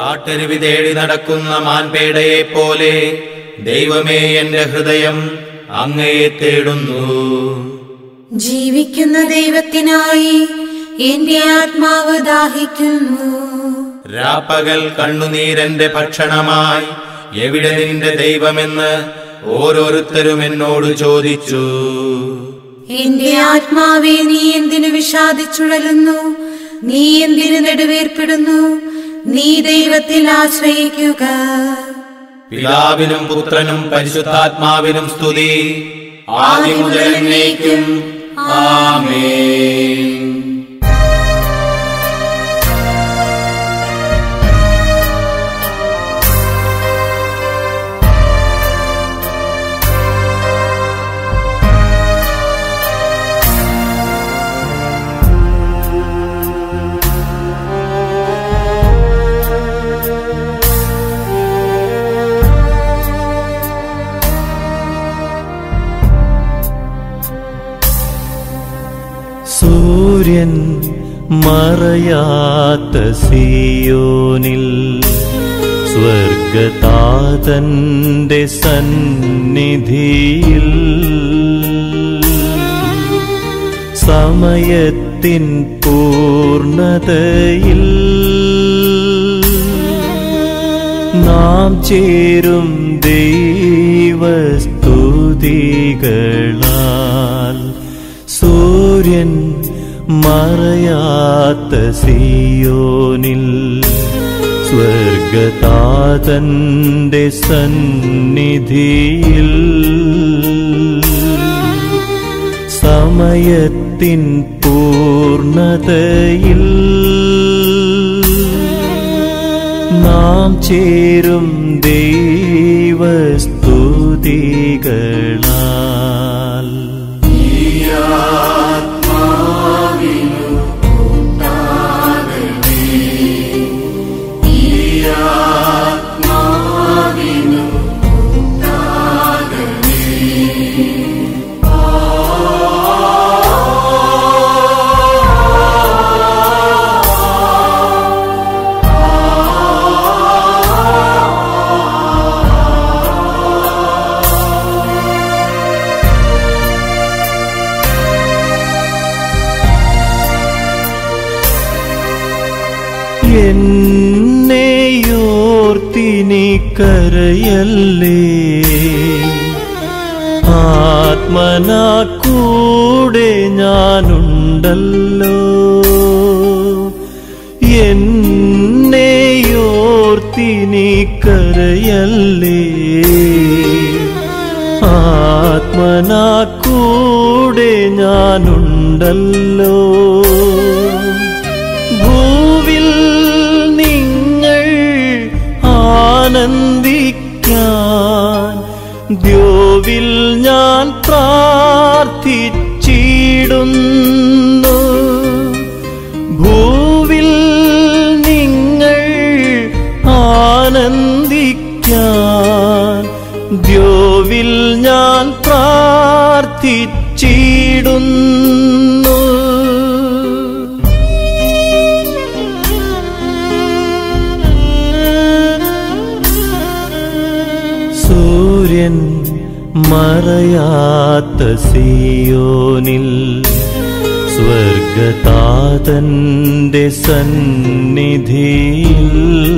കാട്ടരുവി തേടി നടക്കുന്ന മാൻപേടയെ പോലെ ദൈവമേ എന്റെ ഹൃദയം അങ്ങയെ തേടുന്നു ജീവിക്കുന്ന ദൈവത്തിനായി എന്റെ ആത്മാവ് ദാഹിക്കുന്നു രാപ്പകൽ കണ്ണുനീരന്റെ ഭക്ഷണമായി എവിടെ നിന്റെ ദൈവമെന്ന് ഓരോരുത്തരും എന്നോട് ചോദിച്ചു എന്റെ ആത്മാവെ നീ എന്തിനു വിഷാദിച്ചുഴലുന്നു നീ എന്തിനു നെടുവേർപ്പെടുന്നു നീ ദൈവത്തിൽ ആശ്രയിക്കുക പിതാവിനും പുത്രനും പരിശുദ്ധാത്മാവിനും സ്തുതി ആദ്യം മുതൽ എന്നേക്കും ആമേൻ സൂര്യൻ മറയാത്ത സിയോനിൽ സ്വർഗതാതന്റെ സന്നിധിയിൽ സമയത്തിൻ പൂർണതയിൽ നാം ചേരും ദൈവസ്തുതികളാൽ സൂര്യൻ മറയാത്ത സിയോനിൽ സ്വർഗതാതന്റെ സന്നിധിയിൽ സമയത്തിൻ പൂർണതയിൽ നാം ചേരും ദൈവസ്തുതികളാൽ എന്നേയോർത്തിനി കരയല്ലേ ആത്മനാ കൂടെ ഞാനുണ്ടല്ലോ എന്നേയോർത്തിനി കരയല്ലേ ആത്മനാ കൂടെ ഞാനുണ്ടല്ലോ ഭൂവിൽ നിങ്ങൾ ആനന്ദിക്കാൻ ദ്യോവിൽ ഞാൻ പ്രാർത്ഥിച്ചിടുന്നു ഭൂവിൽ നിങ്ങൾ ആനന്ദിക്കാൻ ദ്യോവിൽ ഞാൻ പ്രാർത്ഥിച്ചിടുന്നു സൂര്യൻ മറയാത്ത സിയോനിൽ സ്വർഗതാതന്റെ സന്നിധിയിൽ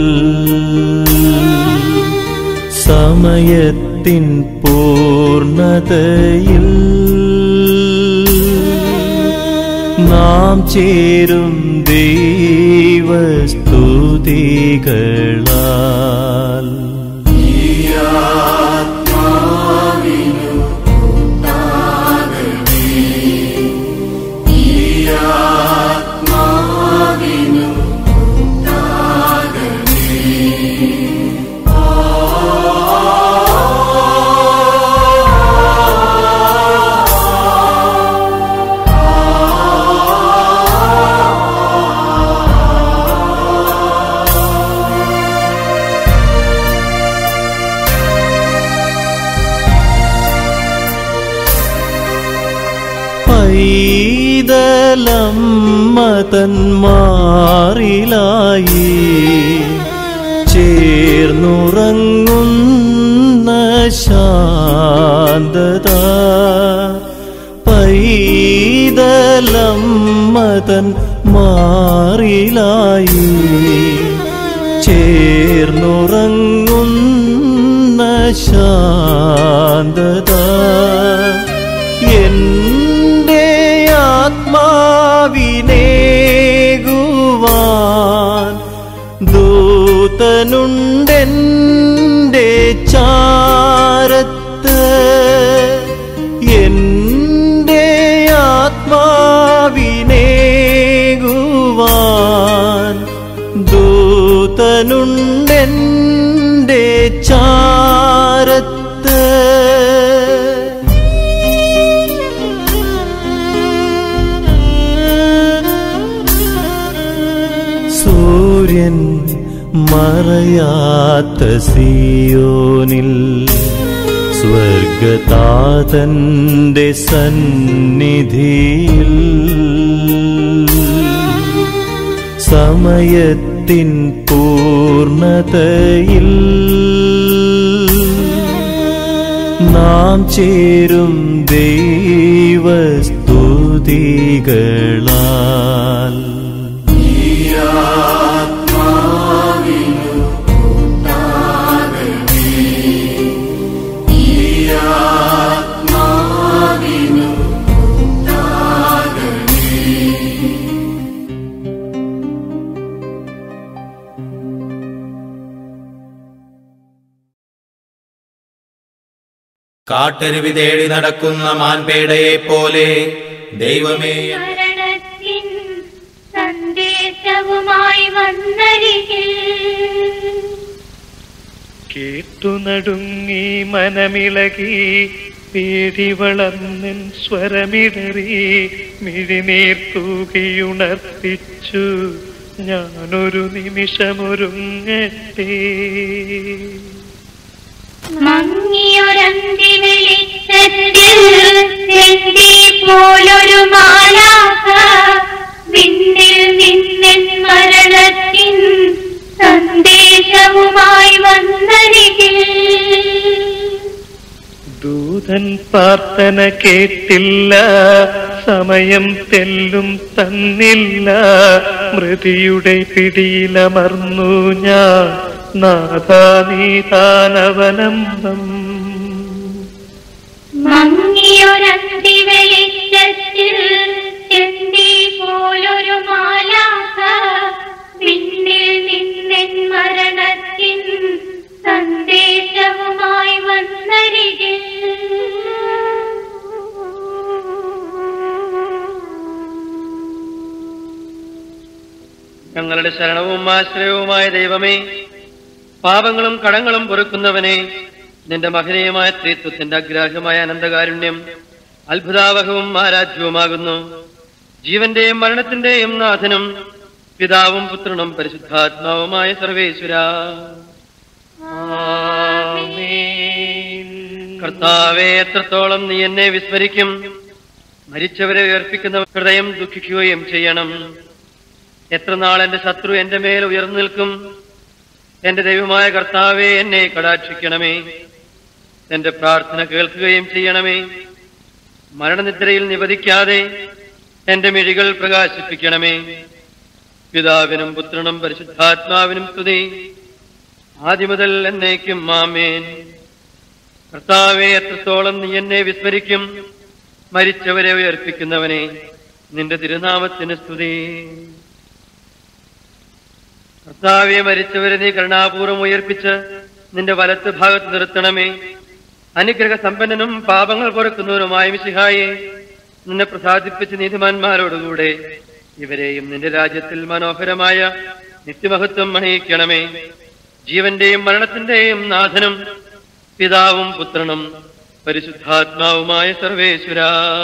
സമയത്തിൻ പൂർണതയിൽ നാം ചേരും ദൈവസ്തുതികളാൽ പൈതലം മതന്മാറിലായി ചേർന്നുറങ്ങുന്ന ശാന്തത പൈതലമ്മതൻ മാറിലായി ചേർന്നുറങ്ങുന്ന ശാന്തത എൻ്റെ ആത്മാവിനേകുവാൻ ദൂതനുണ്ടെൻ്റെ ചാരത്ത് എൻ്റെ ആത്മാവിനേകുവാൻ ദൂതനുണ്ടെൻ്റെ ചാരത്ത് സൂര്യൻ മറയാത്ത സിയോനിൽ സ്വർഗതാതന്റെ സന്നിധിയിൽ സമയത്തിൻ പൂർണതയിൽ നാം ചേരും ദൈവസ്തുതികളാൽ കാട്ടരുവി തേടി നടക്കുന്ന മാൻപേടയെ പോലെ ദൈവമേ മരണത്തിൻ സന്ദേശവുമായി വന്നരികിൽ കേട്ടു നടുങ്ങി മനമിളകി പേടി വളർന്നൻ സ്വരമിടറി മിഴിനീർ തൂകിയുണർത്തിച്ചു ഞാനൊരു നിമിഷമൊരുങ്ങട്ടെ മങ്ങിയൊരന്തി വെളിച്ചത്തിൽ ചെന്തി പോലൊരു മാലാഖ വിണ്ണിൽ നിന്നിൻ മരണത്തിൻ സന്ദേശവുമായി വന്നരികിൽ ദൂതൻ പ്രാർത്ഥന കേട്ടില്ല സമയം തെല്ലും തന്നില്ല മൃതിയുടെ പിടിയിലമർന്നു ഞാൻ നാഥാ നീതാനവലംബം മങ്ങിയൊരന്തി വെളിച്ചത്തിൽ ചെന്തി പോലൊരു മാലാഖ വിണ്ണിൽ നിന്നിൻ മരണത്തിൻ സന്ദേശവുമായി വന്നരികിൽ ഞങ്ങളുടെ ശരണവും ആശ്രയവുമായ ദൈവമേ പാപങ്ങളും കടങ്ങളും പൊറുക്കുന്നവനെ നിന്റെ മഹനീയമായ ത്രിത്വത്തിന്റെ അഗ്രാഹ്യമായ അനന്തകാരുണ്യം അത്ഭുതാവഹവും ആരാധ്യവുമാകുന്നു ജീവന്റെയും മരണത്തിന്റെയും നാഥനും പിതാവും പുത്രനും പരിശുദ്ധാത്മാവുമായ സർവേശ്വര കർത്താവെ എത്രത്തോളം നീ എന്നെ വിസ്മരിക്കും മരിച്ചവരെ ഉയർപ്പിക്കുന്ന ഹൃദയം ദുഃഖിക്കുകയും ചെയ്യണം എത്ര നാൾ എന്റെ ശത്രു എന്റെ മേൽ ഉയർന്നു നിൽക്കും എന്റെ ദൈവമായ കർത്താവെ എന്നെ കടാക്ഷിക്കണമേ എന്റെ പ്രാർത്ഥന കേൾക്കുകയും ചെയ്യണമേ മരണനിദ്രയിൽ നിവധിക്കാതെ എന്റെ മിഴികൾ പ്രകാശിപ്പിക്കണമേ പിതാവിനും പുത്രനും പരിശുദ്ധാത്മാവിനും സ്തുതി ആദ്യം മുതൽ എന്നേക്കും മാമേൻ കർത്താവെ എത്രത്തോളം നീ എന്നെ വിസ്മരിക്കും മരിച്ചവരെ ഉയർപ്പിക്കുന്നവനെ നിന്റെ തിരുനാമത്തിന് സ്തുതി കർത്താവെ മരിച്ചവരെ നീ കരുണാപൂർവം ഉയർപ്പിച്ച് നിന്റെ വലത്ത് ഭാഗത്ത് നിർത്തണമേ അനുഗ്രഹ സമ്പന്നനും പാപങ്ങൾ പൊറുക്കുന്നവനുമായ മിശിഹായെ നിന്നെ പ്രസാദിപ്പിച്ച് നീതിമാന്മാരോടുകൂടെ ഇവരെയും നിന്റെ രാജ്യത്തിൽ മനോഹരമായ നിത്യമഹത്വം അണിയിക്കണമേ ജീവന്റെയും മരണത്തിന്റെയും നാഥനും പിതാവും പുത്രനും പരിശുദ്ധാത്മാവുമായ സർവേശ്വര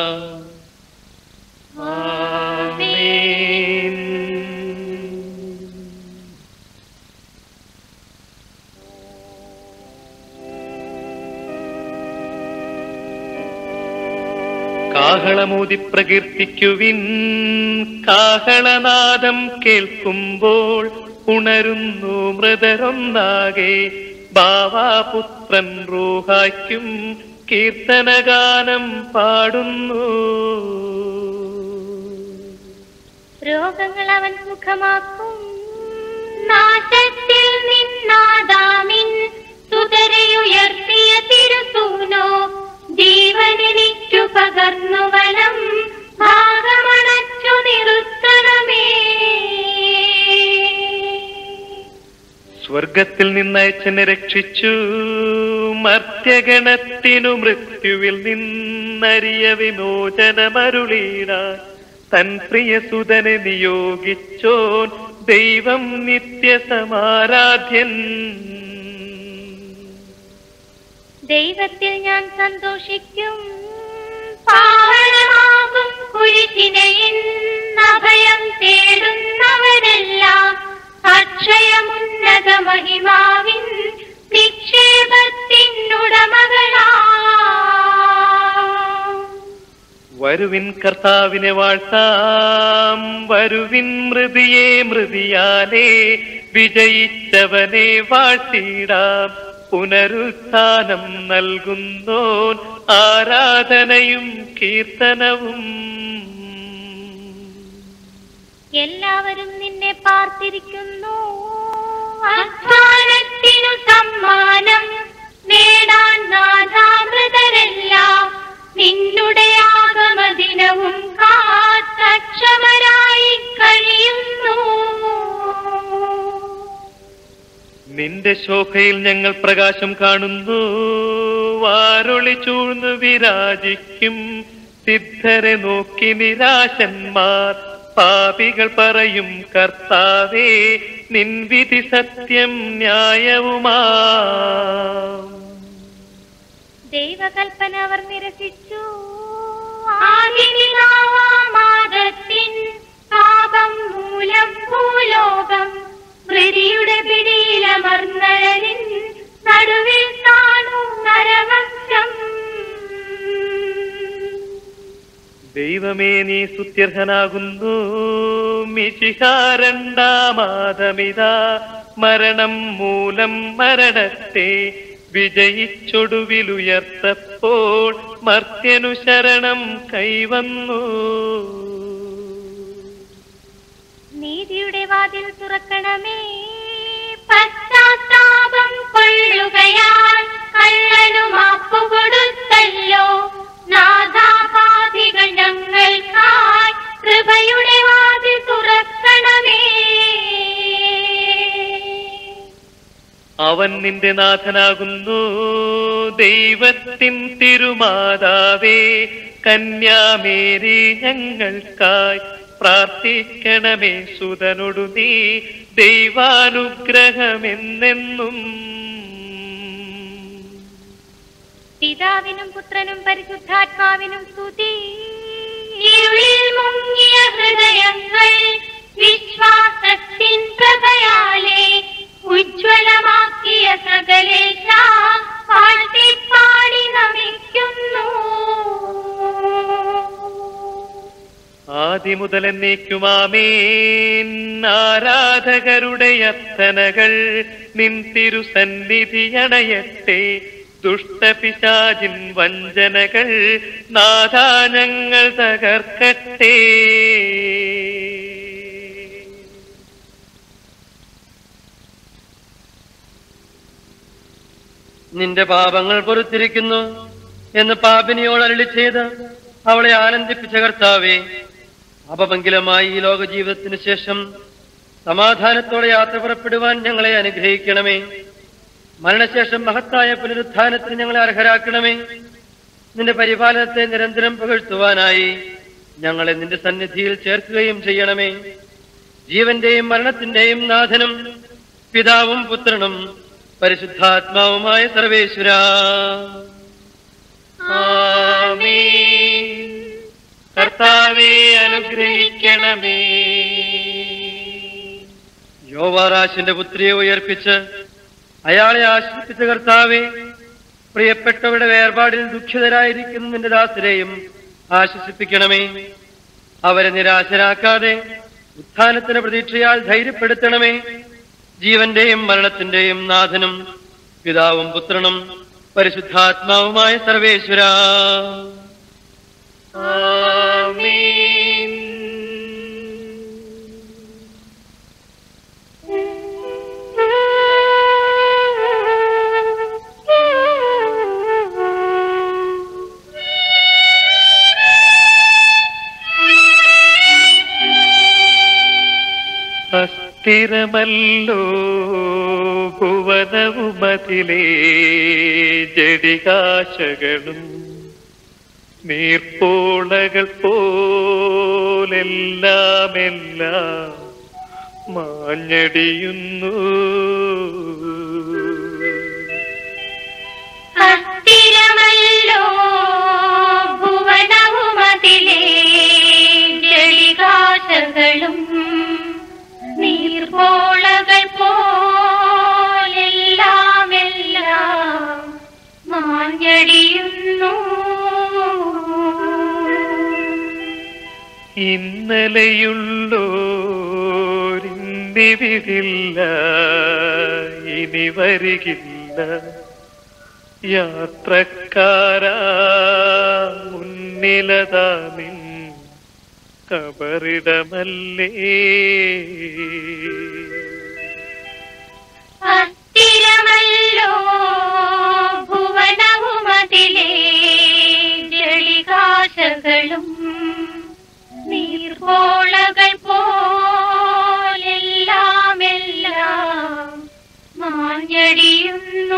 കാഹളമൂതി പ്രകീർത്തിക്കുവിൻ കാഹളനാദം കേൾക്കുമ്പോൾ ഉണരുന്നു മൃതരൊന്നാകെ ബാവാപുത്രൻ റൂഹായ്ക്കും കീർത്തനഗാനം പാടുന്നു രോഗങ്ങൾ അവൻ സുഖമാക്കും നാശത്തിൽ നിന്നാദാമിൻ സുതരയുയർത്തിയ തിരുസൂനോ ജീവനെനിക്കു പകർന്നു വലം ഭാഗമണച്ചു നിർത്തണമേ സ്വർഗത്തിൽ നിന്നയച്ചനെ രക്ഷിച്ചു മർത്യഗണത്തിനു മൃത്യുവിൽ നിന്നറിയ വിമോചനമരുളീടാൻ തൻ പ്രിയസുതനെ നിയോഗിച്ചോൻ ദൈവം നിത്യസമാരാധ്യൻ ദൈവത്തിൽ ഞാൻ സന്തോഷിക്കും പാവനമാകും കുരിശിനയിൽ അഭയം തേടുന്നവരെല്ലാം അക്ഷയമുന്നത മഹിമാവിൻ നിക്ഷേപത്തിനുടമകളാ വരുവിൻ കർത്താവിനെ വാഴ്ത്താം വരുവിൻ മൃതിയെ മൃതിയാലേ വിജയിച്ചവനെ വാഴ്ത്തിടാം പുനരുത്ഥാനം നൽകുന്നോൻ ആരാധനയും കീർത്തനവും എല്ലാവരും നിന്നെ പാർത്തിരിക്കുന്നു അധ്വാനത്തിനു സമ്മാനം നേടാൻ നാഥാമൃതരെല്ലാം നിന്നുടെ ആഗമദിനവും കാത്തക്ഷമരായി കഴിയുന്നു നിന്റെ ശോഭയിൽ ഞങ്ങൾ പ്രകാശം കാണുന്നു വാരൊളി ചൂഴ്ന്നു വിരാജിക്കും സിദ്ധരെ നോക്കി നിരാശന്മാർ പാപികൾ പറയും കർത്താവേ നിൻ വിധി സത്യം ന്യായവുമാ ദൈവകൽപ്പന അവർ നിരസിച്ചു ആദിപിതാവാമാദത്തിൻ പാപം മൂലം ഭൂലോകം മൃതിയുടെ പിടിയിലമർന്നഴലിൻ നടുവിൽ കാണൂ നരവംശം ദൈവമേ നീ സുത്യർഹനാകുന്നു മിശിഹാരണ്ടാമാതമിതാ മരണം മൂലം മരണത്തെ വിജയിച്ചൊടുവിലുയർത്തപ്പോൾ മർത്യനു ശരണം കൈവന്നു നീതിയുടെ വാതിൽ തുറക്കണമേ പശ്ചാത്താപം കൊള്ളുകയാൽ കള്ളനു മാപ്പു കൊടുത്തല്ലോ നാഥാപാതികൾ ഞങ്ങൾക്കായി കൃപയുടെ വാതിൽ തുറക്കണമേ അവൻ നിന്റെ നാഥനാകുന്നു ദൈവത്തിൻ തിരുമാതാവേ കന്യാമേരി ഞങ്ങൾക്കായി പ്രാർത്ഥിക്കണമേ സുതനൊടു നീ ദൈവാനുഗ്രഹമെന്നെന്നും പിതാവിനും പുത്രനും പരിശുദ്ധാത്മാവിനും സ്തുതി ഇരുളിൽ മുങ്ങിയ ഹൃദയങ്ങൾ വിശ്വാസത്തിൻ പ്രഭയാലെ ഉജ്ജ്വലമാക്കിയ സകലേശ പാടി നമിക്കുന്നു ആദിമുതൽ എന്നേക്കുമാമേൻ ആരാധകരുടെ അർത്ഥനകൾ നിൻ തിരുസന്നിധിയണയട്ടെ ദുഷ്ടപിശാചിൻ വഞ്ചനകൾ നാദാനങ്ങൾ തകർക്കട്ടെ നിന്റെ പാപങ്ങൾ പൊറുത്തിരിക്കുന്നു എന്ന് പാപിനിയോട് അരളി ചെയ്ത് അവളെ ആനന്ദിപ്പിച്ച കർത്താവേ അപമംഗലമായി ഈ ലോക ജീവിതത്തിന് ശേഷം സമാധാനത്തോടെ യാത്ര പുറപ്പെടുവാൻ ഞങ്ങളെ അനുഗ്രഹിക്കണമേ മരണശേഷം മഹത്തായ പുനരുത്ഥാനത്തിന് ഞങ്ങളെ അർഹരാക്കണമേ നിന്റെ പരിപാലനത്തെ നിരന്തരം പുകഴ്ത്തുവാനായി ഞങ്ങളെ നിന്റെ സന്നിധിയിൽ ചേർക്കുകയും ചെയ്യണമേ ജീവന്റെയും മരണത്തിന്റെയും നാഥനും പിതാവും പുത്രനും പരിശുദ്ധാത്മാവുമായ സർവേശ്വര ആമേൻ. കർത്താവെ അനുഗ്രഹിക്കണമേ യോവാറാശിന്റെ പുത്രിയെ ഉയർപ്പിച്ച് അയാളെ ആശ്രയിപ്പിച്ച കർത്താവെ പ്രിയപ്പെട്ടവരുടെ വേർപാടിൽ ദുഃഖിതരായിരിക്കുന്ന നിന്റെ ദാസരെയും ആശ്വസിപ്പിക്കണമേ അവരെ നിരാശരാക്കാതെ ഉത്ഥാനത്തിന് പ്രതീക്ഷയാൽ ധൈര്യപ്പെടുത്തണമേ ജീവന്റെയും മരണത്തിന്റെയും നാഥനും പിതാവും പുത്രനും പരിശുദ്ധാത്മാവുമായ സർവേശ്വര അസ്ഥിരമല്ലോ ഭുവനവുമതിലേ ജടികാശകളും നീർപ്പോളകൾ പോലെല്ലാമെല്ലാം മാഞ്ഞടിയുന്നു അസ്ഥിരമല്ലോ ഭുവനവുമതിലേ ജളികാശകളും നീർപോളകൾ പോലെല്ലാം എല്ലാം മാഞ്ഞടിയുന്നു ഇന്നലെയുള്ളോരിന്നിവിടില്ല ഇനി വരികില്ല യാത്രക്കാരാ മുന്നിലതാ നിൻ കബറിടമല്ലേ അസ്ഥിരമല്ലോ ഭുവനവുമതിലേ ജളികാശകളും നീർപോളകൾ പോലെല്ലാം എല്ലാം മാഞ്ഞടിയുന്നു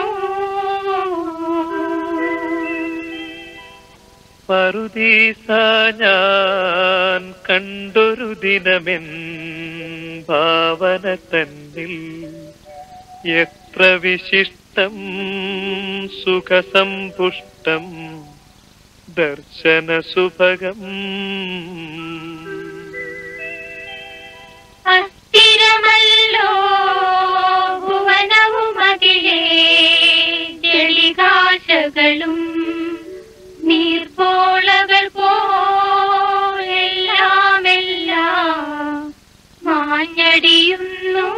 പറുദീസ ഞാൻ കണ്ടൊരു ദിനമെൻ ഭാവന തന്നിൽ എത്ര വിശിഷ്ടം സുഖസമ്പുഷ്ടം ദർശന സുഭഗം അസ്ഥിരമല്ലോ ഭുവനവുമതിലേ ജളികാശകളും നീർപ്പോളകൾ പോലെല്ലാം എല്ലാം മാഞ്ഞടിയുന്നു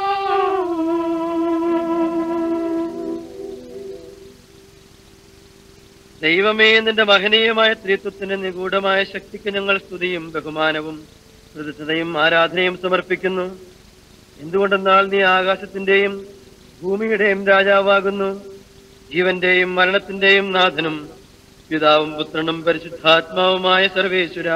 ദൈവമേ നിന്റെ മഹനീയമായ ത്രിത്വത്തിന്റെ നിഗൂഢമായ ശക്തിക്ക് ഞങ്ങൾ സ്തുതിയും ബഹുമാനവും പ്രതിഷ്ഠതയും ആരാധനയും സമർപ്പിക്കുന്നു എന്തുകൊണ്ടെന്നാൽ നീ ആകാശത്തിന്റെയും ഭൂമിയുടെയും രാജാവാകുന്നു ജീവന്റെയും മരണത്തിന്റെയും നാഥനും പിതാവും പുത്രനും പരിശുദ്ധാത്മാവുമായ സർവേശ്വര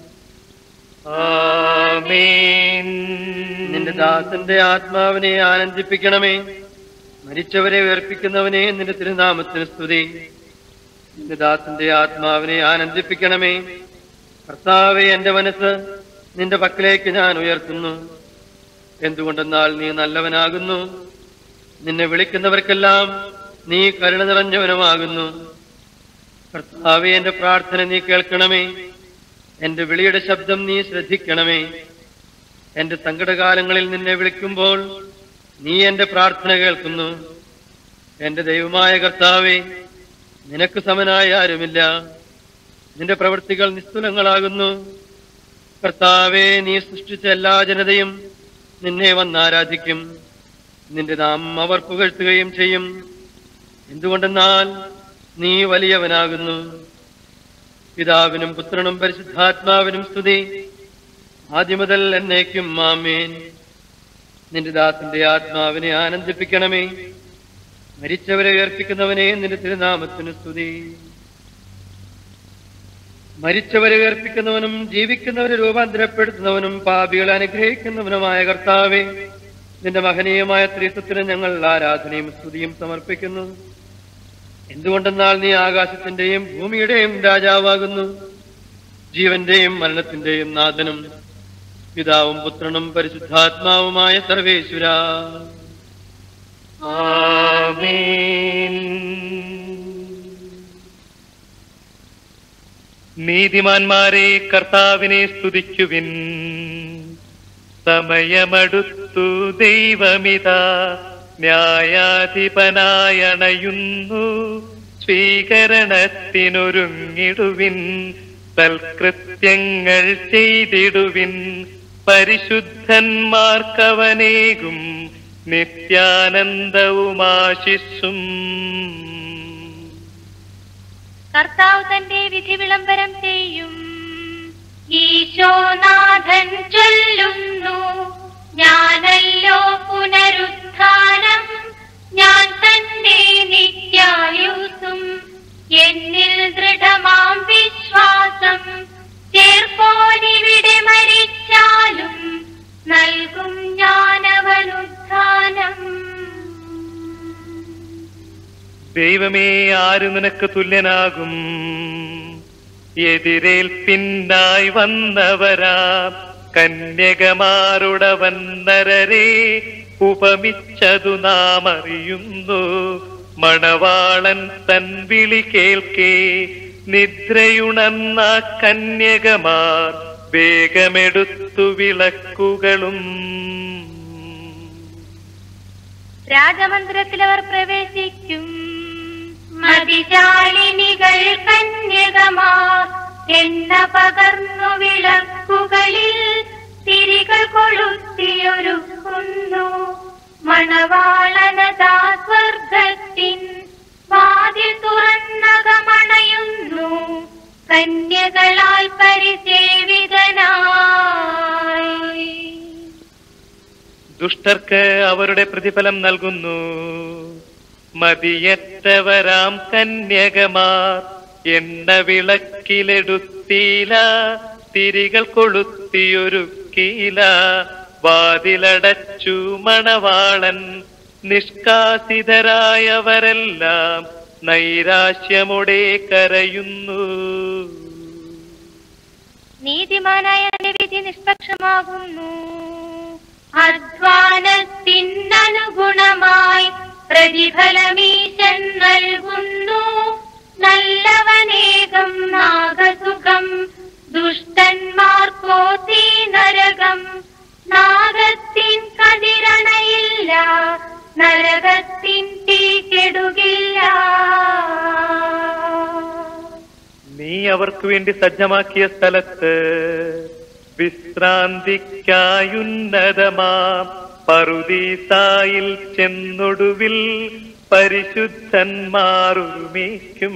ആമേൻ നിന്റെ ദാസന്റെ ആത്മാവിനെ ആനന്ദിപ്പിക്കണമേ മരിച്ചവരെ ഉയർപ്പിക്കുന്നവനെ നിന്റെ തിരുനാമത്തിന് സ്തുതി നിന്റെ ദാസന്റെ ആത്മാവിനെ ആനന്ദിപ്പിക്കണമേ കർത്താവെ എന്റെ മനസ്സ് നിന്റെ പക്കലേക്ക് ഞാൻ ഉയർത്തുന്നു എന്തുകൊണ്ടെന്നാൽ നീ നല്ലവനാകുന്നു നിന്നെ വിളിക്കുന്നവർക്കെല്ലാം നീ കരുണ നിറഞ്ഞവനുമാകുന്നു കർത്താവെ എന്റെ പ്രാർത്ഥന നീ കേൾക്കണമേ എന്റെ വിളിയുടെ ശബ്ദം നീ ശ്രദ്ധിക്കണമേ എന്റെ സങ്കടകാലങ്ങളിൽ നിന്നെ വിളിക്കുമ്പോൾ നീ എന്റെ പ്രാർത്ഥന കേൾക്കുന്നു എന്റെ ദൈവമായ കർത്താവെ നിനക്ക് സമനായ ആരുമില്ല നിന്റെ പ്രവൃത്തികൾ നിസ്തുലങ്ങളാകുന്നു കർത്താവെ നീ സൃഷ്ടിച്ച എല്ലാ ജനതയും നിന്നെ വന്നാരാധിക്കും നിന്റെ നാമം അവർ പുകഴ്ത്തുകയും ചെയ്യും എന്തുകൊണ്ടെന്നാൽ നീ വലിയവനാകുന്നു പിതാവിനും പുത്രനും പരിശുദ്ധാത്മാവിനും സ്തുതി ആദ്യം മുതൽ എന്നേക്കും മാമേൻ നിന്റെ ദാസന്റെ ആത്മാവിനെ ആനന്ദിപ്പിക്കണമേ മരിച്ചവരെ ഉയർപ്പിക്കുന്നവനെ നിന്റെ തിരുനാമത്തിന് സ്തുതി മരിച്ചവരെ ഉയർപ്പിക്കുന്നവനും ജീവിക്കുന്നവരെ രൂപാന്തരപ്പെടുത്തുന്നവനും പാപികളെ അനുഗ്രഹിക്കുന്നവനുമായ കർത്താവെ നിന്റെ മഹനീയമായ ത്രിത്വത്തിന് ഞങ്ങൾ ആരാധനയും സ്തുതിയും സമർപ്പിക്കുന്നു എന്തുകൊണ്ടെന്നാൽ നീ ആകാശത്തിന്റെയും ഭൂമിയുടെയും രാജാവാകുന്നു ജീവന്റെയും മരണത്തിന്റെയും നാഥനും പിതാവും പുത്രനും പരിശുദ്ധാത്മാവുമായ സർവേശ്വര ആമേൻ നീതിമാന്മാരെ കർത്താവിനെ സ്തുതിക്കുവിൻ സമയമടുത്തു ദൈവമിതാ ന്യായാധിപനായണയുന്നു സ്വീകരണത്തിനൊരുങ്ങിടുവിൻ സൽകൃത്യങ്ങൾ ചെയ്തിടുവിൻ പരിശുദ്ധന്മാർക്കവനേകും നിത്യാനന്ദവുമാശിസ്സും കർത്താവ് തന്റെ വിധി വിളംബരം ചെയ്യും ഈശോനാഥൻ ചൊല്ലുന്നു ഞാനല്ലോ പുനരുത്ഥാനം ഞാൻ തന്നെ നിത്യായുസും എന്നിൽ ദൃഢമാം വിശ്വാസം ചേർപ്പോനിവിടെ മരിച്ചാലും നൽകും ഞാനവനുത്ഥാനം ദൈവമേ ആര് നിനക്ക് തുല്യനാകും എതിരേൽപ്പിന്നായി വന്നവരാ കന്യകമാരുടവൻ നരരെ ഉപമിച്ചതു നാം അറിയുന്നു മണവാളൻ തൻ വിളി കേൾക്കേ നിദ്രയുണർന്ന കന്യകമാർ വേഗമെടുത്തു വിളക്കുകളും രാജമന്ദിരത്തിൽ അവർ പ്രവേശിക്കും മതിജാലിനികൾ കന്യകമാർ എണ്ണ പകർന്നു വിളക്കുകളിൽ തിരികൾ കൊളുത്തിയൊരുക്കുന്നു മണവാളനതാ സ്വർഗത്തിൻ വാതിൽ തുറന്നകമണയുന്നു കന്യകളാൽ പരിസേവിതനായി ദുഷ്ടർക്ക് അവരുടെ പ്രതിഫലം നൽകുന്നു മതിയറ്റവരാം കന്യകമാർ എണ്ണ വിളക്കിലെടുത്തീല തിരികൾ കൊളുത്തിയൊരുക്കീല വാതിലടച്ചു മണവാളൻ നിഷ്കാസിതരായവരെല്ലാം നൈരാശ്യമോടെ കരയുന്നു നീതിമാനായ എന്റെ വിധി നിഷ്പക്ഷമാകുന്നു അധ്വാനത്തിനനുഗുണമായി പ്രതിഫലമീശൻ നൽകുന്നു നല്ലവനേകം നാഗസുഖം ദുഷ്ടന്മാർക്കോ തീ നരകം നാഗത്തിൻ കതിരണയില്ല നരകത്തിൻ തീ കെടുകില്ല നീ അവർക്ക് വേണ്ടി സജ്ജമാക്കിയ സ്ഥലത്ത് വിശ്രാന്തിക്കായുന്നതമാം പറുദീസായിൽ ചെന്നൊടുവിൽ പരിശുദ്ധന്മാരുമേക്കും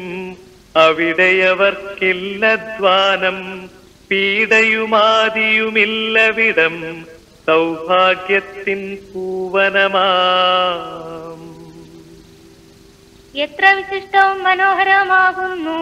അവിടെയവർക്കില്ലധ്വാനം പീഡയുമാതിയുമില്ലവിടം സൗഭാഗ്യത്തിൻ പൂവനമാം എത്ര വിശിഷ്ടവും മനോഹരമാകുന്നു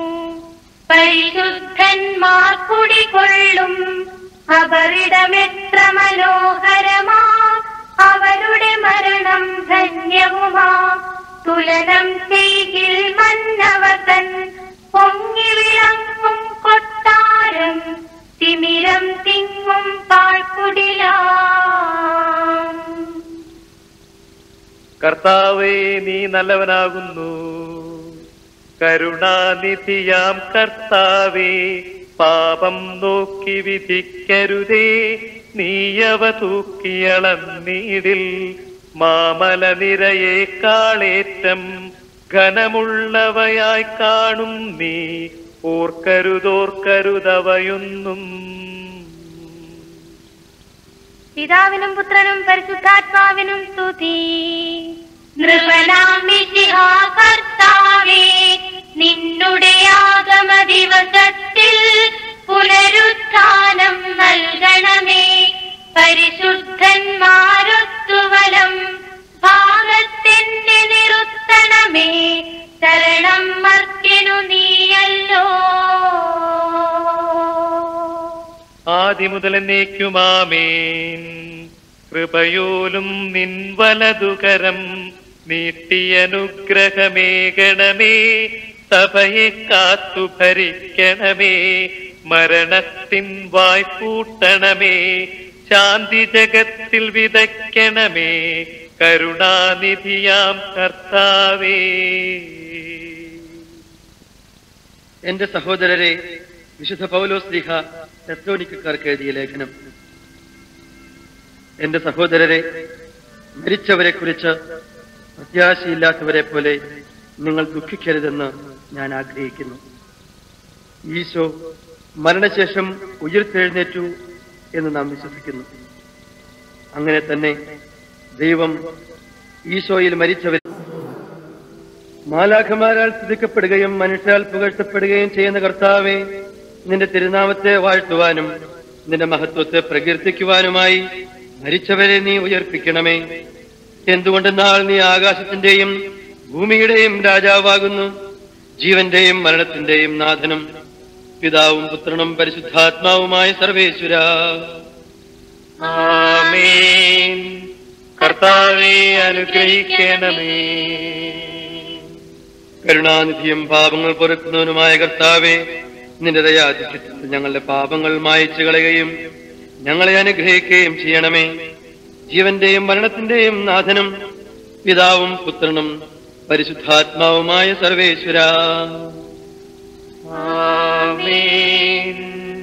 പരിശുദ്ധന്മാർ കുടികൊള്ളും അവരിടമെത്ര മനോഹരമാ അവരുടെ മരണം ധന്യവുമാ തുലനം ചെയ്യിൽ മന്നവതൻ പൊങ്ങി വിളങ്ങും കൊട്ടാരം തിമിരം തിങ്ങും പാഴ്ക്കുടിലാം കർത്താവേ നീ നല്ലവനാകുന്നു കരുണാനിധിയാം കർത്താവേ പാപം നോക്കി വിധിക്കരുതേ നീയവ തൂക്കിയളന്നീടിൽ മാമല നിരയെ കാളേറ്റം ഘനമുള്ളവയായി കാണും നീ ഓർക്കരുതോർക്കരുതവയൊന്നും പിതാവിനും പുത്രനും പരിശുദ്ധാത്മാവിനും സ്തുതി നൃപനാമിശിഹാ കർത്താവേ നിന്നുടെ ആഗമ ദിവസത്തിൽ പുനരുത്ഥാനം നൽകണമേ പരിശുദ്ധന്മാരൊത്തുവലം ഭാഗത്തെന്നെ നിറുത്തണമേ ശരണം മർത്തിനു നീയല്ലോ ആദി മുതൽ എന്നേക്കുമാമേൻ കൃപയോലും നിൻ വലതുകരം നീട്ടിയനുഗ്രഹമേകണമേ സഭയെ കാത്തു ഭരിക്കണമേ മരണത്തിൻ വായ്പൂട്ടണമേ ശാന്തി ജഗത്തിൽ വിതയ്ക്കണമേ കരുണാനിധിയാം കർത്താവേ എന്റെ സഹോദരരെ വിശുദ്ധ പൗലോസ് ലിഹ തെസ്ലോനിക്കാർക്ക് എഴുതിയ ലേഖനം എന്റെ സഹോദരരെ മരിച്ചവരെ കുറിച്ച് പ്രത്യാശയില്ലാത്തവരെ പോലെ നിങ്ങൾ ദുഃഖിക്കരുതെന്ന് ഞാൻ ആഗ്രഹിക്കുന്നു ഈശോ മരണശേഷം ഉയർത്തെഴുന്നേറ്റു എന്ന് നാം വിശ്വസിക്കുന്നു അങ്ങനെ തന്നെ ദൈവം ഈശോയിൽ മരിച്ചവർ മാലാഖമാരാൽ സ്തുതിക്കപ്പെടുകയും മനുഷ്യാൽ പുകഴ്ത്തപ്പെടുകയും ചെയ്യുന്ന കർത്താവെ നിന്റെ തിരുനാമത്തെ വാഴ്ത്തുവാനും നിന്റെ മഹത്വത്തെ പ്രകീർത്തിക്കുവാനുമായി മരിച്ചവരെ നീ ഉയർപ്പിക്കണമേ എന്തുകൊണ്ടെന്നാൽ നീ ആകാശത്തിന്റെയും ഭൂമിയുടെയും രാജാവാകുന്നു ജീവന്റെയും മരണത്തിന്റെയും നാഥനും പിതാവും പുത്രനും പരിശുദ്ധാത്മാവുമായ സർവേശ്വര ആമേൻ കർത്താവെ അനുഗ്രഹിക്കണമേ കരുണാനിധിയും പാപങ്ങൾ പൊറുക്കുന്നവനുമായ കർത്താവെ നിന്റെ ദയാധിക്യത്തിൽ ഞങ്ങളുടെ പാപങ്ങൾ മായച്ചു കളയുകയും ഞങ്ങളെ അനുഗ്രഹിക്കുകയും ചെയ്യണമേ ജീവന്റെയും മരണത്തിന്റെയും നാഥനും പിതാവും പുത്രനും പരിശുദ്ധാത്മാവുമായ സർവേശ്വര ആമേൻ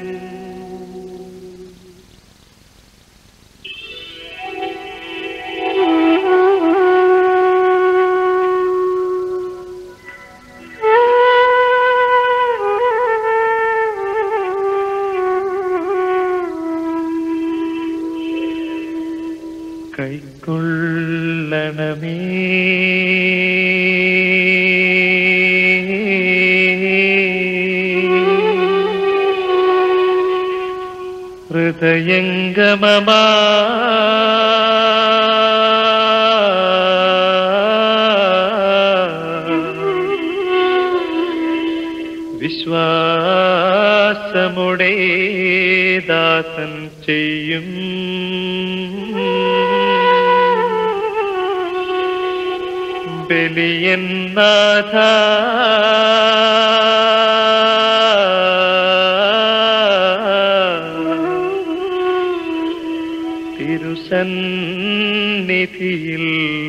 കൈക്കൊള്ളണമേ ഹൃദയംഗമമാ വിശ്വാസമുടേ ദാസൻ ചെയ്യും ബലിയൻ നാഥ തിരുസന്നിധിയിൽ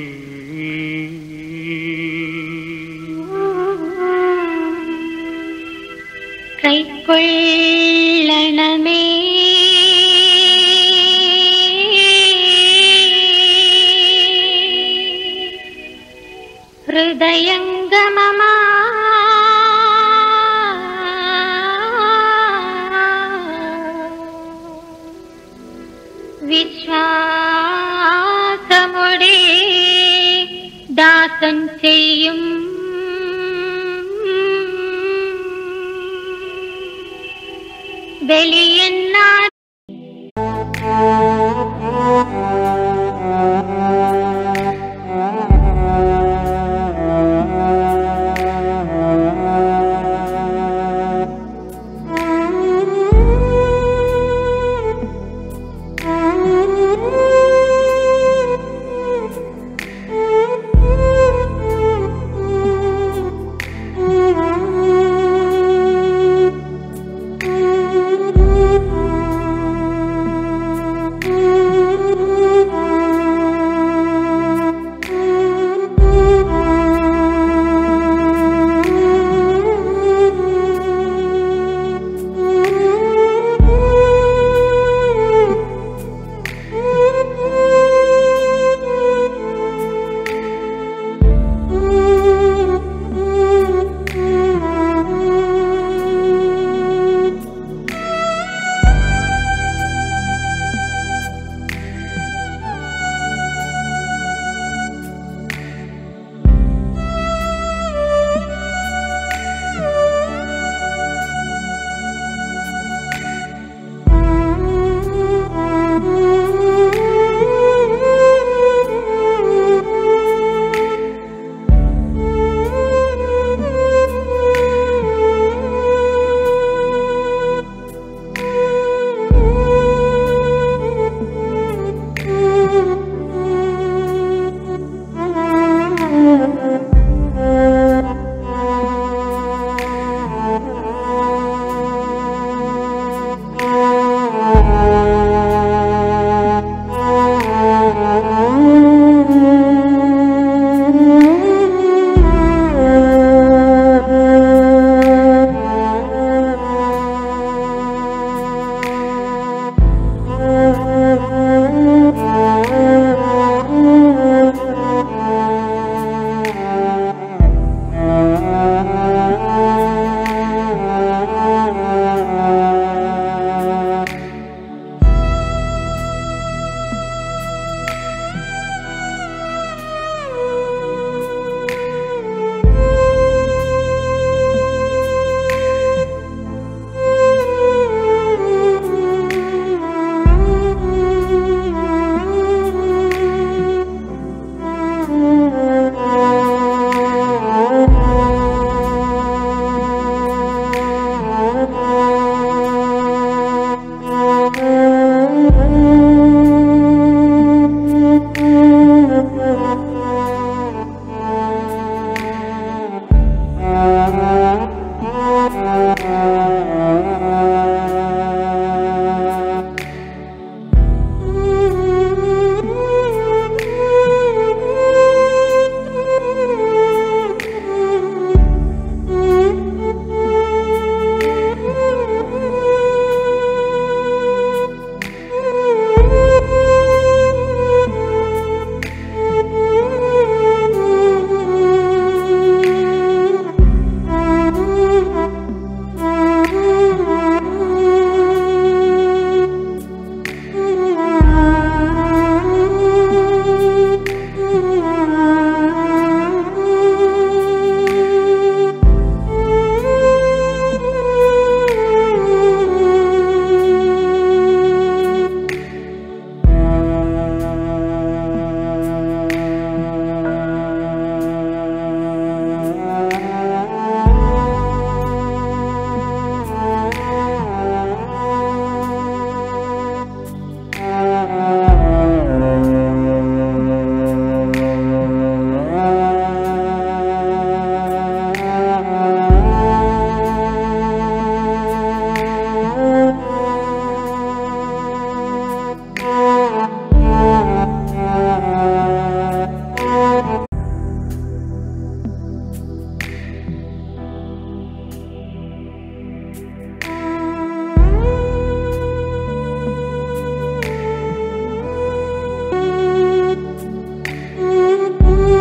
കൈക്കൊള്ളണമേ ഹൃദയംഗമമാ വിശ്വാസമുടെ ദാസൻ ചെയ്യും ബലിയെന്നാ Thank you.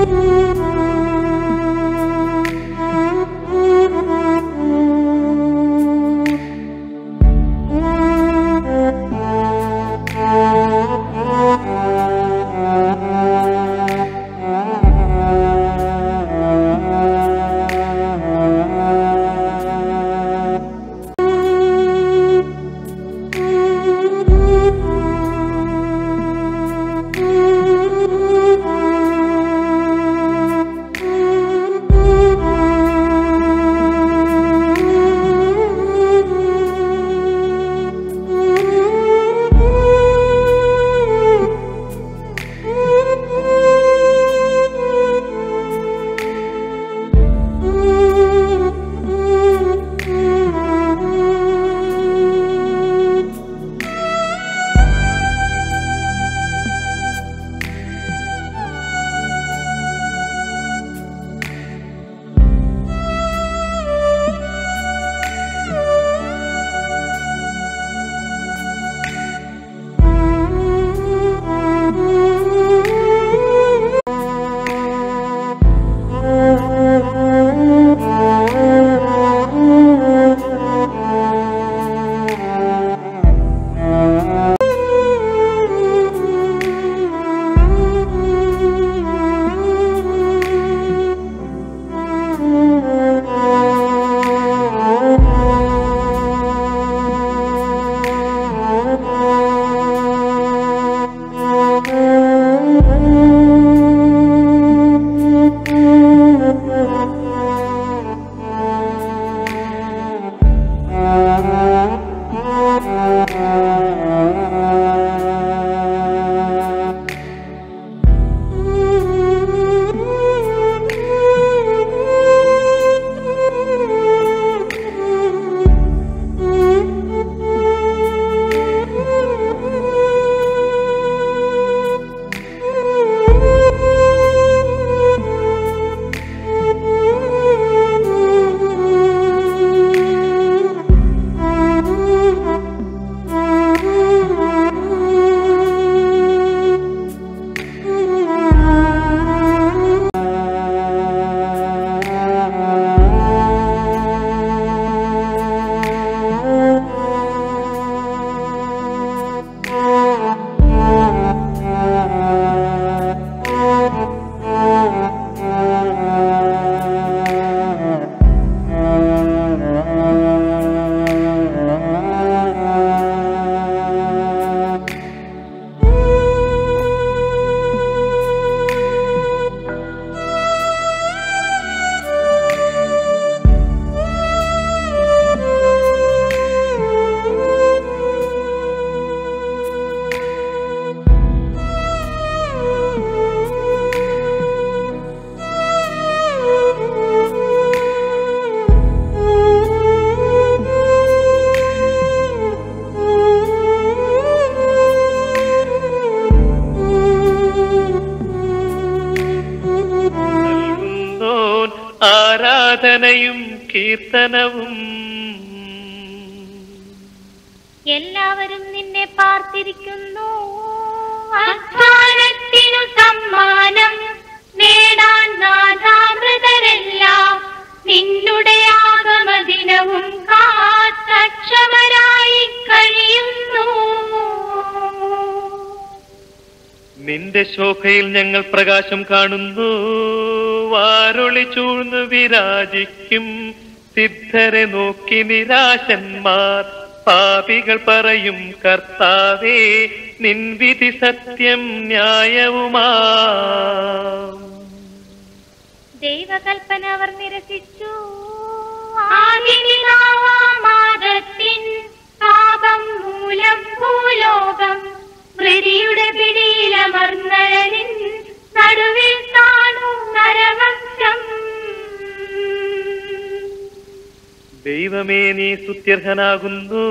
നൽകുന്നോൻ ആരാധനയും കീർത്തനവും എല്ലാവരും നിന്നെ പാർത്തിരിക്കുന്നു അധ്വാനത്തിനു സമ്മാനം നേടാൻ നാഥാമൃതരെല്ലാം നിന്നുടെ ആഗമദിനവും കാത്തക്ഷമരായി കഴിയുന്നു നിന്റെ ശോഭയിൽ ഞങ്ങൾ പ്രകാശം കാണുന്നു വാരൊളി ചൂഴ്ന്നു വിരാജിക്കും സിദ്ധരെ നോക്കി നിരാശന്മാർ പാപികൾ പറയും കർത്താവേ നിൻവിധി സത്യം ന്യായവുമാ ദൈവകൽപ്പന അവർ നിരസിച്ചു ആദിപിതാവാമാദത്തിൻ പാപം മൂലം ഭൂലോകം മൃതിയുടെ പിടിയിലമർന്നഴലിൻ നടുവിൽ കാണൂ നരവംശം ദൈവമേ നീ സുത്യർഹനാകുന്നു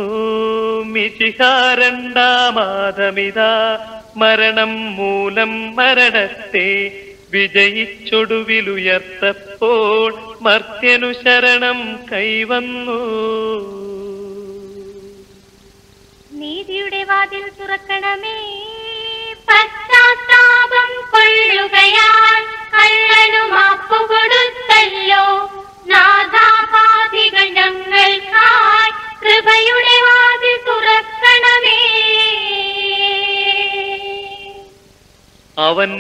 മിശിഹാരണ്ടാമാതമിതാ മരണം മൂലം മരണത്തെ വിജയിച്ചൊടുവിലുയർത്തപ്പോൾ മർത്യനു ശരണം കൈവന്നു നീതിയുടെ വാതിൽ തുറക്കണമേ പശ്ചാത്താപം കൊള്ളുകയാൽ കള്ള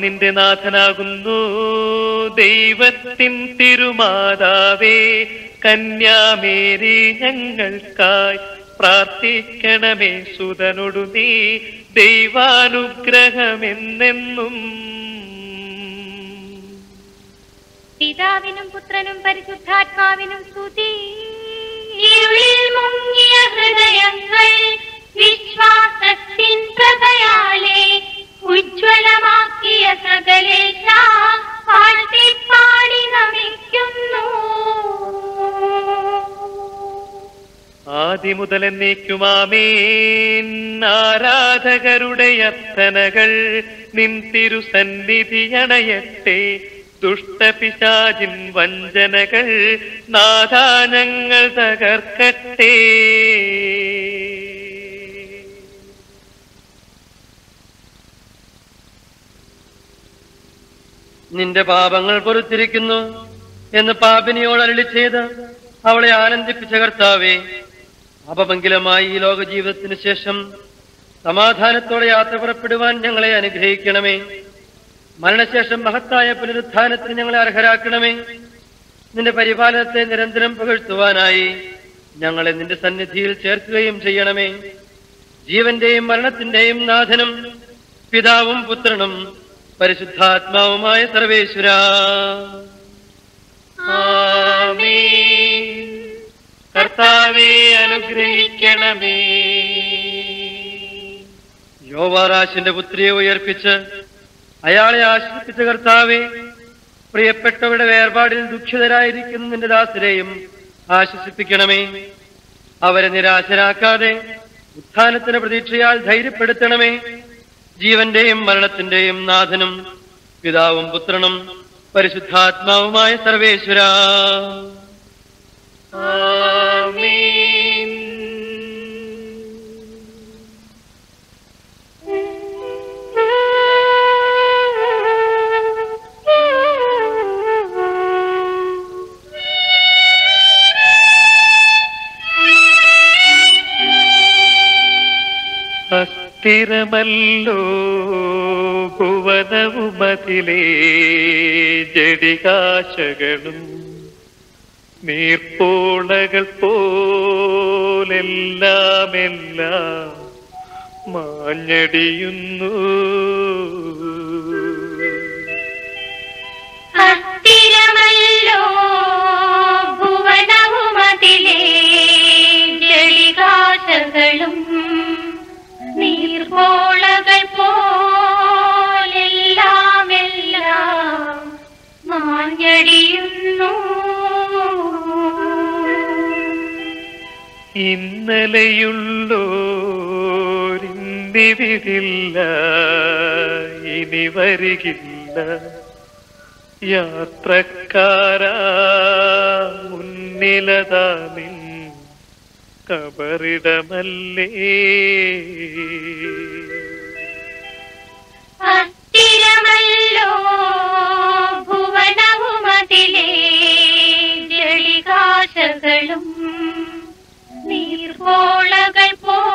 നിന്റെ നാഥനാകുന്നു ദൈവത്തിൻ തിരുമാതാവേ കന്യാമേരി ഞങ്ങൾക്കായി പ്രാർത്ഥിക്കണമേ സുതനൊടു നീ ദൈവാനുഗ്രഹമെന്നെന്നും പിതാവിനും പുത്രനും പരിശുദ്ധാത്മാവിനും സ്തുതി ഇരുളിൽ മുങ്ങിയ ഹൃദയങ്ങൾ വിശ്വാസത്തിൻ പ്രഭയാലെ ഉജ്ജ്വലമാക്കിയ സകലേശ പാടി നമിക്കുന്നു ആദിമുതൽ എന്നേക്കുമാമേൻ ആരാധകരുടെ അർത്ഥനകൾ നിൻ തിരുസന്നിധി അണയട്ടെ ദുഷ്ടപിശാചിൻ വഞ്ചനകൾ നാദാനങ്ങൾ തകർക്കട്ടെ നിന്റെ പാപങ്ങൾ പൊറുത്തിരിക്കുന്നു എന്ന് പാപിനിയോട് അരളി ചെയ്ത് അവളെ ആനന്ദിപ്പിച്ച കർത്താവേ അപമംഗലമായി ഈ ലോക ജീവിതത്തിന് ശേഷം സമാധാനത്തോടെ യാത്ര പുറപ്പെടുവാൻ ഞങ്ങളെ അനുഗ്രഹിക്കണമേ മരണശേഷം മഹത്തായ പുനരുത്ഥാനത്തിന് ഞങ്ങളെ അർഹരാക്കണമേ നിന്റെ പരിപാലനത്തെ നിരന്തരം പുകഴ്ത്തുവാനായി ഞങ്ങളെ നിന്റെ സന്നിധിയിൽ ചേർക്കുകയും ചെയ്യണമേ ജീവന്റെയും മരണത്തിന്റെയും നാഥനും പിതാവും പുത്രനും പരിശുദ്ധാത്മാവുമായ സർവേശ്വര ആമേൻ. കർത്താവെ അനുഗ്രഹിക്കണമേ യോവാറാശിന്റെ പുത്രിയെ ഉയർപ്പിച്ച് അയാളെ ആശ്രയിപ്പിച്ച കർത്താവെ പ്രിയപ്പെട്ടവരുടെ വേർപാടിൽ ദുഃഖിതരായിരിക്കുന്ന നിന്റെ ദാസരെയും ആശ്വസിപ്പിക്കണമേ അവരെ നിരാശരാക്കാതെ ഉത്ഥാനത്തിന് പ്രതീക്ഷയാൽ ധൈര്യപ്പെടുത്തണമേ ജീവന്റെയും മരണത്തിന്റെയും നാഥനും പിതാവും പുത്രനും പരിശുദ്ധാത്മാവുമായ സർവേശ്വര ആമേൻ അസ്ഥിരമല്ലോ ഭുവനവുമതിലേ ജടികാശകളും നീർപ്പോളകൾ പോലെല്ലാമെല്ലാം മാഞ്ഞടിയുന്നു അസ്ഥിരമല്ലോ ഭുവനവുമതിലേ ജളികാശകളും നീർപോളകൾ പോലെല്ലാമെല്ലാം മാഞ്ഞടിയുന്നു ഇന്നലെയുള്ളോരിന്നിവിടില്ല ഇനി വരികില്ല യാത്രക്കാരാ മുന്നിലതാ നിൻ കബറിടമല്ലേ അസ്ഥിരമല്ലോ ഭുവനവുമതിലേ ജളികാശകളും നീർപോളകൾ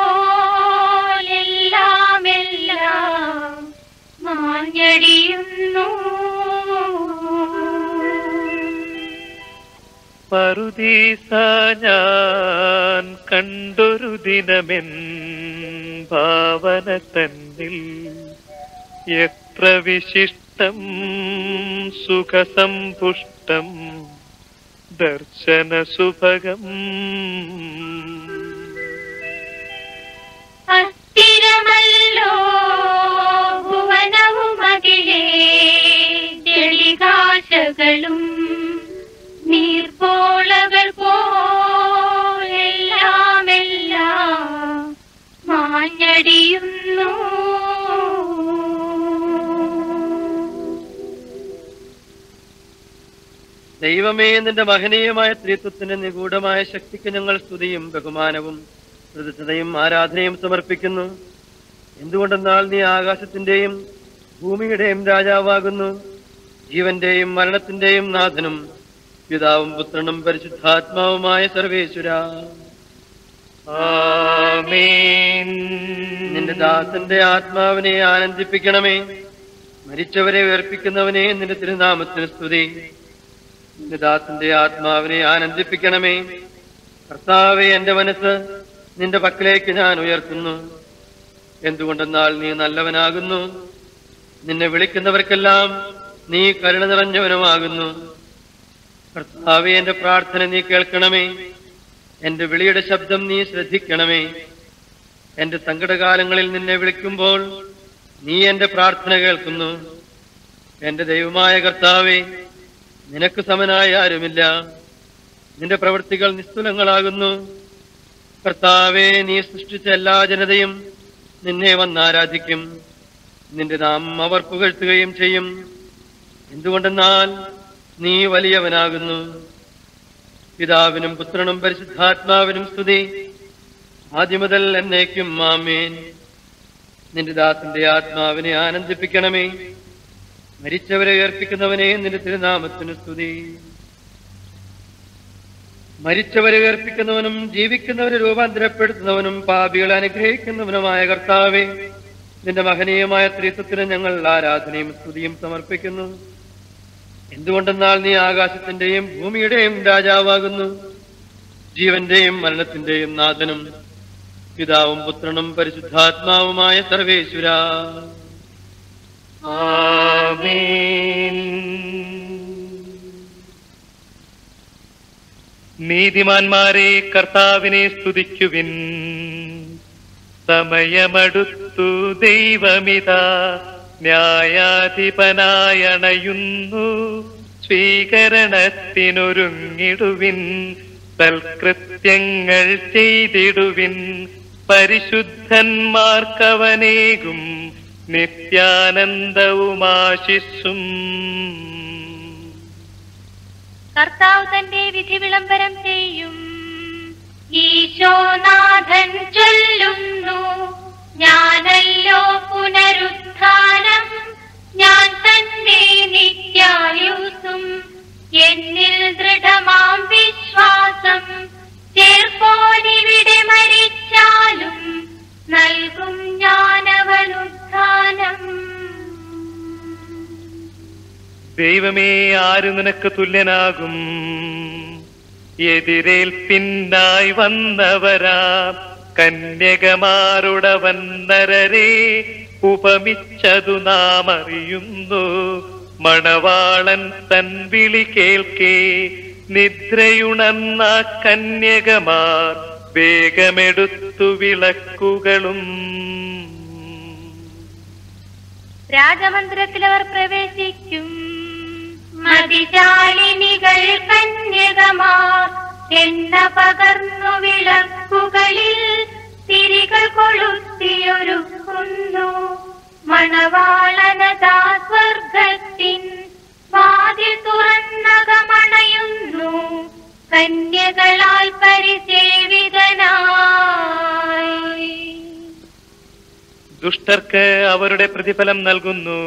പോലെല്ലാമെല്ലാം മാഞ്ഞടിയുന്നു പറുദീസ ഞാൻ കണ്ടൊരു ദിനമെൻ ഭാവന തന്നിൽ എത്ര വിശിഷ്ടം സുഖസമ്പുഷ്ടം ദർശന സുഭഗം അസ്ഥിരമല്ലോ ഭുവനവുമതിലേ ജളികാശകളും നീർപ്പോളകൾ പോലെല്ലാമെല്ലാം മാഞ്ഞടിയുന്നു ദൈവമേ നിന്റെ മഹനീയമായ ത്രിത്വത്തിന്റെ നിഗൂഢമായ ശക്തിക്ക് ഞങ്ങൾ സ്തുതിയും ബഹുമാനവും പ്രതിഷ്ഠതയും ആരാധനയും സമർപ്പിക്കുന്നു എന്തുകൊണ്ടെന്നാൽ നീ ആകാശത്തിന്റെയും ഭൂമിയുടെയും രാജാവാകുന്നു ജീവന്റെയും മരണത്തിന്റെയും നാഥനും പിതാവും പുത്രനും പരിശുദ്ധാത്മാവുമായ സർവേശ്വര ആമേൻ നിന്റെ ദാസന്റെ ആത്മാവിനെ ആനന്ദിപ്പിക്കണമേ മരിച്ചവരെ ഉയർപ്പിക്കുന്നവനെ നിന്റെ തിരുനാമത്തിന് സ്തുതി നിന്റെ ദാസന്റെ ആത്മാവിനെ ആനന്ദിപ്പിക്കണമേ കർത്താവെ എന്റെ മനസ്സ് നിന്റെ പക്കലേക്ക് ഞാൻ ഉയർത്തുന്നു എന്തുകൊണ്ടെന്നാൽ നീ നല്ലവനാകുന്നു നിന്നെ വിളിക്കുന്നവർക്കെല്ലാം നീ കരുണ നിറഞ്ഞവനുമാകുന്നു കർത്താവെ എന്റെ പ്രാർത്ഥന നീ കേൾക്കണമേ എന്റെ വിളിയുടെ ശബ്ദം നീ ശ്രദ്ധിക്കണമേ എന്റെ സങ്കടകാലങ്ങളിൽ നിന്നെ വിളിക്കുമ്പോൾ നീ എന്റെ പ്രാർത്ഥന കേൾക്കുന്നു എന്റെ ദൈവമായ കർത്താവെ നിനക്ക് സമനായ ആരുമില്ല നിന്റെ പ്രവൃത്തികൾ നിസ്തുലങ്ങളാകുന്നു കർത്താവെ നീ സൃഷ്ടിച്ച എല്ലാ ജനതയും നിന്നെ വന്നാരാധിക്കും നിന്റെ നാം അവർ പുകഴ്ത്തുകയും ചെയ്യും എന്തുകൊണ്ടെന്നാൽ നീ വലിയവനാകുന്നു പിതാവിനും പുത്രനും പരിശുദ്ധാത്മാവിനും സ്തുതി ആദ്യം മുതൽ എന്നേക്കും മാമേൻ നിന്റെ ദാസന്റെ ആത്മാവിനെ ആനന്ദിപ്പിക്കണമേ മരിച്ചവരെ ഉയർപ്പിക്കുന്നവനെ നിന്റെ തിരുനാമത്തിന് സ്തുതി മരിച്ചവരെ ഉയർപ്പിക്കുന്നവനും ജീവിക്കുന്നവരെ രൂപാന്തരപ്പെടുത്തുന്നവനും പാപികളെ അനുഗ്രഹിക്കുന്നവനുമായ കർത്താവെ നിന്റെ മഹനീയമായ ത്രിത്വത്തിന് ഞങ്ങൾ ആരാധനയും സ്തുതിയും സമർപ്പിക്കുന്നു എന്തുകൊണ്ടെന്നാൽ നീ ആകാശത്തിന്റെയും ഭൂമിയുടെയും രാജാവാകുന്നു ജീവന്റെയും മരണത്തിന്റെയും നാഥനും പിതാവും പുത്രനും പരിശുദ്ധാത്മാവുമായ സർവേശ്വര നീതിമാന്മാരെ കർത്താവിനെ സ്തുതിക്കുവിൻ സമയമടുത്തു ദൈവമിതാ ന്യായാധിപനായണയുന്നു സ്വീകരണത്തിനൊരുങ്ങിടുവിൻ സൽകൃത്യങ്ങൾ ചെയ്തിടുവിൻ പരിശുദ്ധന്മാർക്കവനേകും നിത്യാനന്ദവുമാശിസ്സും കർത്താവ് തന്റെ വിധി വിളംബരം ചെയ്യും ഈശോനാഥൻ ചൊല്ലുന്നു ഞാനല്ലോ പുനരുത്ഥാനം ഞാൻ തന്നെ നിത്യായുസും എന്നിൽ ദൃഢമാം വിശ്വാസം ചേർപ്പോനിവിടെ മരിച്ചാലും നൽകും ഞാനവനുത്ഥാനം ദൈവമേ ആര് നിനക്ക് തുല്യനാകും എതിരേൽപ്പിന്നായി വന്നവരാ കന്യകമാരുടവൻ നരരെ ഉപമിച്ചതു നാം അറിയുന്നു മണവാളൻ തൻ വിളി കേൾക്കേ നിദ്രയുണർന്ന കന്യകമാർ വേഗമെടുത്തു വിളക്കുകളും രാജമന്ദിരത്തിൽ അവർ പ്രവേശിക്കും മതിശാലിനികൾ കന്യകമാർ എണ്ണ പകർന്നു വിളക്കുകളിൽ തിരികൾ കൊളുത്തിയൊരുക്കുന്നു മണവാളനതാ സ്വർഗത്തിൻ വാതിൽ തുറന്നകമണയുന്നു കന്യകളാൽ പരിസേവിതനായി ദുഷ്ടർക്ക് അവരുടെ പ്രതിഫലം നൽകുന്നു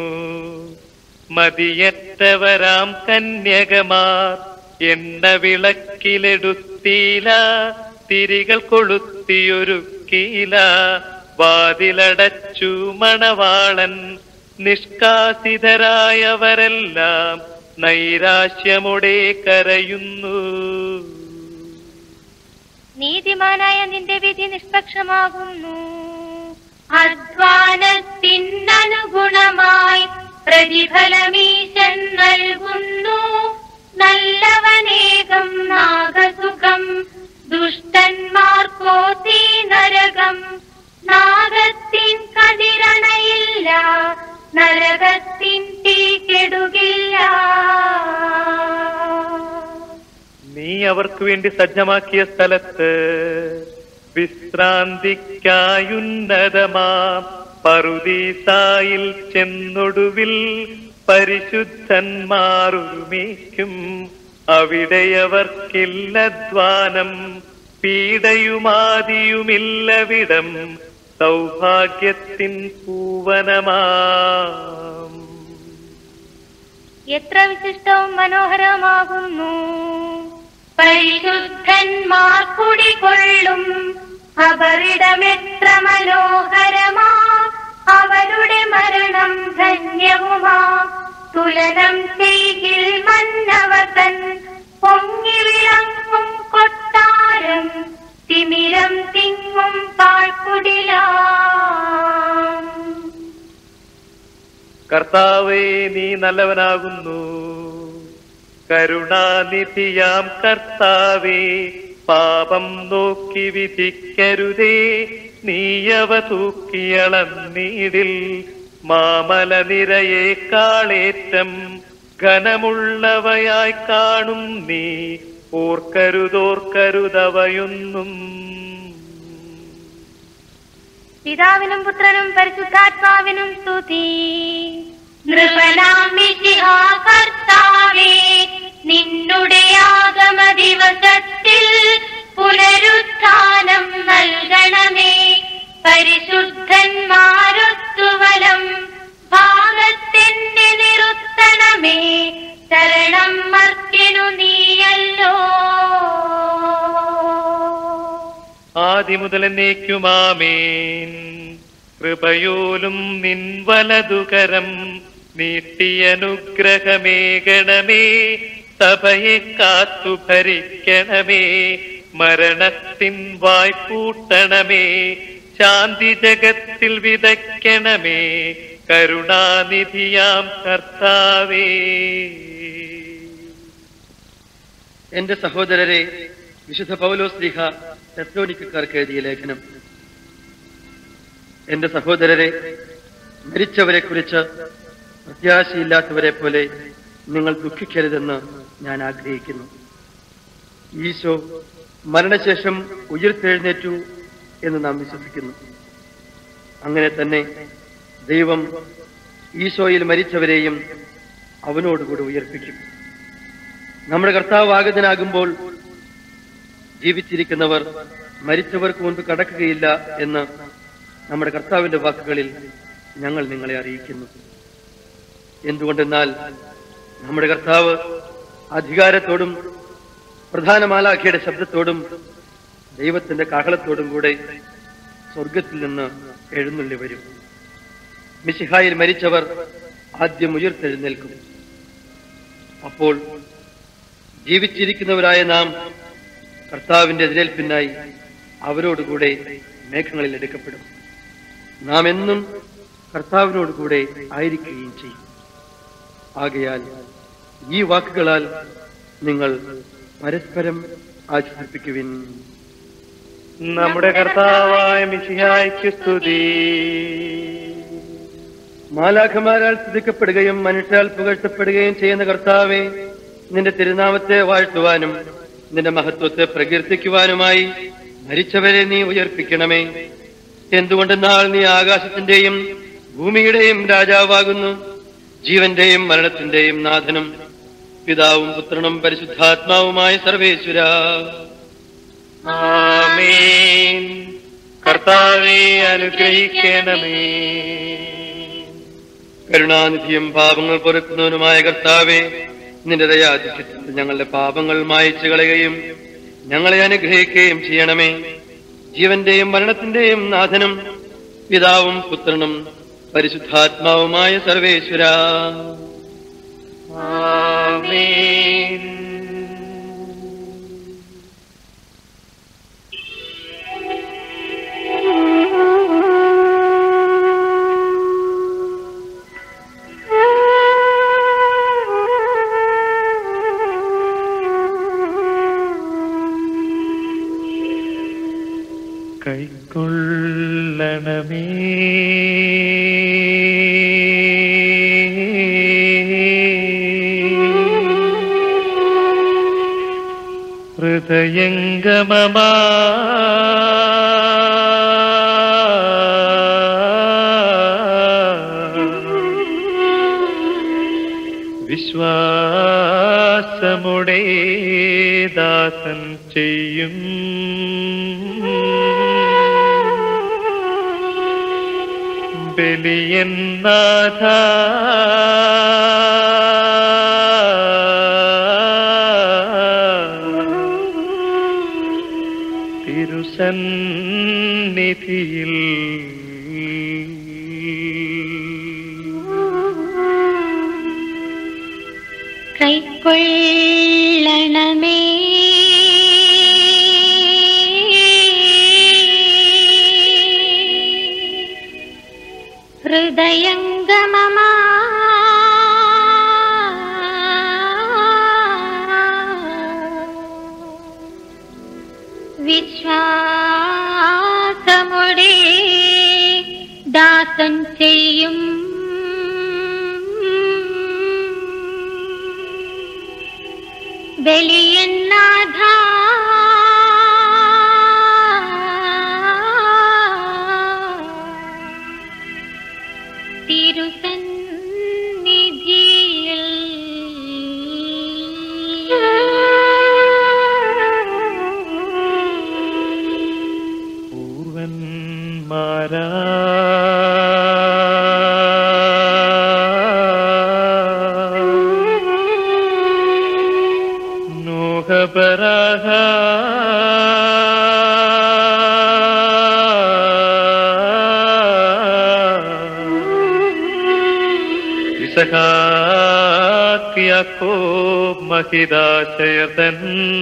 മതിയറ്റവരാം കന്യകമാർ എണ്ണ വിളക്കിലെടുത്തീല തിരികൾ കൊളുത്തിയൊരുക്കീല വാതിലടച്ചു മണവാളൻ നിഷ്കാസിതരായവരെല്ലാം നൈരാശ്യമുടെ കരയുന്നു നീതിമാനായ നിന്റെ വിധി നിഷ്പക്ഷമാകുന്നു അധ്വാനത്തിനനുഗുണമായി പ്രതിഫലമീശൻ നൽകുന്നു നല്ലവനേകം നാഗസുഖം ദുഷ്ടന്മാർക്കോ തീ നരകം നാഗത്തിൻ കതിരണയില്ല നരകത്തിൻ തീ കെടുകില്ല നീ അവർക്ക് വേണ്ടി സജ്ജമാക്കിയ സ്ഥലത്ത് വിശ്രാന്തിക്കായുന്നതമാം പറുദീസായിൽ ചെന്നൊടുവിൽ പരിശുദ്ധന്മാരുമേക്കും അവിടെയവർക്കില്ലധ്വാനം പീഡയുമാതിയുമില്ലവിടം സൗഭാഗ്യത്തിൻ പൂവനമാം എത്ര വിശിഷ്ടവും മനോഹരമാകുന്നു പരിശുദ്ധന്മാർ കുടികൊള്ളും അവരിടമെത്ര മനോഹരമാ അവരുടെ മരണം ധന്യവുമാ തുലനം ചെയ്യിൽ മന്നവതൻ പൊങ്ങി വിളങ്ങും കൊട്ടാരം തിമിരം തിങ്ങും പാഴ്ക്കുടിലാം കർത്താവേ നീ നല്ലവനാകുന്നു കരുണാനിധിയാം കർത്താവേ പാപം നോക്കി വിധിക്കരുതേ നീയവ തൂക്കിയളന്നീടിൽ മാമല നിരയേക്കാളേറ്റം ഘനമുള്ളവയായി കാണും നീ ഓർക്കരുതോർക്കരുതവയൊന്നും പിതാവിനും പുത്രനും പരിശുദ്ധാത്മാവിനും സ്തുതി നൃപനാമിഷിഹാ കർത്താവേ നിന്നുടെ ആഗമ ദിവസത്തിൽ പുനരുത്ഥാനം നൽകണമേ പരിശുദ്ധന്മാരൊത്തുവലം ഭാഗത്തിന്റെ നിറുത്തണമേ ശരണം മർത്തിനു നീയല്ലോ ആദി മുതൽ എന്നേക്കുമാമേൻ കൃപയോലും നിൻ വലതുകരം നീട്ടിയനുഗ്രഹമേകണമേ സഭയെ കാത്തു ഭരിക്കണമേ മരണത്തിൻ വായ്പൂട്ടണമേ ശാന്തി ജഗത്തിൽ വിതയ്ക്കണമേ കരുണാനിധിയാം കർത്താവേ എന്റെ സഹോദരരെ വിശുദ്ധ പൗലോസ് ലീഹ തെസ്ലോനിക്കാർക്ക് എഴുതിയ ലേഖനം എന്റെ സഹോദരരെ മരിച്ചവരെ കുറിച്ച് പ്രത്യാശയില്ലാത്തവരെ പോലെ നിങ്ങൾ ദുഃഖിക്കരുതെന്ന് ഞാൻ ആഗ്രഹിക്കുന്നു ഈശോ മരണശേഷം ഉയർത്തെഴുന്നേറ്റു എന്ന് നാം വിശ്വസിക്കുന്നു അങ്ങനെ തന്നെ ദൈവം ഈശോയിൽ മരിച്ചവരെയും അവനോടുകൂടി ഉയർപ്പിക്കും നമ്മുടെ കർത്താവ് ആഗതനാകുമ്പോൾ ജീവിച്ചിരിക്കുന്നവർ മരിച്ചവർക്ക് മുൻപ് കടക്കുകയില്ല എന്ന് നമ്മുടെ കർത്താവിന്റെ വാക്കുകളിൽ ഞങ്ങൾ നിങ്ങളെ അറിയിക്കുന്നു എന്തുകൊണ്ടെന്നാൽ നമ്മുടെ കർത്താവ് അധികാരത്തോടും പ്രധാന മാലാഖയുടെ ശബ്ദത്തോടും ദൈവത്തിന്റെ കാഹളത്തോടും കൂടെ സ്വർഗത്തിൽ നിന്ന് എഴുന്നള്ളി വരും മിശിഹായിൽ മരിച്ചവർ ആദ്യം ഉയർത്തെഴുന്നേൽക്കും അപ്പോൾ ജീവിച്ചിരിക്കുന്നവരായ നാം കർത്താവിന്റെ എതിരേൽപ്പിനായി അവരോടുകൂടെ മേഘങ്ങളിൽ എടുക്കപ്പെടും നാം എന്നും കർത്താവിനോടുകൂടെ ആയിരിക്കുകയും ചെയ്യും ആകയാൽ ഈ വാക്കുകളാൽ നിങ്ങൾ പരസ്പരം ആശ്വസിപ്പിക്കുവിൻ നമ്മുടെ കർത്താവായ മിശിഹായ്ക്ക് സ്തുതി മാലാഖമാരാൽ സ്തുതിക്കപ്പെടുകയും മനുഷ്യാൽ പുകഴ്ത്തപ്പെടുകയും ചെയ്യുന്ന കർത്താവെ നിന്റെ തിരുനാമത്തെ വാഴ്ത്തുവാനും നിന്റെ മഹത്വത്തെ പ്രകീർത്തിക്കുവാനുമായി മരിച്ചവരെ നീ ഉയർപ്പിക്കണമേ എന്തുകൊണ്ടെന്നാൽ നീ ആകാശത്തിന്റെയും ഭൂമിയുടെയും രാജാവാകുന്നു ജീവന്റെയും മരണത്തിന്റെയും നാഥനും പിതാവും പുത്രനും പരിശുദ്ധാത്മാവുമായ സർവേശ്വര ആമേൻ കർത്താവെ അനുഗ്രഹിക്കണമേ കരുണാനിധിയും പാപങ്ങൾ പൊറുക്കുന്നവനുമായ കർത്താവെ നിന്റെ ദയാധിക്യത്തിൽ ഞങ്ങളുടെ പാപങ്ങൾ മായച്ചു കളയുകയും ഞങ്ങളെ അനുഗ്രഹിക്കുകയും ചെയ്യണമേ ജീവന്റെയും മരണത്തിന്റെയും നാഥനും പിതാവും പുത്രനും പരിശുദ്ധാത്മാവുമായ സർവേശ്വര ആമേൻ കൈക്കൊള്ളണമേ ഹൃദയംഗമമാ വിശ്വാസമുടേ ദാസൻ ചെയ്യും ബലിയൻ നാഥ തിരുസന്നിധിയിൽ കൈക്കൊള്ളണമേ ഹൃദയംഗമമാ വിശ്വാസമുടെ ദാസൻ ചെയ്യും ബലിയന്നാഥ തിരുസന്നിധിയിൽ പൂർവന്മാരാ നോഹപരാഹ ഇസഹാക്ക് യാക്കോബ് മഹിദാശയതൻ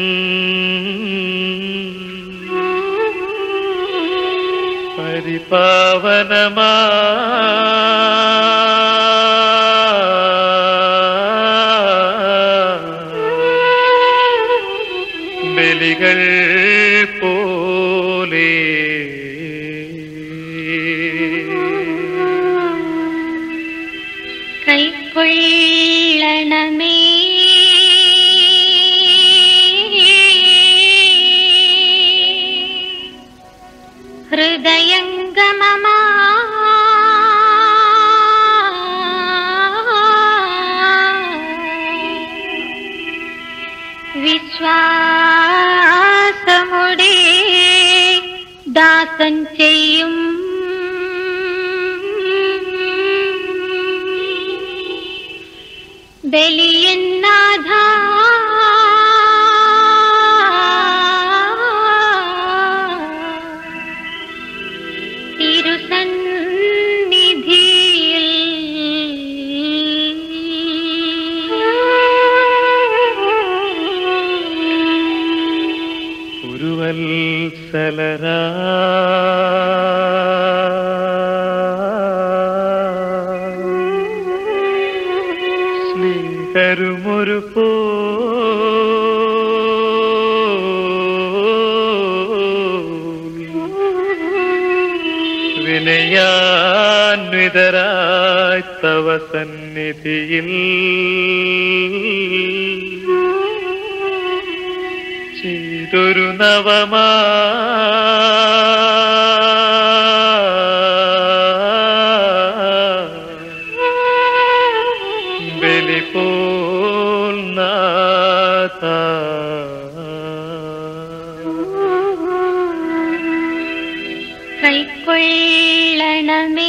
പരിപാവനമാ ബലികൾ പോലെ കൈക്കൊള്ളണമേ ഹൃദയംഗമമാ വിശ്വാസമുടെ ദാസൻ ചെയ്യും ബലിയന്നാഥ തിരുസന്നിധിയിൽ ഉരുവത്സലരാ സ്നേഹരുമൊരു പോ വിനയാന്വിതരായി തവ സന്നിധിയിൽ ചെയ്തൊരു നവമാ ബലി പോൽ നാഥ കൈക്കൊള്ളണമേ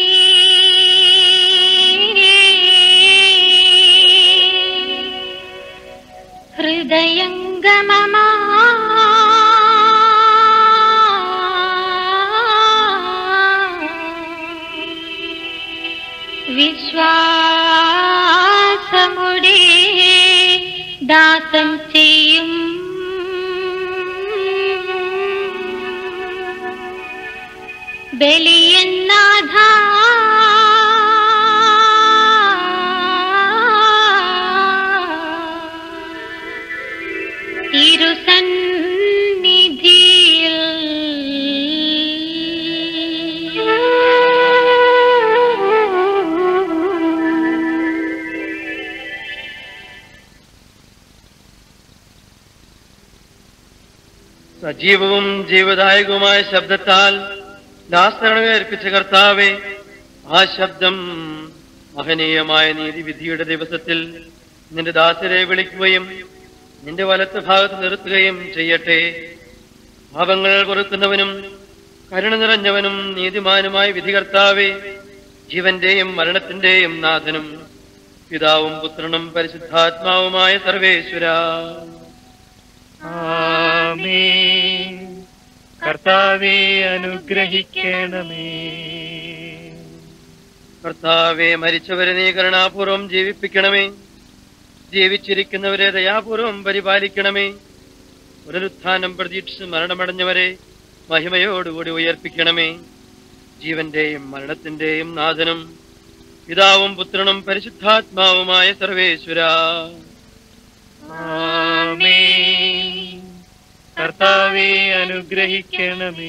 ഹൃദയംഗമമാ വിശ്വാസമുടെ ദാസം ചെയ്യും ബലിയന്നാഥ തിരുസന്നിധിയിൽ സജീവവും ജീവദായകവുമായ ശബ്ദത്താൽ ദാസരണമേ അർപ്പിച്ച കർത്താവെ ആ ശബ്ദം മഹനീയമായ നീതിവിധിയുടെ ദിവസത്തിൽ നിന്റെ ദാസരെ വിളിക്കുകയും നിന്റെ വലത്ത് ഭാഗത്ത് നിർത്തുകയും ചെയ്യട്ടെ പാപങ്ങൾ പൊറുക്കുന്നവനും കരുണ നിറഞ്ഞവനും നീതിമാനുമായ വിധികർത്താവെ ജീവന്റെയും മരണത്തിന്റെയും നാഥനും പിതാവും പുത്രനും പരിശുദ്ധാത്മാവുമായ സർവേശ്വര ആമേൻ കർത്താവെ അനുഗ്രഹിക്കണമേ കർത്താവെ മരിച്ചവരെ നീ കരുണാപൂർവം ജീവിപ്പിക്കണമേ ജീവിച്ചിരിക്കുന്നവരെ ദയാപൂർവം പരിപാലിക്കണമേ പുനരുത്ഥാനം പ്രതീക്ഷിച്ച് മരണമടഞ്ഞവരെ മഹിമയോടുകൂടി ഉയർപ്പിക്കണമേ ജീവന്റെയും മരണത്തിന്റെയും നാഥനും പിതാവും പുത്രനും പരിശുദ്ധാത്മാവുമായ സർവേശ്വര ആമേൻ കർത്താവെ അനുഗ്രഹിക്കണമേ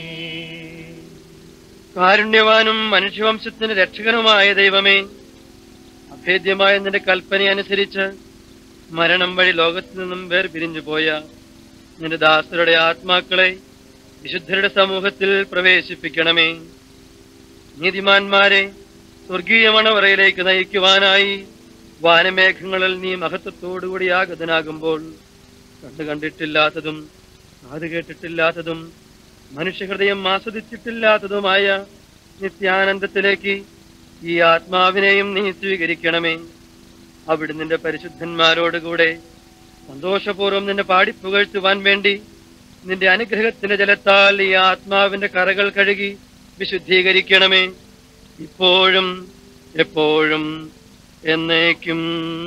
കാരുണ്യവാനും മനുഷ്യവംശത്തിന് രക്ഷകനുമായ ദൈവമേ അഭേദ്യമായ നിന്റെ കൽപ്പന അനുസരിച്ച് മരണം വഴി ലോകത്തു നിന്നും വേർപിരിഞ്ഞു പോയ നിന്റെ ദാസരുടെ ആത്മാക്കളെ വിശുദ്ധരുടെ സമൂഹത്തിൽ പ്രവേശിപ്പിക്കണമേ നീതിമാന്മാരെ സ്വർഗീയ മണവറയിലേക്ക് നയിക്കുവാനായി വാനമേഘങ്ങളിൽ നീ മഹത്വത്തോടുകൂടി ആഗതനാകുമ്പോൾ കണ്ടു കണ്ടിട്ടില്ലാത്തതും കാത് കേട്ടിട്ടില്ലാത്തതും മനുഷ്യഹൃദയം ആസ്വദിച്ചിട്ടില്ലാത്തതുമായ നിത്യാനന്ദത്തിലേക്ക് ഈ ആത്മാവിനെയും നീ സ്വീകരിക്കണമേ അവിടെ നിന്റെ പരിശുദ്ധന്മാരോടുകൂടെ സന്തോഷപൂർവ്വം നിന്നെ പാടിപ്പുകഴ്ത്തുവാൻ വേണ്ടി നിന്റെ അനുഗ്രഹത്തിന്റെ ജലത്താൽ ഈ ആത്മാവിന്റെ കറകൾ കഴുകി വിശുദ്ധീകരിക്കണമേ ഇപ്പോഴും എപ്പോഴും എന്നേക്കും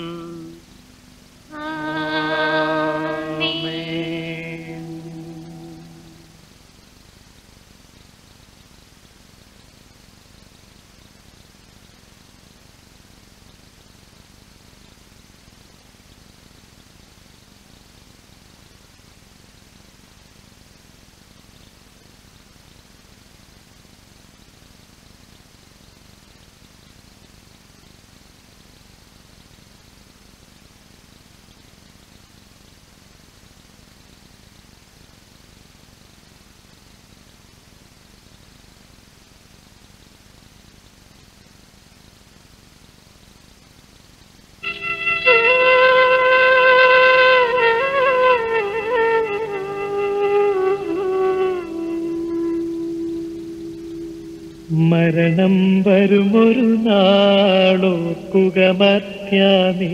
മരണം വരുമൊരു നാളോർക്കുക മത്യാനേ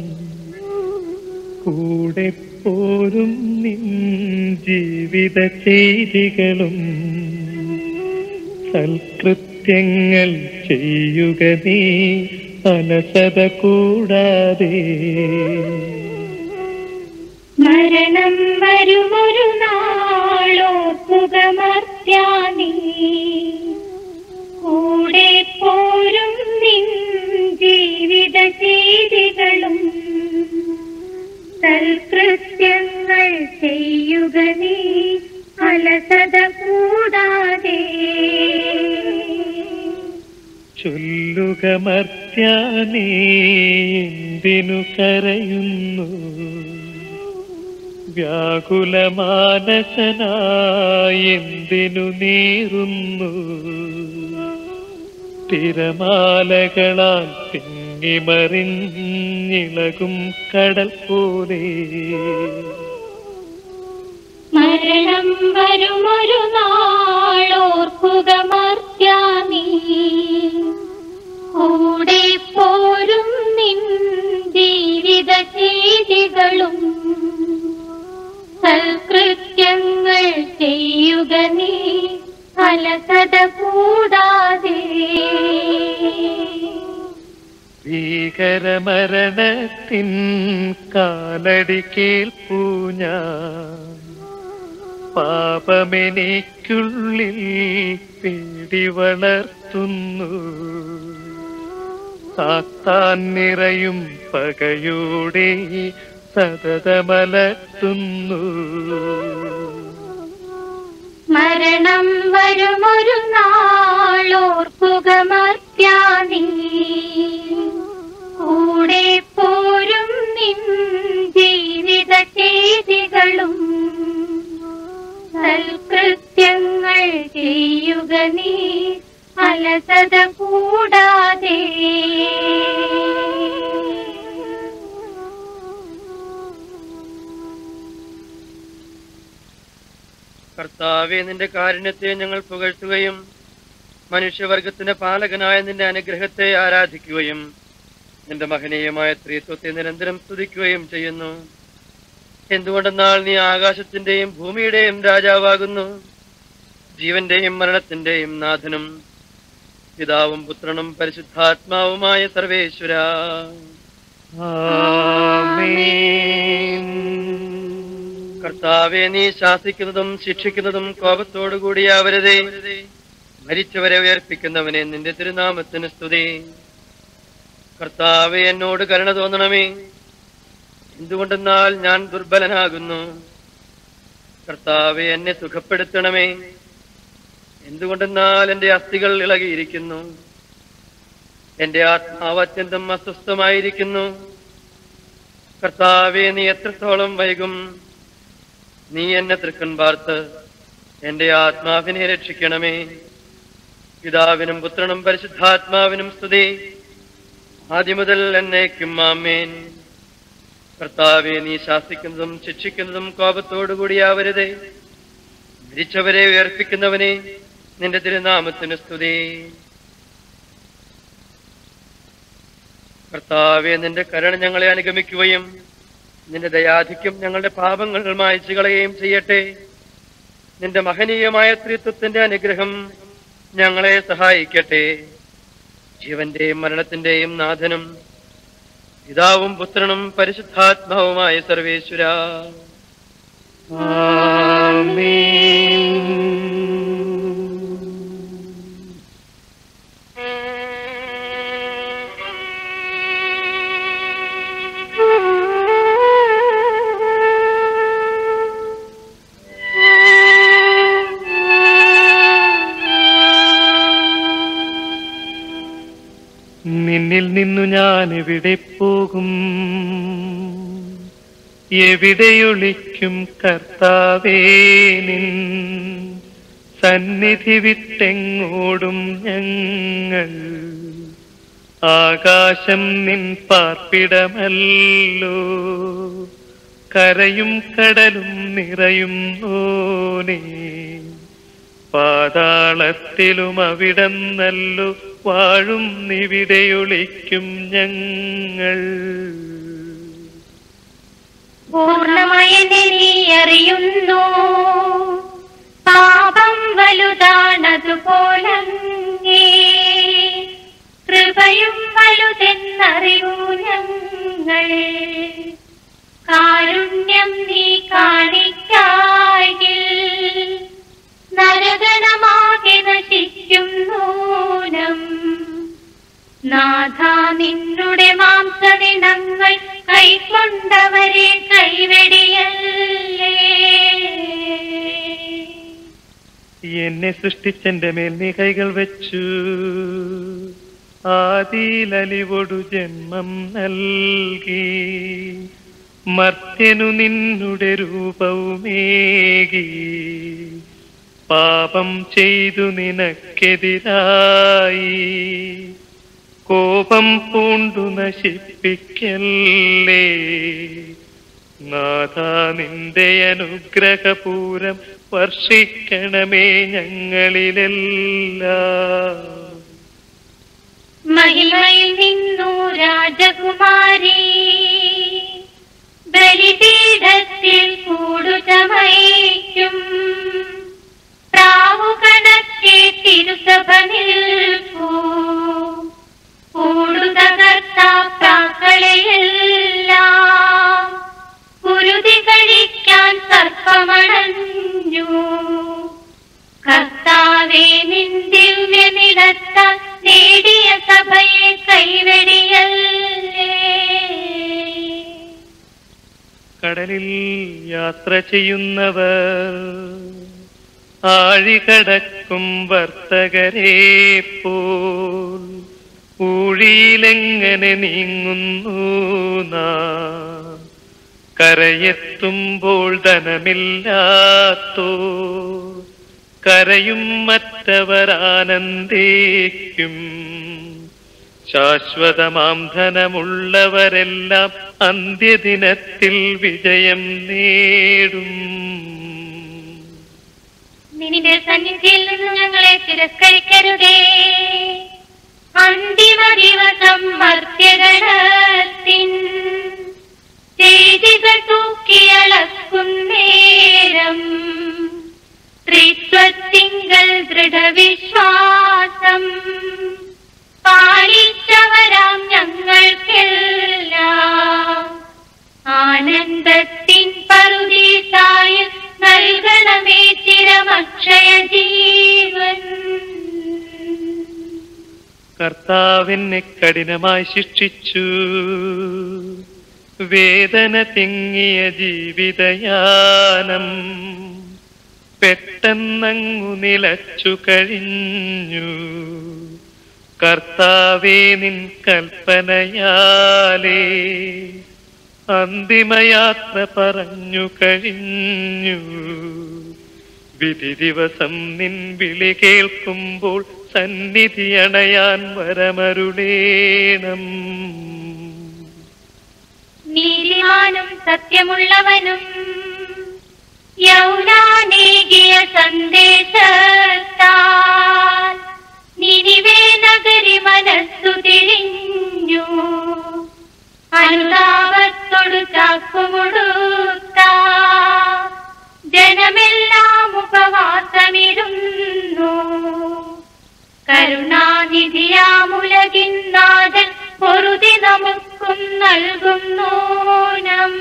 കൂടെ പോരും നിൻ ജീവിത ചെയ്തികളും സൽകൃത്യങ്ങൾ ചെയ്യുക നീ അലസത കൂടാതെ മരണം വരുമൊരു നാളോർക്കുകമർത്യാനീ കൂടെ പോരും നിൻ ജീവിത ചെയ്തികളും സൽകൃത്യങ്ങൾ ചെയ്യുക നീ അലസത കൂടാതെ ചൊല്ലുക മർത്യാനേ എന്തിനു കരയുന്നു വ്യാകുലമാനസനായി എന്തിനു നീറുന്നു തിരമാലകളാൽ തിങ്ങിമറിഞ്ഞിളകും കടൽ പോലെ മരണം വരുമൊരു നാളോർക്കുക മർത്യാനീ കൂടെ പോരും നിൻ ജീവിത ചെയ്തികളും സൽകൃത്യങ്ങൾ ചെയ്യുക നീ അലസത കൂടാതെ ഭീകരമരണത്തിൻ കാലടി കേൾപ്പൂ ഞാൻ പാപമെനിക്കുള്ളിൽ പേടി വളർത്തുന്നു സാത്താൻ നിറയും പകയോടെ സതതമലർത്തുന്നു മരണം വരുമൊരു നാളോർക്കുക മർത്യാനീ കൂടെ പോരും നിൻ ജീവിത ചെയ്തികളും സൽകൃത്യങ്ങൾ ചെയ്യുക നീ അലസത കൂടാതെ കർത്താവെ നിന്റെ കാരുണ്യത്തെ ഞങ്ങൾ പുകഴ്ത്തുകയും മനുഷ്യവർഗത്തിന്റെ പാലകനായ നിന്റെ അനുഗ്രഹത്തെ ആരാധിക്കുകയും നിന്റെ മഹനീയമായ സ്ത്രീത്വത്തെ നിരന്തരം സ്തുതിക്കുകയും ചെയ്യുന്നു എന്തുകൊണ്ടെന്നാൽ നീ ആകാശത്തിന്റെയും ഭൂമിയുടെയും രാജാവാകുന്നു ജീവന്റെയും മരണത്തിന്റെയും നാഥനും പിതാവും പുത്രനും പരിശുദ്ധാത്മാവുമായ സർവേശ്വര ആമേൻ കർത്താവെ നീ ശാസിക്കുന്നതും ശിക്ഷിക്കുന്നതും കോപത്തോടു കൂടിയാവരുതേ മരിച്ചവരെ ഉയർപ്പിക്കുന്നവനെ നിന്റെ തിരുനാമത്തിന് സ്തുതി കർത്താവെ എന്നോട് കരുണ തോന്നണമേ എന്തുകൊണ്ടെന്നാൽ ഞാൻ ദുർബലനാകുന്നു കർത്താവെ എന്നെ സുഖപ്പെടുത്തണമേ എന്തുകൊണ്ടെന്നാൽ എന്റെ അസ്ഥികൾ ഇളകിയിരിക്കുന്നു എന്റെ ആത്മാവ് അത്യന്തം അസ്വസ്ഥമായിരിക്കുന്നു കർത്താവെ നീ എത്രത്തോളം വൈകും നീ എന്നെ തൃക്കൺ പാർത്ത് എന്റെ ആത്മാവിനെ രക്ഷിക്കണമേ പിതാവിനും പുത്രനും പരിശുദ്ധാത്മാവിനും സ്തുതി ആദ്യം മുതൽ എന്നേക്കും ആമേൻ കർത്താവെ നീ ശാസിക്കുന്നതും ശിക്ഷിക്കുന്നതും കോപത്തോടുകൂടിയാവരുതേ മരിച്ചവരെ ഉയർപ്പിക്കുന്നവനെ നിന്റെ തിരുനാമത്തിന് സ്തുതി കർത്താവെ നിന്റെ കരുണ ഞങ്ങളെ അനുഗമിക്കുകയും നിന്റെ ദയാധിക്യം ഞങ്ങളുടെ പാപങ്ങൾ മായച്ചു കളയുകയും ചെയ്യട്ടെ നിന്റെ മഹനീയമായ ത്രിത്വത്തിന്റെ അനുഗ്രഹം ഞങ്ങളെ സഹായിക്കട്ടെ ജീവന്റെയും മരണത്തിന്റെയും നാഥനും പിതാവും പുത്രനും പരിശുദ്ധാത്മാവുമായ സർവേശ്വര നിന്നിൽ നിന്നു ഞാൻ എവിടെ പോകും എവിടെയൊളിക്കും കർത്താവേ നിൻ സന്നിധി വിട്ടെങ്ങോടും ഞങ്ങൾ ആകാശം നിൻ പാർപ്പിടമല്ലോ കരയും കടലും നിറയും ഓനേ പാതാളത്തിലും അവിടം നല്ലു വാഴും നിവിടെയൊളിക്കും ഞങ്ങൾ പൂർണ്ണമായെന്നെ നീ അറിയുന്നു പാപം വലുതാണതുപോലങ്ങേ കൃപയും വലുതെന്നറിയൂ ഞങ്ങൾ കാരുണ്യം നീ കാണിക്കായിൽ നരകണമാകെ നശിക്കും നൂനം നാഥ നിന്നുടെ മാംസദിനങ്ങൾ കൈക്കൊണ്ടവരെ കൈവെടിയല്ലേ എന്നെ സൃഷ്ടിച്ചെന്റെ മേൽ നീ കൈകൾ വെച്ചു ആദിയിലലിവൊടു ജന്മം നൽകി മർത്യനു നിന്നുടെ രൂപവുമേകി പാപം ചെയ്തു നിനക്കെതിരായി കോപം പൂണ്ടു നശിപ്പിക്കല്ലേ നാഥ നിന്റെ അനുഗ്രഹപൂരം വർഷിക്കണമേ ഞങ്ങളിലെല്ലാം മഹിമയിൽ നിന്നു രാജകുമാരി ബലിപീഠത്തിൽ കൂടുചമയ്ക്കും പ്രാവുകണക്കെ തിരുസഭ നിൽപ്പൂ കൂടുതകർത്താക്കളെയെല്ലാം കുരുതി കഴിക്കാൻ സർപ്പമണഞ്ഞു കർത്താവേ നിൻ ദിവ്യനിടത്താൽ നേടിയ സഭയെ കൈവെടിയല്ലേ കടലിൽ യാത്ര ചെയ്യുന്നവർ ആഴികടക്കും വർത്തകരെ പോൽ ഊഴിയിലെങ്ങനെ നീങ്ങുന്നു നാം കരയെത്തുമ്പോൾ ധനമില്ലാത്തോ കരയും മറ്റവർ ആനന്ദിക്കും ശാശ്വതമാം ധനമുള്ളവരെല്ലാം അന്ത്യദിനത്തിൽ വിജയം നേടും നിന്റെ സന്നിധിയിൽ നിന്ന് ഞങ്ങളെ തിരസ്കരിക്കരുതേ അന്തിമ ദിവസം മർത്യഗണത്തിൻ ചെയ്തികൾ തൂക്കിയളക്കുന്നേരം ത്രിത്വത്തിങ്കൽ ദൃഢവിശ്വാസം പാലിച്ചവരാം ഞങ്ങൾക്കെല്ലാം ആനന്ദത്തിൻ പറുദീസായ നൽകണമേ ചിരമക്ഷയ ജീവൻ കർത്താവിനെ കഠിനമായി ശിക്ഷിച്ചു വേദന തിങ്ങിയ ജീവിതയാനം പെട്ടെന്നങ്ങു നിലച്ചു കഴിഞ്ഞു കർത്താവേ നിൻ കൽപ്പനയാലേ അന്തിമയാത്ര പറഞ്ഞു കഴിഞ്ഞു വിധി ദിവസം നിൻ വിളി കേൾക്കുമ്പോൾ സന്നിധി അണയാൻ വരമരുളേണം നീതിമാനും സത്യമുള്ളവനും യൗനാനേകിയ സന്ദേശത്താൽ നിനിവേ നഗരി മനസ്സു തിരിഞ്ഞു അനുതാപത്തോടു ചാക്കുമുടുത്ത ജനമെല്ലാം ഉപവാസമിരുന്നു കരുണാനിധിയാമുലകിന്നാഥൻ പൊറുതി നമുക്കും നൽകുന്നോനം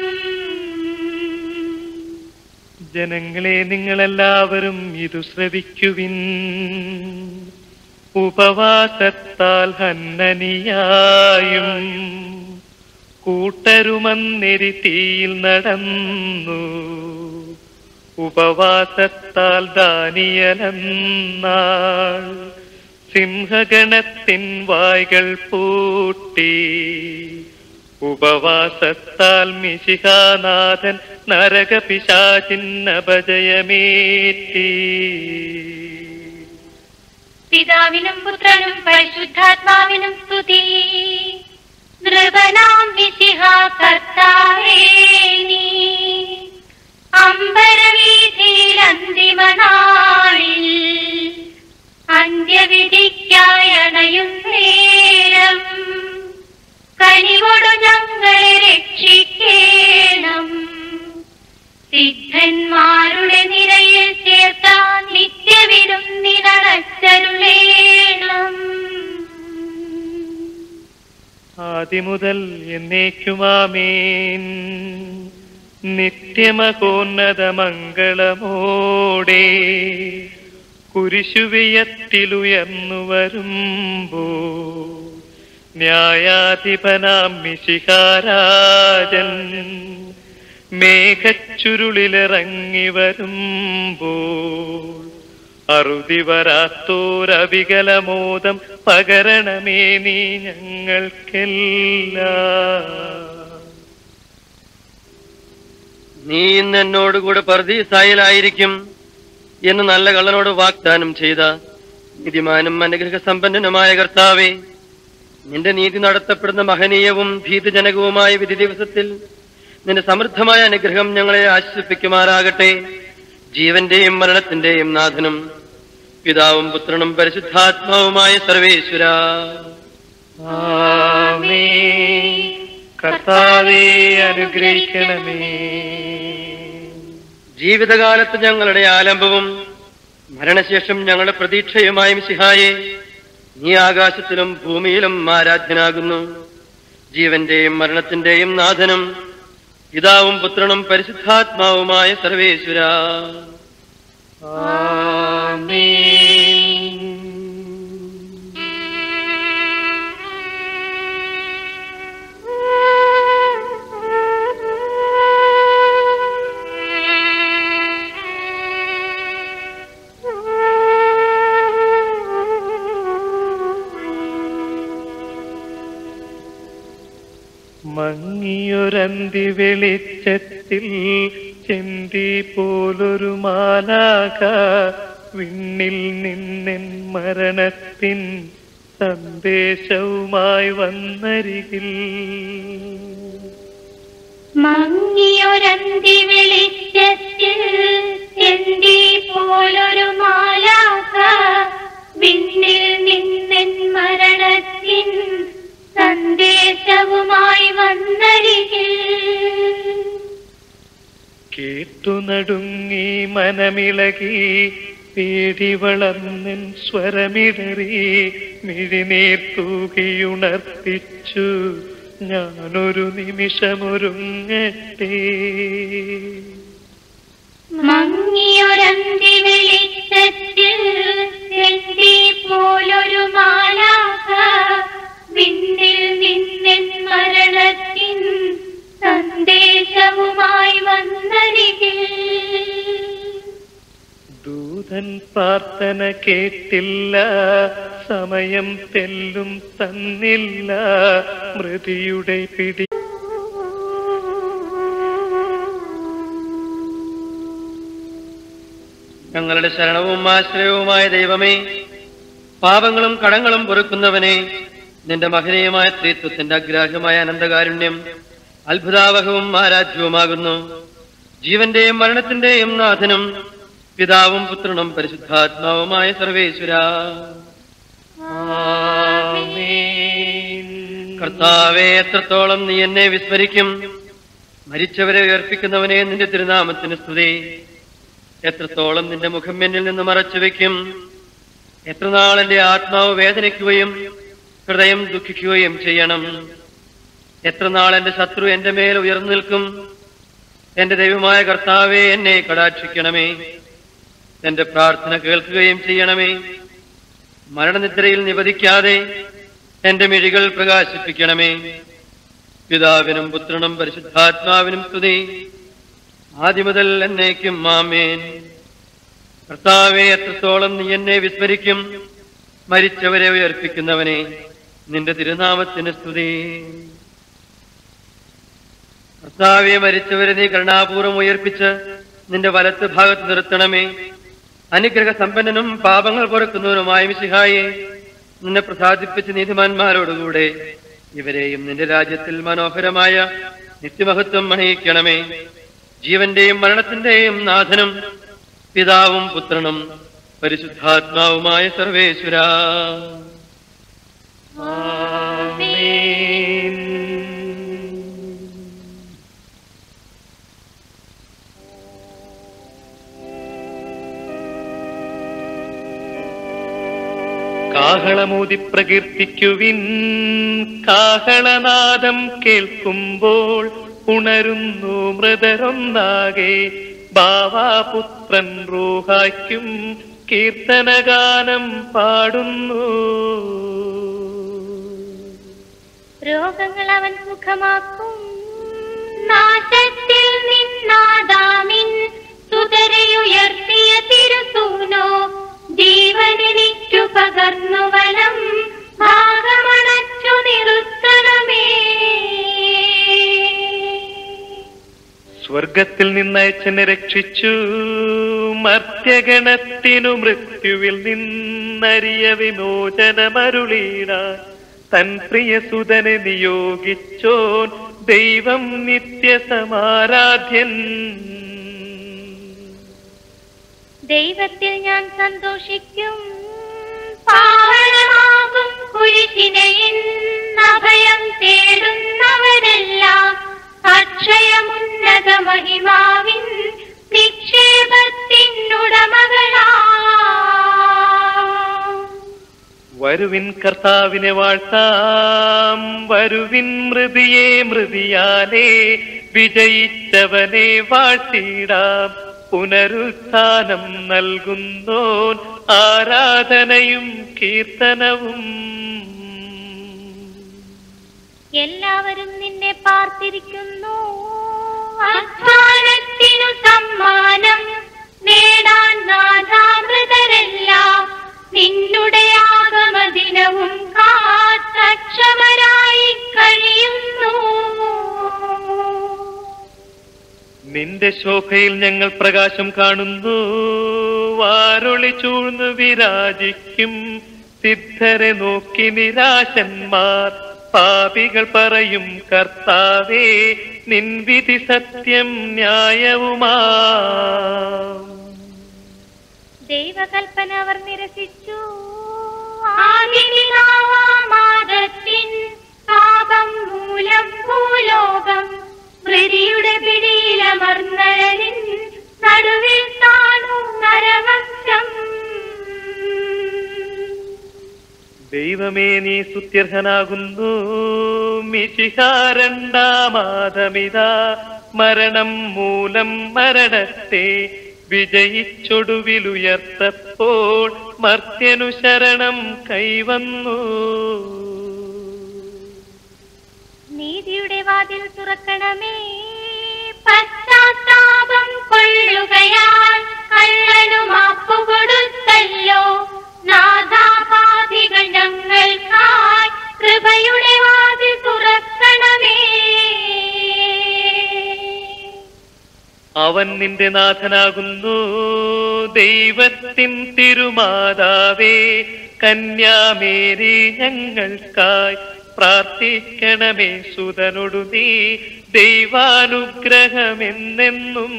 ജനങ്ങളെ നിങ്ങളെല്ലാവരും ഇതു ശ്രവിക്കുവിൻ ഉപവാസത്താൽ ഹന്നനിയായും കൂട്ടരുമന്നെരി തീയിൽ നടന്നു ഉപവാസത്താൽ ദാനിയലെന്നാൾ സിംഹഗണത്തിൻ വായ്കൾ പൂട്ടി ഉപവാസത്താൽ മിശിഹാനാഥൻ നരകപിശാചിൻ അപജയമേറ്റി പിതാവിനും പുത്രനും പരിശുദ്ധാത്മാവിനും സ്തുതി നൃപനാം വിശിഹ കർത്താവേ നീ അമ്പരവീതിയിൽ അന്തിമ നാളിൽ അന്ത്യവിധിക്കായി അണയും നേരം കനിവോടു ഞങ്ങളെ രക്ഷിക്കേണം സിദ്ധന്മാരുടെ നിരയിൽ ചേർത്താൻ നിത്യവിരുന്നിനടച്ചരുളേണം ആദിമുതൽ എന്നേക്കുമാമേൻ നിത്യമകോന്നതമംഗളമോടെ കുരിശുവിയത്തിലുയർന്നു വരുമ്പോ ന്യായാധിപനാം മിശിഹാരാജൻ മേഘച്ചുരുളിലിറങ്ങി വരുമ്പോൾ അറുതി വരാത്തോരവികലമോദം പകരണമേ നീ ഞങ്ങൾക്കെല്ലാം നീ ഇന്ന് എന്നോടുകൂടെ പർദീസായിലായിരിക്കും എന്ന് നല്ല കള്ളനോട് വാഗ്ദാനം ചെയ്ത നീതിമാനും അനുഗ്രഹ സമ്പന്നനുമായ കർത്താവേ നിന്റെ നീതി നടത്തപ്പെടുന്ന മഹനീയവും ഭീതജനകവുമായ വിധി ദിവസത്തിൽ നിന്റെ സമൃദ്ധമായ അനുഗ്രഹം ഞങ്ങളെ ആശ്വസിപ്പിക്കുമാറാകട്ടെ ജീവന്റെയും മരണത്തിന്റെയും നാഥനും പിതാവും പുത്രനും പരിശുദ്ധാത്മാവുമായ സർവേശ്വര ആമേൻ. കർത്താവേ അനുഗ്രഹിക്കണമേ ജീവിതകാലത്ത് ഞങ്ങളുടെ ആലംബവും മരണശേഷം ഞങ്ങളുടെ പ്രതീക്ഷയുമായ മിശിഹായെ നീ ആകാശത്തിലും ഭൂമിയിലും ആരാധ്യനാകുന്നു ജീവന്റെയും മരണത്തിന്റെയും നാഥനും പിതാവും പുത്രനും പരിശുദ്ധാത്മാവുമായ സർവേശ്വര മങ്ങിയൊരന്തി വെളിച്ചത്തിൽ ചെന്തി പോലൊരു മാലാക വിണ്ണിൽ നിന്നെൻ മരണത്തിൻ സന്ദേശവുമായി വന്നരികിൽ മങ്ങിയൊരന്തി വെളിച്ചത്തിൽ എന്തി പോലൊരു മാലാക വിണ്ണിൽ നിന്നെൻ മരണത്തിൻ സന്ദേശവുമായി വന്നരികിൽ കേട്ടു നടുങ്ങി മനമിളകി പേടി വളർന്നൻ സ്വരമിടറി മിഴിനീർ തൂകിയുണർത്തിച്ചു ഞാനൊരു നിമിഷമൊരുങ്ങട്ടെ മങ്ങിയൊരന്തി വെളിച്ചത്തിൽ എന്റെ പോലൊരു മാലാക വിണ്ണിൽ നിന്നെൻ മരണത്തിൻ സന്ദേശവുമായി വന്നരികിൽ ദൂതൻ പ്രാർത്ഥന കേട്ടില്ല സമയം തെല്ലും തന്നില്ല മൃതിയുടെ പിടി ഞങ്ങളുടെ ശരണവും ആശ്രയവുമായ ദൈവമേ പാപങ്ങളും കടങ്ങളും പൊറുക്കുന്നവനെ നിന്റെ മഹനീയമായ സ്ത്രീത്വത്തിന്റെ അഗ്രാഹ്യമായ അനന്തകാരുണ്യം അത്ഭുതാവഹവും ആരാധ്യവുമാകുന്നു ജീവന്റെയും മരണത്തിന്റെയും നാഥനും പിതാവും പുത്രനും പരിശുദ്ധാത്മാവുമായ സർവേശ്വര കർത്താവെ എത്രത്തോളം നീ എന്നെ വിസ്മരിക്കും മരിച്ചവരെ ഉയർപ്പിക്കുന്നവനെ നിന്റെ തിരുനാമത്തിന് സ്തുതി എത്രത്തോളം നിന്റെ മുഖം എന്നിൽ നിന്ന് മറച്ചു വെക്കും എത്ര നാൾ എന്റെ ആത്മാവ് വേദനിക്കുകയും ഹൃദയം ദുഃഖിക്കുകയും ചെയ്യണം എത്ര നാൾ എന്റെ ശത്രു എന്റെ മേൽ ഉയർന്നു നിൽക്കും എന്റെ ദൈവമായ കർത്താവെ എന്നെ കടാക്ഷിക്കണമേ എന്റെ പ്രാർത്ഥന കേൾക്കുകയും ചെയ്യണമേ മരണനിദ്രയിൽ നിവധിക്കാതെ എന്റെ മിഴികൾ പ്രകാശിപ്പിക്കണമേ പിതാവിനും പുത്രനും പരിശുദ്ധാത്മാവിനും സ്തുതി ആദ്യം മുതൽ എന്നേക്കും മാമേൻ കർത്താവെ എത്രത്തോളം നീ എന്നെ വിസ്മരിക്കും മരിച്ചവരെ ഉയർപ്പിക്കുന്നവനെ നിന്റെ തിരുനാമത്തിന് സ്തുതി കർത്താവെ മരിച്ചവരെ നീ കരുണാപൂർവം ഉയർപ്പിച്ച് നിന്റെ വലത്ത് ഭാഗത്ത് നിർത്തണമേ അനുഗ്രഹ സമ്പന്നനും പാപങ്ങൾ പൊറുക്കുന്നവനുമായ മിശിഹായെ നിന്നെ പ്രസാദിപ്പിച്ച് നീതിമാന്മാരോടുകൂടെ ഇവരെയും നിന്റെ രാജ്യത്തിൽ മനോഹരമായ നിത്യമഹത്വം അണിയിക്കണമേ ജീവന്റെയും മരണത്തിന്റെയും നാഥനും പിതാവും പുത്രനും പരിശുദ്ധാത്മാവുമായ സർവേശ്വര കാഹളമൂതി പ്രകീർത്തിക്കുവിൻ കാഹളനാദം കേൾക്കുമ്പോൾ ഉണരുന്നു മൃതരൊന്നാകെ ബാവാപുത്രൻ റൂഹായ്ക്കും കീർത്തനഗാനം പാടുന്നു രോഗങ്ങൾ അവൻ സുഖമാക്കും നാശത്തിൽ നിന്നാദാമിൻ സുതരയുയർത്തിയ തിരുസൂനോ ജീവനെനിക്കു പകർന്നു വലം ഭാഗമണച്ചു നിർത്തണമേ സ്വർഗത്തിൽ നിന്നയച്ചെന്നെ രക്ഷിച്ചു മർത്യഗണത്തിനു മൃത്യുവിൽ നിന്നറിയ വിമോചനമരുളീടാൻ തൻ പ്രിയസുതനെ നിയോഗിച്ചോൻ ദൈവം നിത്യസമാരാധ്യൻ ദൈവത്തിൽ ഞാൻ സന്തോഷിക്കും പാവനമാകും കുരിശിനയിൻ അഭയം തേടുന്നവരെല്ലാം അക്ഷയമുന്നത മഹിമാവിൻ നിക്ഷേപത്തിനുടമകളാ വരുവിൻ കർത്താവിനെ വാഴ്ത്താം വരുവിൻ മൃതിയെ മൃതിയാലേ വിജയിച്ചവനെ വാഴ്ത്തിടാം പുനരുത്ഥാനം നൽകുന്നോൻ ആരാധനയും കീർത്തനവും എല്ലാവരും നിന്നെ പാർത്തിരിക്കുന്നു അധ്വാനത്തിനു സമ്മാനം നേടാൻ നാഥാമൃതരെല്ലാം നിന്നുടെ ആഗമദിനവും കാത്തക്ഷമരായി കഴിയുന്നു നിന്റെ ശോഭയിൽ ഞങ്ങൾ പ്രകാശം കാണുന്നു വാരൊളി ചൂഴ്ന്നു വിരാജിക്കും സിദ്ധരെ നോക്കി നിരാശന്മാർ പാപികൾ പറയും കർത്താവേ നിൻ വിധി സത്യം ന്യായവുമാ ദൈവകൽപ്പന അവർ നിരസിച്ചു ആദിപിതാവാമാദത്തിൻ പാപം മൂലം ഭൂലോകം മൃതിയുടെ പിടിയിലമർന്നരനിൻ നടുവിൽ താണു നരവംശം ദൈവമേ നീ സുത്യർഹനാകുന്നു മിശിഹാരണ്ടാമാതമിതാ മരണം മൂലം മരണത്തെ വിജയിച്ചൊടുവിലുയർത്തപ്പോൾ മർത്യനു ശരണം കൈവന്നു നീതിയുടെ വാതിൽ തുറക്കണമേ പശ്ചാത്താപം കൊള്ളുകയാൽ കള്ളനു മാപ്പു കൊടുത്തല്ലോ നാഥാപാതികൾ ഞങ്ങൾക്കായി കൃപയുടെ വാതിൽ തുറക്കണമേ അവൻ നിന്റെ നാഥനാകുന്നു ദൈവത്തിൻ തിരുമാതാവേ കന്യാമേരി ഞങ്ങൾക്കായി പ്രാർത്ഥിക്കണമേ സുതനൊടു നീ ദൈവാനുഗ്രഹമെന്നെന്നും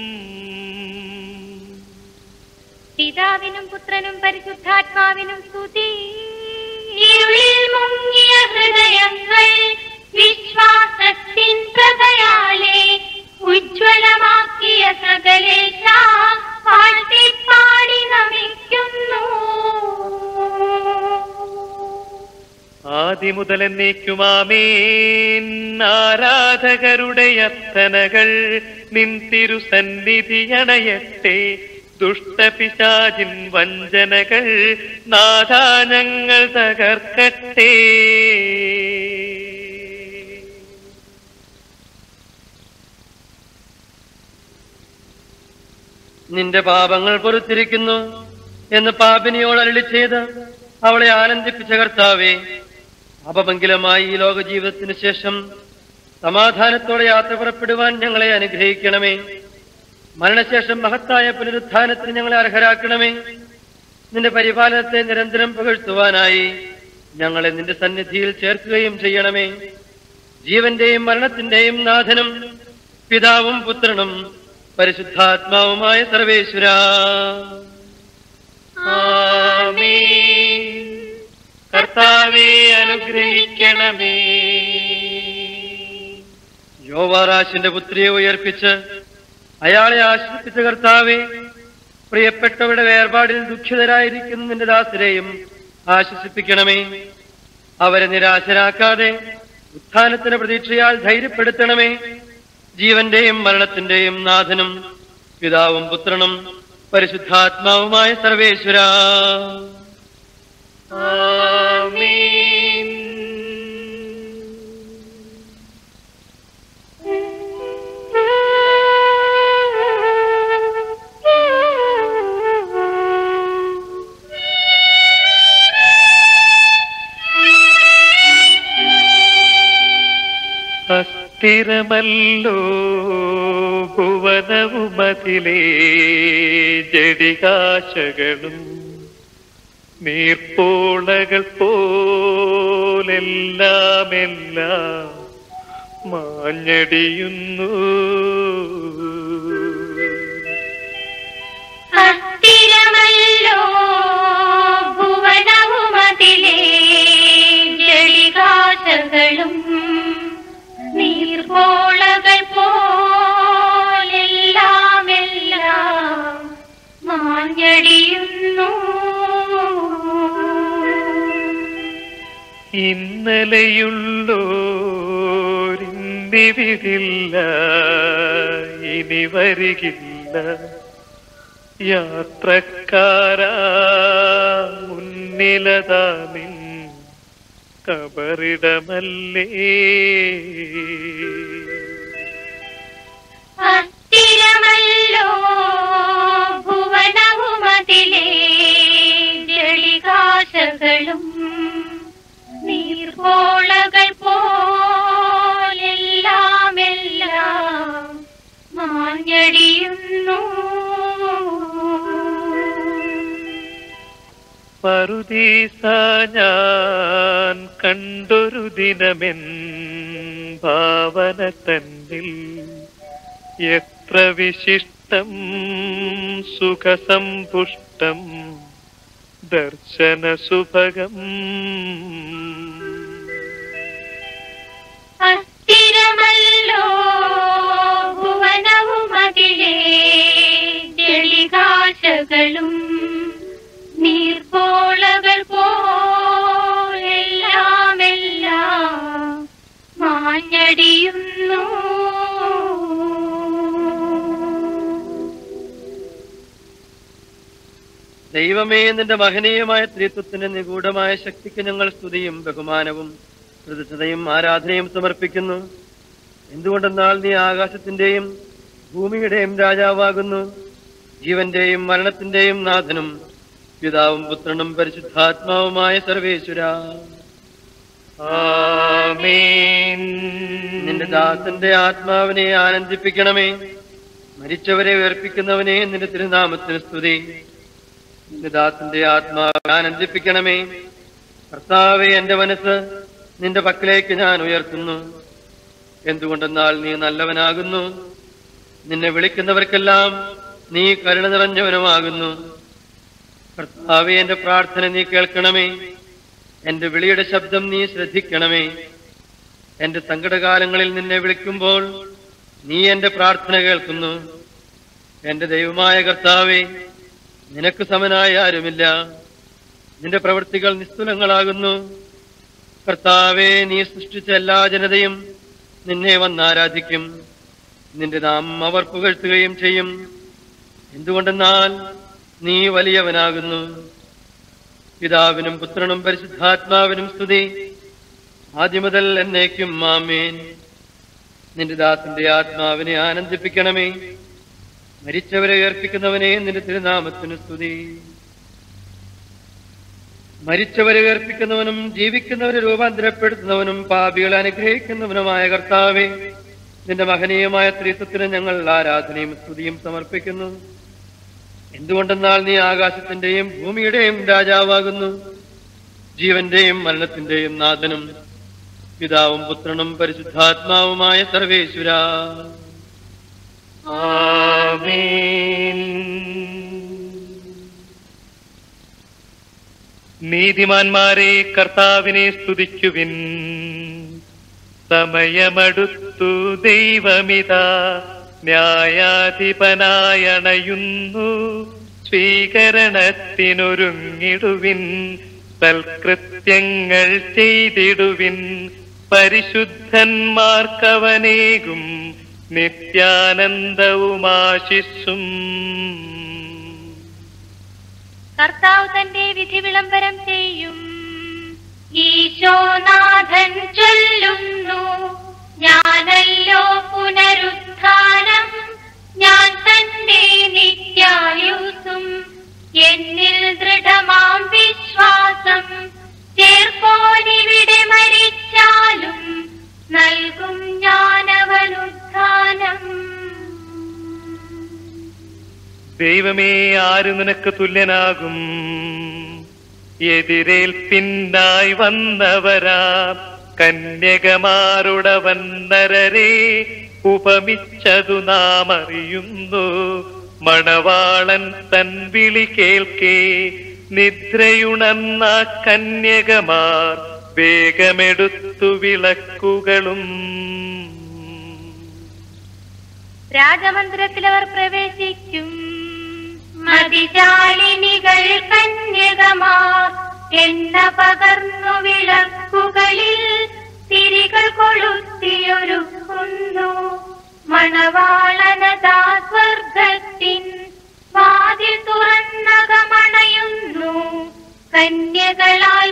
പിതാവിനും പുത്രനും പരിശുദ്ധാത്മാവിനും സ്തുതി ഇരുളിൽ മുങ്ങിയ ഹൃദയങ്ങൾ വിശ്വാസത്തിൻ പ്രഭയാലെ ഉജ്ജ്വലമാക്കിയ സകലേശ പാടി നമിക്കുന്നു ആദ്യമുതൽ എന്നേക്കുമാമേൻ ആരാധകരുടെ അർത്ഥനകൾ നിൻ തിരുസന്നിധിയണയട്ടെ ദുഷ്ടപിശാചിൻ വഞ്ചനകൾ നാദാനങ്ങൾ തകർക്കട്ടെ നിന്റെ പാപങ്ങൾ പൊറുത്തിരിക്കുന്നു എന്ന് പാപിനിയോട് അരളി ചെയ്ത് അവളെ ആനന്ദിപ്പിച്ച കർത്താവേ അപമംഗലമായി ഈ ലോക ജീവിതത്തിന് ശേഷം സമാധാനത്തോടെ യാത്ര പുറപ്പെടുവാൻ ഞങ്ങളെ അനുഗ്രഹിക്കണമേ മരണശേഷം മഹത്തായ പുനരുത്ഥാനത്തിന് ഞങ്ങളെ അർഹരാക്കണമേ നിന്റെ പരിപാലനത്തെ നിരന്തരം പുകഴ്ത്തുവാനായി ഞങ്ങളെ നിന്റെ സന്നിധിയിൽ ചേർക്കുകയും ചെയ്യണമേ ജീവന്റെയും മരണത്തിന്റെയും നാഥനും പിതാവും പുത്രനും പരിശുദ്ധാത്മാവുമായ സർവേശ്വര ആമേൻ. കർത്താവെ അനുഗ്രഹിക്കണമേ യോവാറാശിന്റെ പുത്രിയെ ഉയർപ്പിച്ച് അയാളെ ആശ്രയിപ്പിച്ച കർത്താവെ പ്രിയപ്പെട്ടവരുടെ വേർപാടിൽ ദുഃഖിതരായിരിക്കുന്ന നിന്റെ ദാസരെയും ആശ്വസിപ്പിക്കണമേ അവരെ നിരാശരാക്കാതെ ഉത്ഥാനത്തിന് പ്രതീക്ഷയാൽ ധൈര്യപ്പെടുത്തണമേ ജീവന്റെയും മരണത്തിന്റെയും നാഥനും പിതാവും പുത്രനും പരിശുദ്ധാത്മാവുമായ സർവേശ്വര ആമേൻ അസ്ഥിരമല്ലോ ഭുവനവുമതിലേ ജടികാശകളും നീർപ്പോളകൾ പോലെല്ലാം എല്ലാം മാഞ്ഞടിയുന്നു അസ്ഥിരമല്ലോ ഭുവനവുമതിലേ ജളികാശകളും നീർപോളകൾ പോലെല്ലാം എല്ലാം മാഞ്ഞടിയുന്നു ഇന്നലെയുള്ളോരിന്നിവിടില്ല ഇനി വരികില്ല യാത്രക്കാരാ മുന്നിലതാ നിൻ കബറിടമല്ലേ അസ്ഥിരമല്ലോ ഭുവനവുമതിലേ ജളികാശകളും നീർപോളകൾ പോലെല്ലാം എല്ലാം മാഞ്ഞടിയുന്നു പറുദീസ ഞാൻ കണ്ടൊരു ദിനമെൻ ഭാവന തന്നിൽ എത്ര വിശിഷ്ടം സുഖസമ്പുഷ്ടം ദർശന സുഭഗം അസ്ഥിരമല്ലോ ഭുവനവുമതിലേ ജളികാശകളും നീർപ്പോളകൾ പോലെല്ലാം ദൈവമേ നിന്റെ മഹനീയമായ ത്രിത്വത്തിന്റെ നിഗൂഢമായ ശക്തിക്ക് ഞങ്ങൾ സ്തുതിയും ബഹുമാനവും കൃതജ്ഞതയും ആരാധനയും സമർപ്പിക്കുന്നു എന്തുകൊണ്ടെന്നാൽ നീ ആകാശത്തിന്റെയും ഭൂമിയുടെയും രാജാവാകുന്നു ജീവന്റെയും മരണത്തിന്റെയും നാഥനും പിതാവും പുത്രനും പരിശുദ്ധാത്മാവുമായ സർവേശ്വര നിന്റെ ദാസന്റെ ആത്മാവിനെ ആനന്ദിപ്പിക്കണമേ മരിച്ചവരെ ഉയർപ്പിക്കുന്നവനെ നിന്റെ തിരുനാമത്തിന് സ്തുതി നിന്റെ ദാസന്റെ ആത്മാവിനെ ആനന്ദിപ്പിക്കണമേ കർത്താവെ എന്റെ മനസ്സ് നിന്റെ പക്കലേക്ക് ഞാൻ ഉയർത്തുന്നു എന്തുകൊണ്ടെന്നാൽ നീ നല്ലവനാകുന്നു നിന്നെ വിളിക്കുന്നവർക്കെല്ലാം നീ കരുണ നിറഞ്ഞവനുമാകുന്നു കർത്താവെ എന്റെ പ്രാർത്ഥന നീ കേൾക്കണമേ എന്റെ വിളിയുടെ ശബ്ദം നീ ശ്രദ്ധിക്കണമേ എന്റെ സങ്കടകാലങ്ങളിൽ നിന്നെ വിളിക്കുമ്പോൾ നീ എന്റെ പ്രാർത്ഥന കേൾക്കുന്നു എന്റെ ദൈവമായ കർത്താവെ നിനക്ക് സമനായ ആരുമില്ല നിന്റെ പ്രവൃത്തികൾ നിസ്തുലങ്ങളാകുന്നു കർത്താവെ നീ സൃഷ്ടിച്ച എല്ലാ ജനതയും നിന്നെ വന്നാരാധിക്കും നിന്റെ നാമം അവർ പുകഴ്ത്തുകയും ചെയ്യും എന്തുകൊണ്ടെന്നാൽ നീ വലിയവനാകുന്നു പിതാവിനും പുത്രനും പരിശുദ്ധാത്മാവിനും സ്തുതി ആദ്യം മുതൽ എന്നേക്കും മാമേൻ നിന്റെ ദാസന്റെ ആത്മാവിനെ ആനന്ദിപ്പിക്കണമേ മരിച്ചവരെ ഉയർപ്പിക്കുന്നവനെ നിന്റെ തിരുനാമത്തിന് സ്തുതി മരിച്ചവരെ ഉയർപ്പിക്കുന്നവനും ജീവിക്കുന്നവരെ രൂപാന്തരപ്പെടുത്തുന്നവനും പാപികളെ അനുഗ്രഹിക്കുന്നവനുമായ കർത്താവെ നിന്റെ മഹനീയമായ ത്രിത്വത്തിന് ഞങ്ങൾ ആരാധനയും സ്തുതിയും സമർപ്പിക്കുന്നു എന്തുകൊണ്ടെന്നാൽ നീ ആകാശത്തിന്റെയും ഭൂമിയുടെയും രാജാവാകുന്നു ജീവന്റെയും മരണത്തിന്റെയും നാഥനും പിതാവും പുത്രനും പരിശുദ്ധാത്മാവുമായ സർവേശ്വര നീതിമാന്മാരെ കർത്താവിനെ സ്തുതിക്കുവിൻ സമയമടുത്തു ദൈവമിതാ ന്യായാധിപനായണയുന്നു സ്വീകരണത്തിനൊരുങ്ങിടുവിൻ സൽകൃത്യങ്ങൾ ചെയ്തിടുവിൻ പരിശുദ്ധന്മാർക്കവനേകും നിത്യാനന്ദവുമാശിസ്സും കർത്താവ് തന്റെ വിധി വിളംബരം ചെയ്യും ഈശോനാഥൻ ചൊല്ലുന്നു ഞാനല്ലോ പുനരുത്ഥാനം ഞാൻ തന്നെ നിത്യായുസും എന്നിൽ ദൃഢമാം വിശ്വാസം ചേർപ്പോനിവിടെ മരിച്ചാലും നൽകും ഞാനവനുത്ഥാനം ദൈവമേ ആര് നിനക്ക് തുല്യനാകും എതിരേൽപ്പിന്നായി വന്നവരാ കന്യകമാരുടവൻ നരരെ ഉപമിച്ചതു നാം അറിയുന്നു മണവാളൻ തൻ വിളി കേൾക്കേ നിദ്രയുണർന്ന കന്യകമാർ വേഗമെടുത്തു വിളക്കുകളും രാജമന്ദിരത്തിൽ അവർ പ്രവേശിക്കും മതിജാലിനികൾ കന്യകമാർ എണ്ണ പകർന്നു വിളക്കുകളിൽ തിരികൾ കൊളുത്തിയൊരുക്കുന്നു മണവാളനതാ സ്വർഗത്തിൻ വാതിൽ തുറന്നകമണയുന്നു കന്യകളാൽ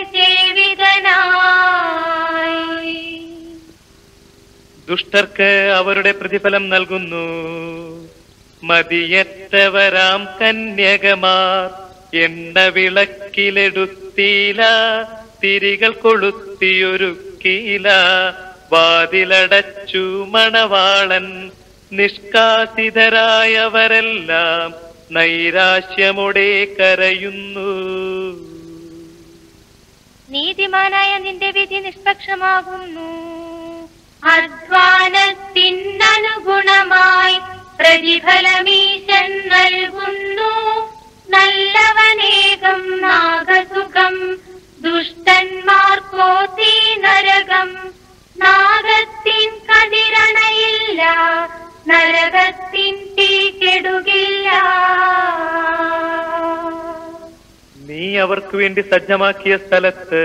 പരിസേവിതനായി ദുഷ്ടർക്ക് അവരുടെ പ്രതിഫലം നൽകുന്നു മതിയറ്റവരാം കന്യകമാർ എണ്ണ വിളക്കിലെടുത്തീല തിരികൾ കൊളുത്തിയൊരുക്കീല വാതിലടച്ചു മണവാളൻ നിഷ്കാസിതരായവരെല്ലാം നൈരാശ്യമോടെ കരയുന്നു നീതിമാനായ നിന്റെ വിധി നിഷ്പക്ഷമാകുന്നു അധ്വാനത്തിനനുഗുണമായി പ്രതിഫലമീശൻ നൽകുന്നു നല്ലവനേകം നാഗസുഖം ദുഷ്ടന്മാർക്കോ തീ നരകം നാഗത്തിൻ കതിരണയില്ല നരകത്തിൻ തീ കെടുകില്ല നീ അവർക്ക് വേണ്ടി സജ്ജമാക്കിയ സ്ഥലത്ത്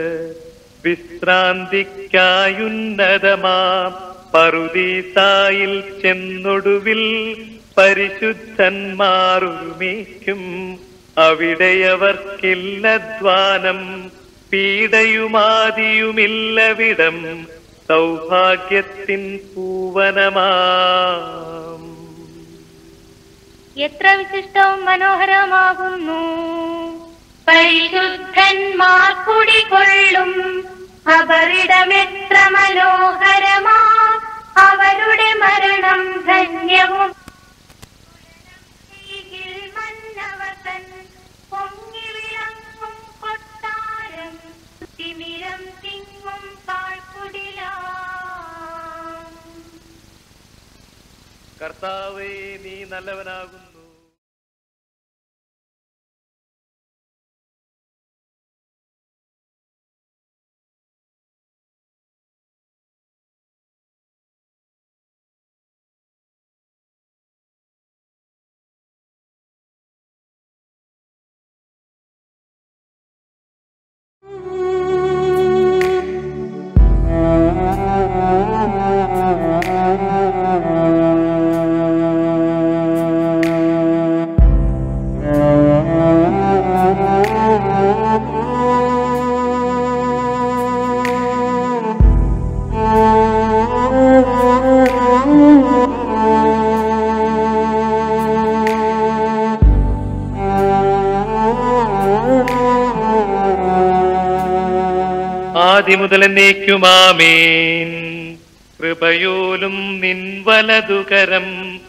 വിശ്രാന്തിക്കായുന്നതമാം പറുദീസായിൽ ചെന്നൊടുവിൽ പരിശുദ്ധന്മാർ ഒരുമിക്കും അവിടെയവർക്കില്ലധ്വാനം പീഡയുമാതിയുമില്ലവിടം സൗഭാഗ്യത്തിൻ പൂവനമാം എത്ര വിശിഷ്ടവും മനോഹരമാകുന്നു പരിശുദ്ധന്മാർ കുടികൊള്ളും അവരിടമെത്ര മനോഹരമാ അവരുടെ മരണം ധന്യവും മന്നവസൻ പൊങ്ങി വിളങ്ങും കൊട്ടാരം തിമിരം തിങ്ങും പാഴ്ക്കുടിലാം കർത്താവേ നീ നല്ലവനാകുന്നു ആദിമുതൽ എന്നേക്കുമാമേൻ കൃപയോലും നിൻ വലതുകരം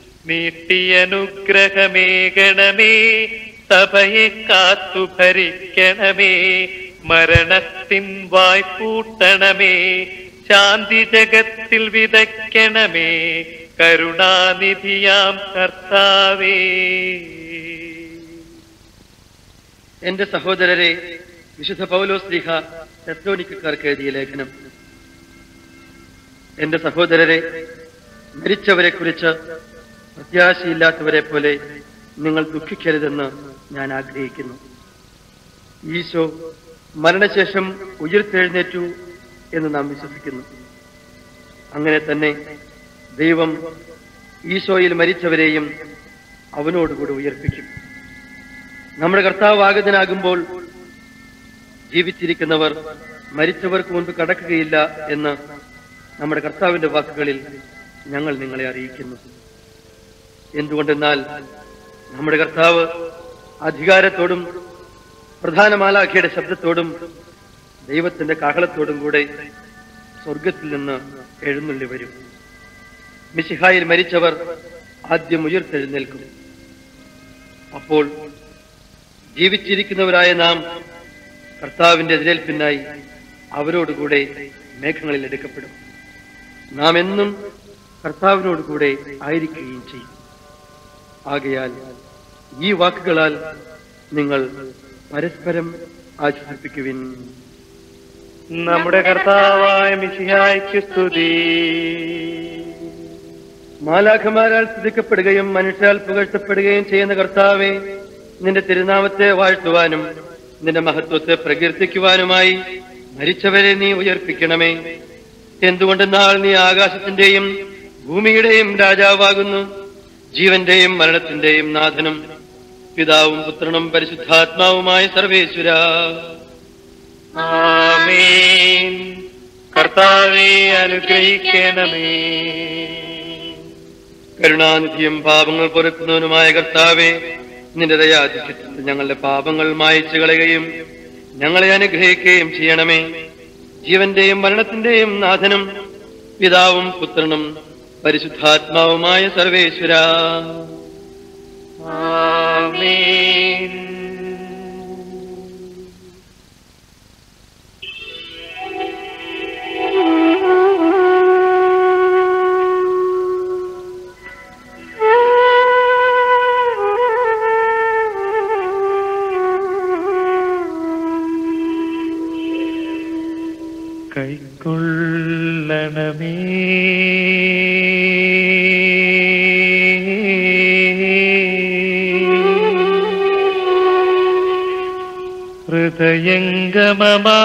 നീട്ടിയനുഗ്രഹമേകണമേ സഭയെ കാത്തു ഭരിക്കണമേ മരണത്തിൻ വായ്പൂട്ടണമേ ശാന്തി ജഗത്തിൽ വിതയ്ക്കണമേ കരുണാനിധിയാം കർത്താവേ എന്റെ സഹോദരരെ വിശുദ്ധ പൗലോസ് ലീഹ തെസ്ലോനിക്കാർക്ക് എഴുതിയ ലേഖനം എന്റെ സഹോദരരെ മരിച്ചവരെ കുറിച്ച് പ്രത്യാശയില്ലാത്തവരെ പോലെ നിങ്ങൾ ദുഃഖിക്കരുതെന്ന് ഞാൻ ആഗ്രഹിക്കുന്നു ഈശോ മരണശേഷം ഉയർത്തെഴുന്നേറ്റു എന്ന് നാം വിശ്വസിക്കുന്നു അങ്ങനെ തന്നെ ദൈവം ഈശോയിൽ മരിച്ചവരെയും അവനോടുകൂടി ഉയർപ്പിക്കും നമ്മുടെ കർത്താവ് ആഗതനാകുമ്പോൾ ജീവിച്ചിരിക്കുന്നവർ മരിച്ചവർക്ക് മുൻപ് കടക്കുകയില്ല എന്ന് നമ്മുടെ കർത്താവിന്റെ വാക്കുകളിൽ ഞങ്ങൾ നിങ്ങളെ അറിയിക്കുന്നു എന്തുകൊണ്ടെന്നാൽ നമ്മുടെ കർത്താവ് അധികാരത്തോടും പ്രധാന മാലാഖയുടെ ശബ്ദത്തോടും ദൈവത്തിന്റെ കാഹളത്തോടും കൂടെ സ്വർഗത്തിൽ നിന്ന് എഴുന്നള്ളി വരും മിശിഹായിൽ മരിച്ചവർ ആദ്യം ഉയർത്തെഴുന്നേൽക്കും അപ്പോൾ ജീവിച്ചിരിക്കുന്നവരായ നാം കർത്താവിന്റെ എതിരേൽപ്പിനായി അവരോടുകൂടെ മേഘങ്ങളിൽ എടുക്കപ്പെടും നാം എന്നും കർത്താവിനോടുകൂടെ ആയിരിക്കുകയും ചെയ്യും ആകയാൽ ഈ വാക്കുകളാൽ നിങ്ങൾ പരസ്പരം ആശ്വസിപ്പിക്കുവിൻ നമ്മുടെ കർത്താവായ മിശിഹായ്ക്ക് സ്തുതി മാലാഖമാരാൽ സ്തുതിക്കപ്പെടുകയും മനുഷ്യാൽ പുകഴ്ത്തപ്പെടുകയും ചെയ്യുന്ന കർത്താവെ നിന്റെ തിരുനാമത്തെ വാഴ്ത്തുവാനും നിന്റെ മഹത്വത്തെ പ്രകീർത്തിക്കുവാനുമായി മരിച്ചവരെ നീ ഉയർപ്പിക്കണമേ എന്തുകൊണ്ടെന്നാൽ നീ ആകാശത്തിന്റെയും ഭൂമിയുടെയും രാജാവാകുന്നു ജീവന്റെയും മരണത്തിന്റെയും നാഥനും പിതാവും പുത്രനും പരിശുദ്ധാത്മാവുമായ സർവേശ്വര ആമേൻ കർത്താവെ അനുഗ്രഹിക്കണമേ കരുണാനിധിയും പാപങ്ങൾ പൊറുക്കുന്നവനുമായ കർത്താവെ നിന്റെ ദയാധിക്യത്തിൽ ഞങ്ങളുടെ പാപങ്ങൾ മായച്ചു കളയുകയും ഞങ്ങളെ അനുഗ്രഹിക്കുകയും ചെയ്യണമേ ജീവന്റെയും മരണത്തിന്റെയും നാഥനും പിതാവും പുത്രനും പരിശുദ്ധാത്മാവുമായ സർവേശ്വര ആമേൻ കൈക്കൊള്ളണമേ ഹൃദയംഗമമാ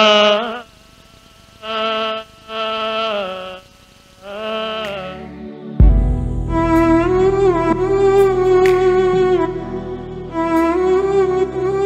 Thank you.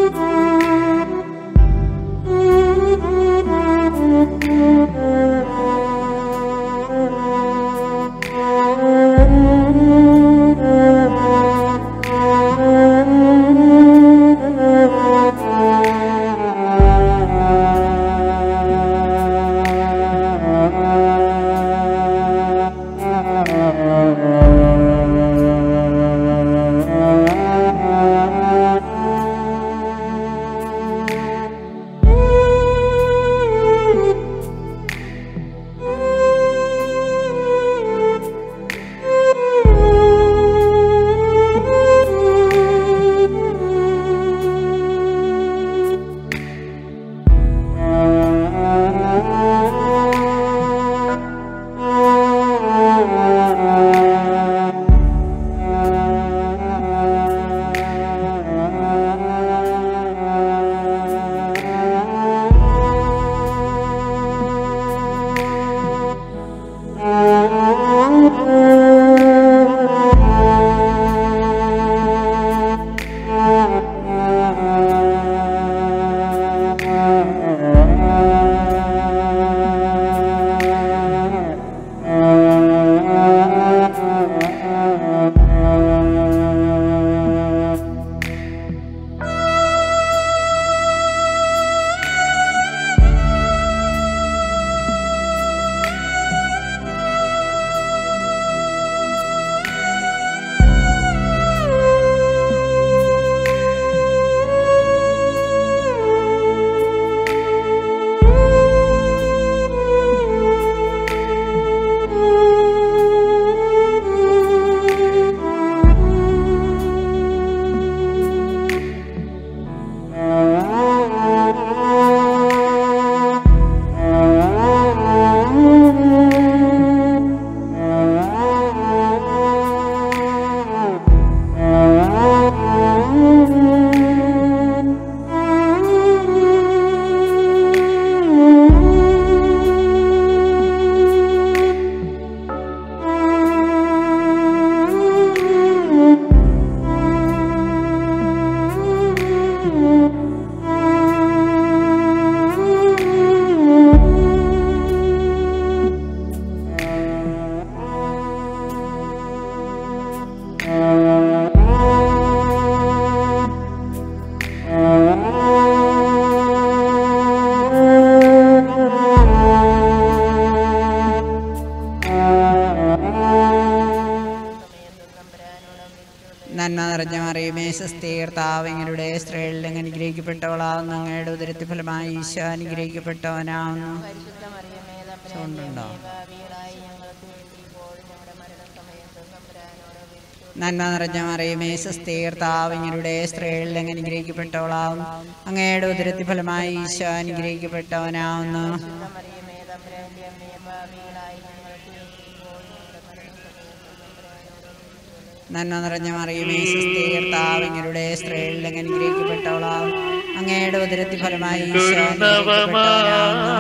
നന്മ നിറഞ്ഞ മറിയമേ സ്വസ്ഥീർത്താവിങ്ങളുടെ സ്ത്രീകളിൽ അങ്ങ് അനുഗ്രഹിക്കപ്പെട്ടവളാവുന്നു അങ്ങയുടെ ഉദരത്തി ഫലമായി ഈശോ അനുഗ്രഹിക്കപ്പെട്ടവനാവുന്നു സൗണ്ടുണ്ടോ നന്മ നിറഞ്ഞ മറിയമേ സ്വസ്ഥീർത്താവിങ്ങളുടെ സ്ത്രീകളിൽ അങ്ങ് അനുഗ്രഹിക്കപ്പെട്ടവളാവുന്നു അങ്ങയുടെ ഉദരത്തി ഫലമായി ഈശോ അനുഗ്രഹിക്കപ്പെട്ടവനാവുന്നു നന്മ നിറഞ്ഞ മറിയമേ സ്വസ്ഥീർത്താവിങ്ങളുടെ സ്ത്രീകളിൽ അങ്ങ് അനുഗ്രഹിക്കപ്പെട്ടവളാവും അങ്ങയുടെ ഉദരത്തി ഫലമായി ഈശോ അനുഗ്രഹിക്കപ്പെട്ടവനാവുന്നു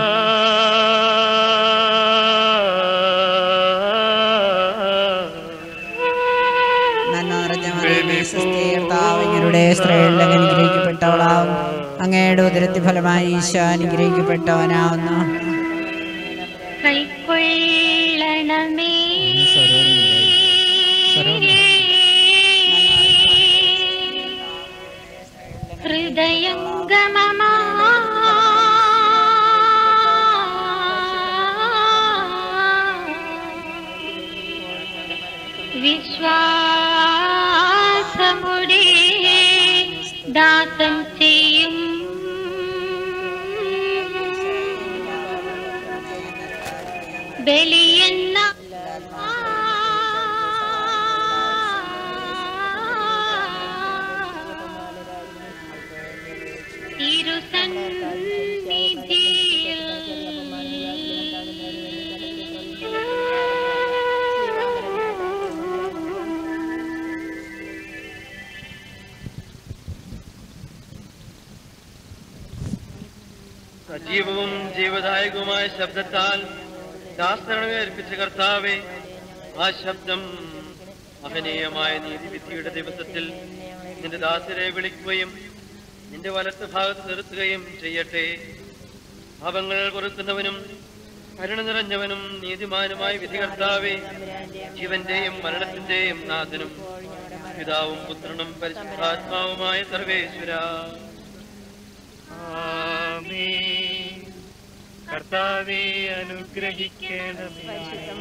നന്മ നിറഞ്ഞ മറിയമേ സ്വസ്ഥീർത്താവിങ്ങളുടെ സ്ത്രീകളിൽ അങ്ങ് അനുഗ്രഹിക്കപ്പെട്ടവളാവും അങ്ങയുടെ ഉദരത്തി ഫലമായി ഈശോ അനുഗ്രഹിക്കപ്പെട്ടവനാവുന്നു കൈക്കൊള്ളണമേ ഹൃദയംഗമമാ വിശ്വാസമുടെ ദാസം ചെയ്യും ബലിയെന്ന തിരുസന്നിധിയിൽ സജീവവും ജീവദായകവുമായ ശബ്ദത്താൽ ശാസ്ത്രങ്ങളെ അർപ്പിച്ച കർത്താവെ ആ ശബ്ദം മഹനീയമായ നീതിവിധിയുടെ ദിവസത്തിൽ നിന്റെ ദാസരെ വിളിക്കുകയും നിന്റെ വലത്ത് ഭാഗത്ത് നിർത്തുകയും ചെയ്യട്ടെ പാപങ്ങൾ പൊറുക്കുന്നവനും കരുണ നിറഞ്ഞവനും നീതിമാനുമായ വിധികർത്താവെ ജീവന്റെയും മരണത്തിന്റെയും നാഥനും പിതാവും പുത്രനും പരിശുദ്ധാത്മാവുമായ സർവേശ്വര ആമേൻ. കർത്താവെ അനുഗ്രഹിക്കണമേ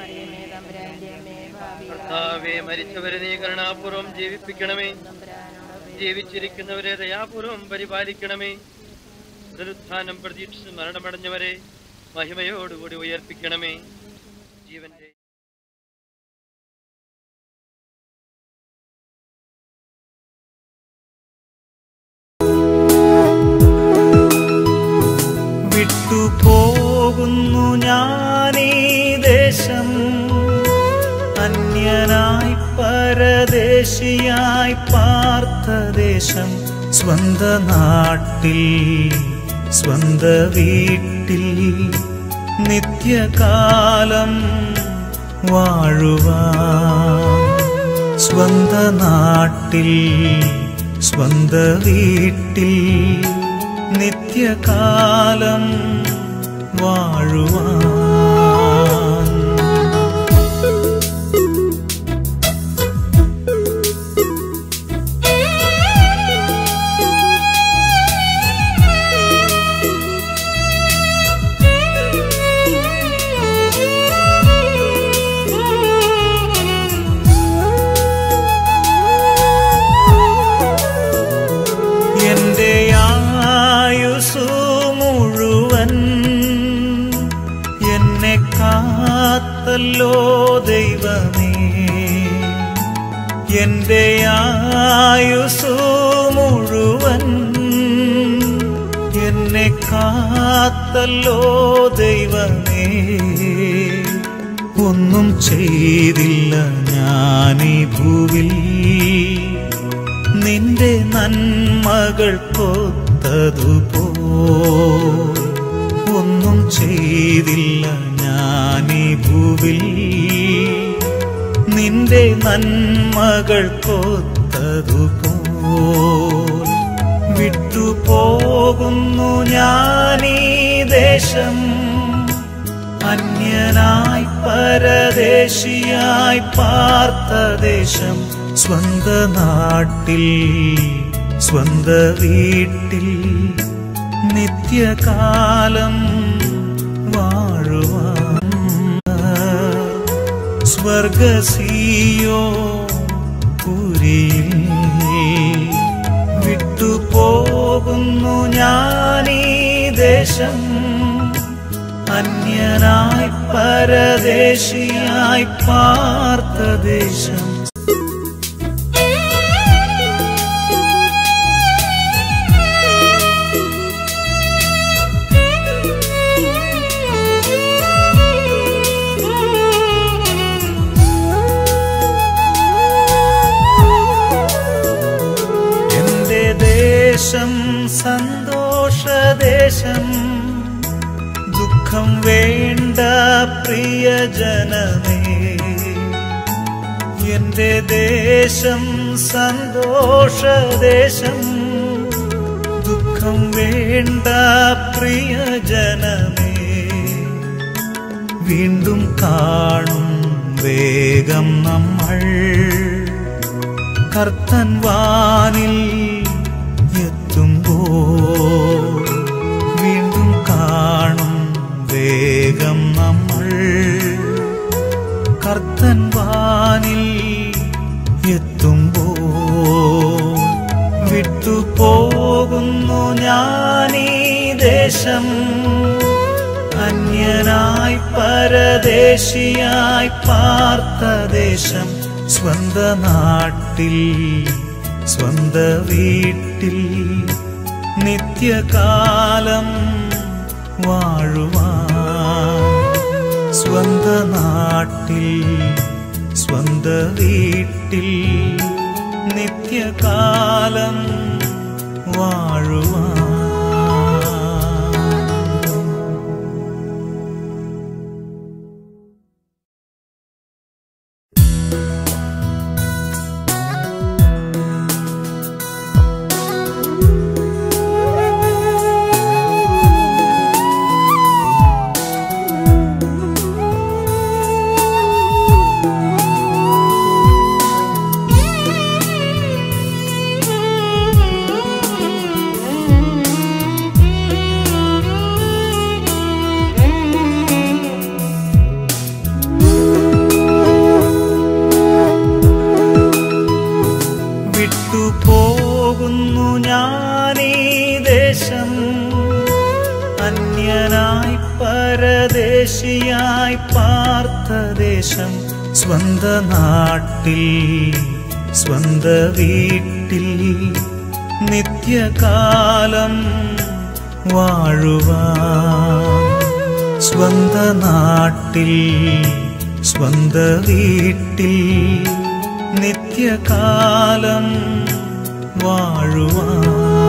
കർത്താവെ മരിച്ചവരെ നീ കരുണാപൂർവം ജീവിപ്പിക്കണമേ ജീവിച്ചിരിക്കുന്നവരെ ദയാപൂർവം പരിപാലിക്കണമേ പുനരുത്ഥാനം പ്രതീക്ഷിച്ച് മരണമടഞ്ഞവരെ മഹിമയോടുകൂടി ഉയർപ്പിക്കണമേ ജീവന്റെ വിട്ടുപോകുന്നു ഞാനീ ദേശം അന്യനായി പരദേശിയായി പാർത്ത ദേശം സ്വന്ത നാട്ടിൽ സ്വന്ത വീട്ടിൽ നിത്യകാലം വാഴുവാൻ സ്വന്ത നാട്ടിൽ സ്വന്ത വീട്ടിൽ നിത്യകാലം വാഴുവാൻ എന്റെ ആയുസു മുഴുവൻ എന്നെ കാത്തല്ലോ ദൈവമേ എന്റെ ആയുസു മുഴുവൻ എന്നെ കാത്തല്ലോ ദൈവമേ ഒന്നും ചെയ്തില്ല ഞാനീ ഭൂവിൽ നിന്റെ നന്മകൾ കൊത്തതുപോ ഒന്നും ചെയ്തില്ല ഞാനീ ഭൂവിൽ നിന്റെ നന്മകൾ കൊത്തതുപോ വിട്ടുപോകുന്നു ഞാനീ ദേശം അന്യനായി പരദേശിയായി പാർത്ത ദേശം സ്വന്ത നാട്ടിൽ സ്വന്ത വീട്ടിൽ നിത്യകാലം വാഴുവാൻ സ്വർഗസീയോ പുരിയിൽ വിട്ടുപോകുന്നു ഞാനീ ദേശം അന്യനായി പരദേശിയായി പാർത്ത ദേശം എന്റെ ദേശം സന്തോഷദേശം ദുഃഖം വേണ്ട പ്രിയജനമേ എന്റെ ദേശം സന്തോഷദേശം ദുഃഖം വേണ്ട പ്രിയജനമേ വീണ്ടും കാണും വേഗം നമ്മൾ കർത്തൻ വാനിൽ എത്തുമ്പോ വീണ്ടും കാണും വേഗം നമ്മൾ കർത്തൻ വാനിൽ എത്തുമ്പോ വിട്ടുപോകുന്നു ഞാനീ ദേശം അന്യനായി പരദേശിയായി പാർത്ത ദേശം സ്വന്ത നാട്ടിൽ സ്വന്ത വീട്ടിൽ നിത്യകാലം വാഴുവാൻ സ്വന്ത നാട്ടിൽ സ്വന്ത വീട്ടിൽ നിത്യകാലം വാഴുവാൻ വിട്ടുപോകുന്നു ഞാനീ ദേശം അന്യനായി പരദേശിയായി പാർത്ത ദേശം സ്വന്ത നാട്ടിൽ സ്വന്ത വീട്ടിൽ നിത്യകാലം വാഴുവാൻ സ്വന്ത നാട്ടിൽ സ്വന്ത വീട്ടിൽ നിത്യകാലം വാഴുവാൻ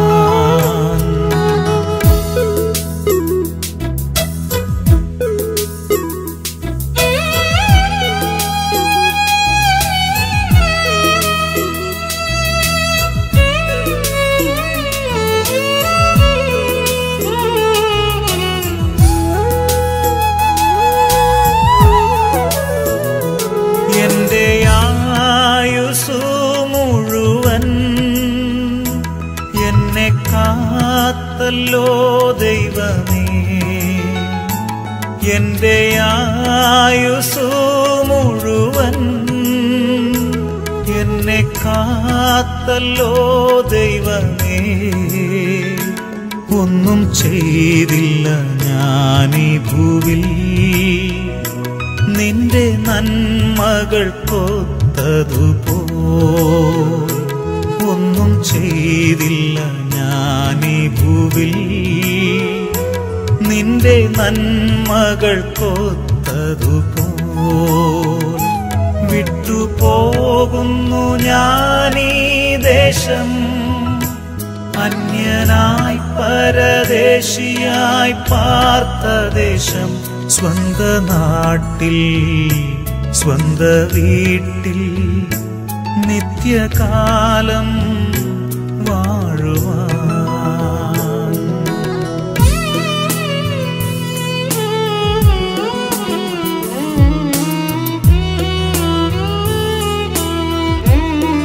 എന്റെ ആയുസു മുഴുവൻ എന്നെ കാത്തല്ലോ ദൈവമേ എന്റെ ആയുസു മുഴുവൻ എന്നെ കാത്തല്ലോ ദൈവമേ ഒന്നും ചെയ്തില്ല ഞാനീ ഭൂവിൽ നിന്റെ നന്മകൾ കൊത്തതുപോ ഒന്നും ചെയ്തില്ല ഞാനീ ഭൂവിൽ നിന്റെ നന്മകൾ കൊത്തതുപോ വിട്ടുപോകുന്നു ഞാനീ ദേശം അന്യനായി പരദേശിയായി പാർത്ത ദേശം സ്വന്ത നാട്ടിൽ സ്വന്ത വീട്ടിൽ നിത്യകാലം വാഴുവാൻ Thank you.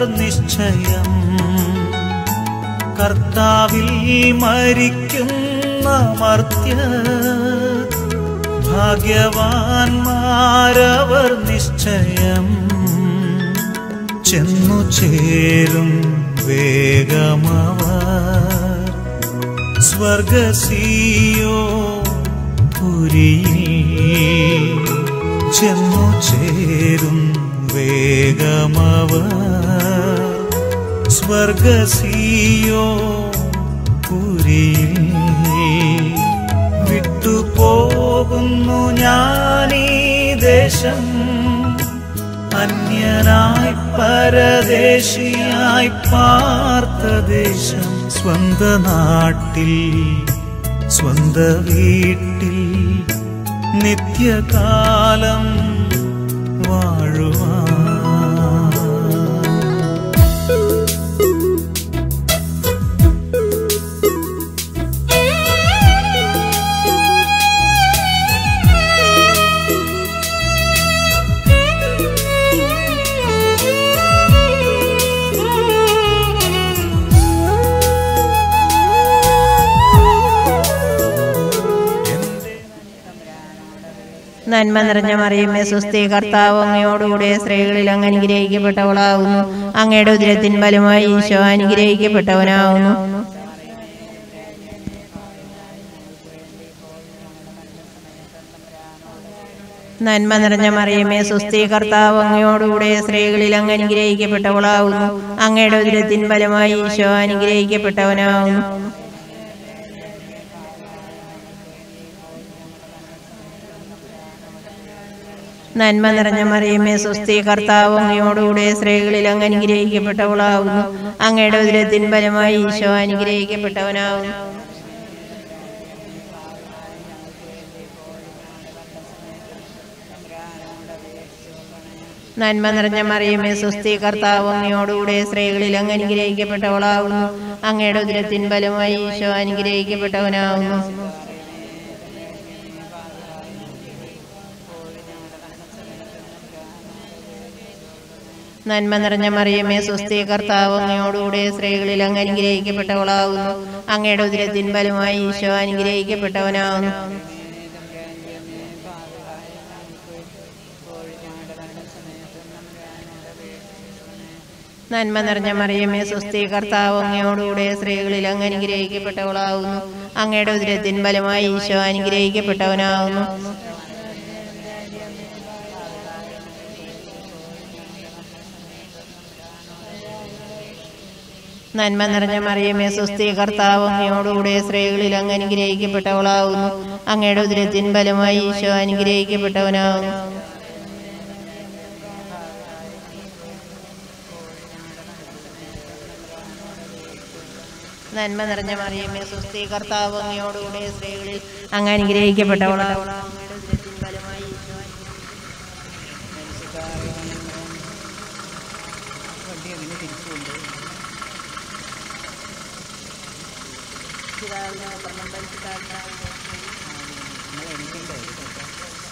നിശ്ചയം കർത്താവിൽ മരിക്കുന്ന മർത്യ ഭാഗ്യവാന്മാരവർ നിശ്ചയം ചെന്നു ചേരും വേഗമവർ സ്വർഗസീയോ പുരിയിൽ ചെന്നു ചേരും വേഗമവർ സ്വർഗസീയോ പുരിയിൽ വിട്ടുപോകുന്നു ഞാനീ ദേശം അന്യനായി പരദേശിയായി പാർത്ത ദേശം സ്വന്ത നാട്ടിൽ സ്വന്ത വീട്ടിൽ നിത്യകാലം വാഴുവാൻ നന്മ നിറഞ്ഞ മറിയമ്മേ സുസ്ഥി കർത്താവ് അങ്ങയോടുകൂടെ സ്ത്രീകളിൽ അങ്ങ് അനുഗ്രഹിക്കപ്പെട്ടവളാകുന്നു അങ്ങയുടെ ഉദരത്തിൻ ഫലമായി ഈശോ അനുഗ്രഹിക്കപ്പെട്ടവനാകുന്നു നന്മ നിറഞ്ഞ മറിയമ്മേ സുസ്ഥി കർത്താവ് അങ്ങയോടുകൂടെ സ്ത്രീകളിൽ അങ്ങ് അനുഗ്രഹിക്കപ്പെട്ടവളാകുന്നു അങ്ങയുടെ ഉദരത്തിൻ ഫലമായി ഈശോ അനുഗ്രഹിക്കപ്പെട്ടവനാകുന്നു നന്മ നിറഞ്ഞ മറിയമ്മേ സുസ്ഥി കർത്താവ് അങ്ങയോടുകൂടെ സ്ത്രീകളിൽ അങ്ങ് അനുഗ്രഹിക്കപ്പെട്ടവളാകുന്നു അങ്ങയുടെ ഉദരത്തിൻ ഫലമായി ഈശോ അനുഗ്രഹിക്കപ്പെട്ടവനാകുന്നു നന്മ നിറഞ്ഞ മറിയമ്മേ സുസ്ഥി കർത്താവ് അങ്ങയോടുകൂടെ സ്ത്രീകളിൽ അങ്ങ് അനുഗ്രഹിക്കപ്പെട്ടവളാകുന്നു അങ്ങയുടെ ഉദരത്തിൻ ഫലമായി ഈശോ അനുഗ്രഹിക്കപ്പെട്ടവനാകുന്നു നന്മ നിറഞ്ഞ മറിയമ്മേ സുസ്ഥി കർത്താവ് അങ്ങയോടുകൂടെ സ്ത്രീകളിൽ അങ്ങ് അനുഗ്രഹിക്കപ്പെട്ടവളാകുന്നു അങ്ങയുടെ ഉദരത്തിൻ ഫലമായി ഈശോ അനുഗ്രഹിക്കപ്പെട്ടവനാകുന്നു നന്മ നിറഞ്ഞ മറിയമ്മേ സുസ്ഥി കർത്താവ് അങ്ങയോടുകൂടെ സ്ത്രീകളിൽ അങ്ങ് അനുഗ്രഹിക്കപ്പെട്ടവളാകുന്നു അങ്ങയുടെ ഉദരത്തിൻ ഫലമായി ഈശോ അനുഗ്രഹിക്കപ്പെട്ടവനാകുന്നു നന്മ നിറഞ്ഞ മറിയമേ സുസ്ഥി കർത്താവ് അങ്ങയോടുകൂടെ സ്ത്രീകളിൽ അങ്ങ് അനുഗ്രഹിക്കപ്പെട്ടവളാകുന്നു അങ്ങയുടെ ഉദരത്തിൻ ഫലമായി ഈശോ അനുഗ്രഹിക്കപ്പെട്ടവനാകുന്നു നന്മ നിറഞ്ഞ മറിയമേ സുസ്ഥി കർത്താവ് അങ്ങയോടുകൂടെ സ്ത്രീകളിൽ അങ്ങ് അനുഗ്രഹിക്കപ്പെട്ടവളാകുന്നു അങ്ങയുടെ ഉദരത്തിൻ ഫലമായി ഈശോ വണ്ടി എങ്ങനെ തിരിച്ചുകൊണ്ട് നമ്മൾ എണീക്കണ്ടേ ഇതൊക്കെ?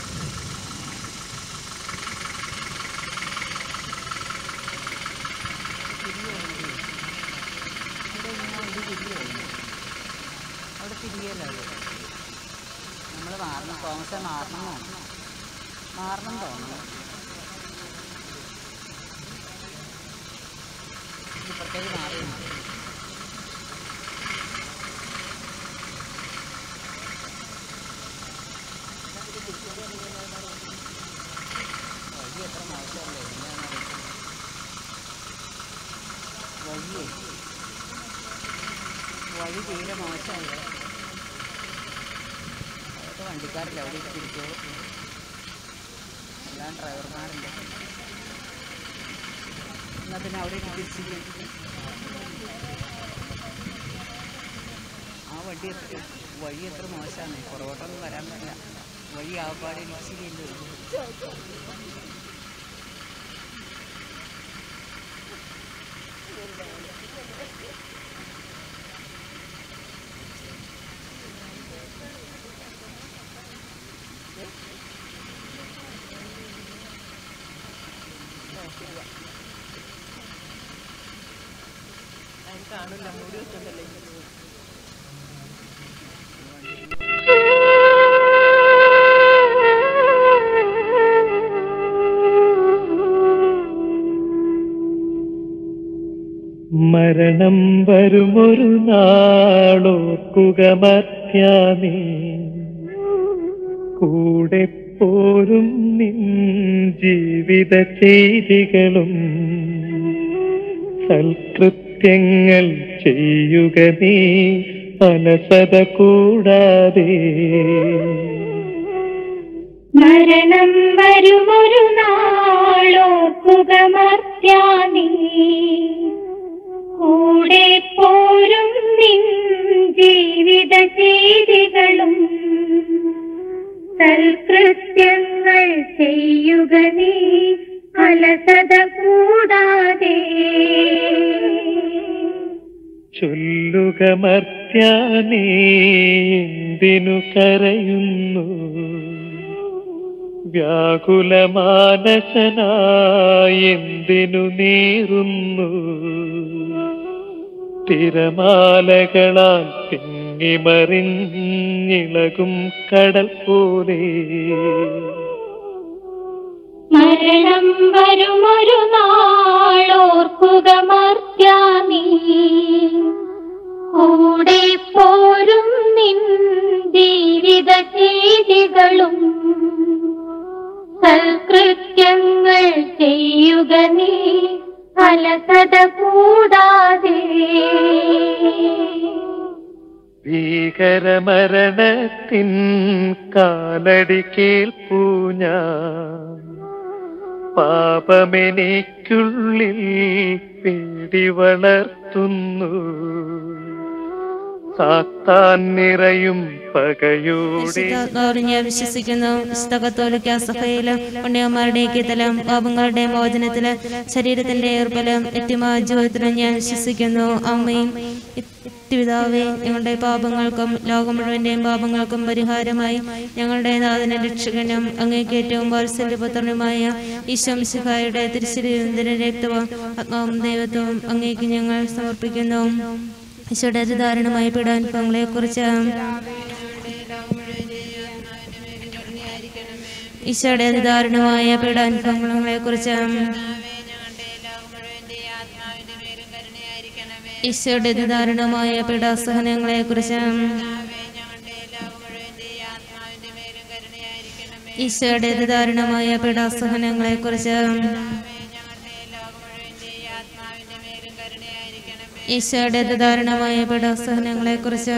അവിടെ തിരികെയല്ല നമ്മൾ മാറണം തോമസെ മാറണം തോന്നണം മാറണം തോന്നണം ഇപ്പുറത്തേക്ക് മാറി വഴി എത്ര മോശമല്ലേ എന്താണെന്നറിയില്ല വഴിയേ വഴി തീരെ മോശമല്ലേ അതൊക്കെ വണ്ടിക്കാരില്ല അവിടെ തിരിച്ചോ എല്ലാം ഡ്രൈവർമാരില്ല എന്നാൽ പിന്നെ അവിടെ തിരിച്ചില്ല ആ വണ്ടി എത്ര വഴി എത്ര മോശമാണ് പുറകോട്ടൊന്നും വരാൻ പറ്റില്ല വഴി ആപ്പാടെ ഇച്ചിരിയല്ലേ ഉള്ളൂ മരണം വരുമൊരു നാളോർക്കുക മർത്യാനീ കൂടെ പോരും നിൻ ജീവിത ചെയ്തികളും സൽകൃത്യങ്ങൾ ചെയ്യുക നീ അലസത കൂടാതെ മരണം വരുമൊരു നാളോർക്കുക മർത്യാനീ കൂടെ പോരും നിൻ ജീവിത ചെയ്തികളും സൽകൃത്യങ്ങൾ ചെയ്യുക നീ അലസത കൂടാതെ ചൊല്ലുക മർത്യാനേ എന്തിനു കരയുന്നു വ്യാകുലമാനസനായി എന്തിനു നീറുന്നു തിരമാലകളാൽ തിങ്ങിമറിഞ്ഞിളകും കടൽ പോലെ മരണം വരുമൊരു നാളോർക്കുക മർത്യാനീ കൂടെ പോരും നിൻ ജീവിത ചെയ്തികളും സൽകൃത്യങ്ങൾ ചെയ്യുക നീ അലസത കൂടാതെ ഭീകരമരണത്തിൻ കാലടി കേൾപ്പൂ ഞാൻ പാപമെനിക്കുള്ളിൽ പേടി വളർത്തുന്നു സാത്താൻ നിറയും പകയോടെ പരിശുദ്ധാത്മാവിൽ ഞാൻ വിശ്വസിക്കുന്നു വിശുദ്ധ കത്തോലിക്ക സഭയിലും പുണ്യന്മാരുടെ ഐക്യത്തിലും പാപങ്ങളുടെ മോചനത്തിലും ശരീരത്തിന്റെ ഏർബലം എത്തിമായ ജീവിതത്തിലും ഞാൻ വിശ്വസിക്കുന്നു അമ്മയും പിതാവേ ഞങ്ങളുടെ പാപങ്ങൾക്കും ലോകം മുഴുവന്റെയും പാപങ്ങൾക്കും പരിഹാരമായി ഞങ്ങളുടെ നാഥന രക്ഷകനും അങ്ങേക്ക് ഏറ്റവും വാത്സല്യപുത്രനുമായ ഈശ്വംശിഹായുടെ തിരുശരീരത്തിന്റെ രക്തവും ആത്മാവും ദൈവത്വവും അങ്ങേക്ക് ഞങ്ങൾ സമർപ്പിക്കുന്നു ഈശോയുടെ അതിദാരുണമായ പീഡാനുഭവങ്ങളെ കുറിച്ച് ഈശോയുടെ അതിദാരുണമായ പീഡാനുഭവങ്ങളെ കുറിച്ച് ഈശോയുടെ അതിദാരുണമായ പീഡാസഹനങ്ങളെ കുറിച്ച് ഈശോയുടെ അതിദാരുണമായ പീഡാസഹനങ്ങളെ കുറിച്ച് ഈശോയുടെ അതിദാരുണമായ പീഡാസഹനങ്ങളെ കുറിച്ച്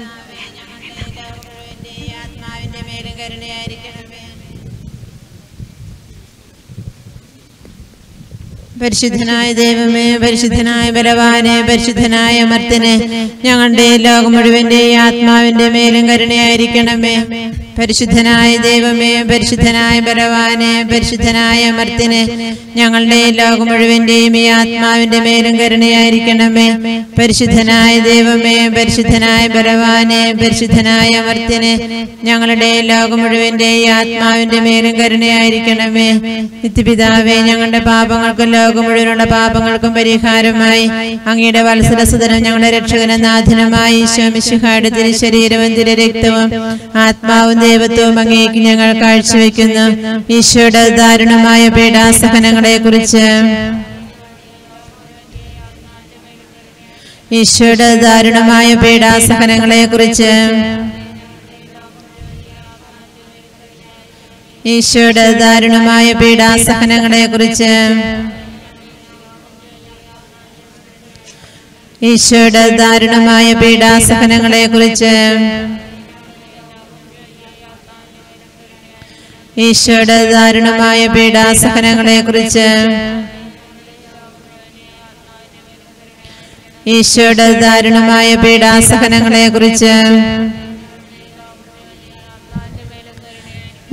പരിശുദ്ധനായ ദൈവമേ പരിശുദ്ധനായ ബലവാനെ പരിശുദ്ധനായ മർത്തിനെ ഞങ്ങളുടെ ലോകം മുഴുവന്റെ ആത്മാവിന്റെ മേലും കരുണയായിരിക്കണമേ പരിശുദ്ധനായ ദൈവമേ പരിശുദ്ധനായ ബലവാനെ പരിശുദ്ധനായ മർത്തിനെ ഞങ്ങളുടെ ലോകം മുഴുവന്റെയും ഈ ആത്മാവിന്റെ മേലും കരുണയായിരിക്കണമേ പരിശുദ്ധനായ ദൈവമേ പരിശുദ്ധനായ ബലവാനെ പരിശുദ്ധനായ മർത്തിനെ ഞങ്ങളുടെ ലോകം മുഴുവന്റെ ഈ ആത്മാവിന്റെ മേലും കരുണയായിരിക്കണമേ നിത്യപിതാവേ ഞങ്ങളുടെ പാപങ്ങൾക്കും ലോകം മുഴുവനുള്ള പാപങ്ങൾക്കും പരിഹാരമായി അങ്ങയുടെ വത്സരസുതനും ഞങ്ങളുടെ രക്ഷകനും നാഥനുമായി ഈശോമിശുഹായുടെ തിരുശരീരവും തിരുരക്തവും ആത്മാവും ദൈവത്വവും അങ്ങേക്ക് ഞങ്ങൾ കാഴ്ചവെക്കുന്നു ഈശോയുടെ ദാരുണമായ പീഡാസഹനങ്ങളെ കുറിച്ച് ഈശോയുടെ ദാരുണമായ പീഡാസഹനങ്ങളെ കുറിച്ച് ഈശോയുടെ ദാരുണമായ പീഡാസഹനങ്ങളെ കുറിച്ച് ഈശോയുടെ ദാരുണമായ പീഡാസഹനങ്ങളെ കുറിച്ച് ഈശോയുടെ ദാരുണമായ പീഡാസഹനങ്ങളെ കുറിച്ച് ഈശോയുടെ ദാരുണമായ പീഡാസഹനങ്ങളെ കുറിച്ച്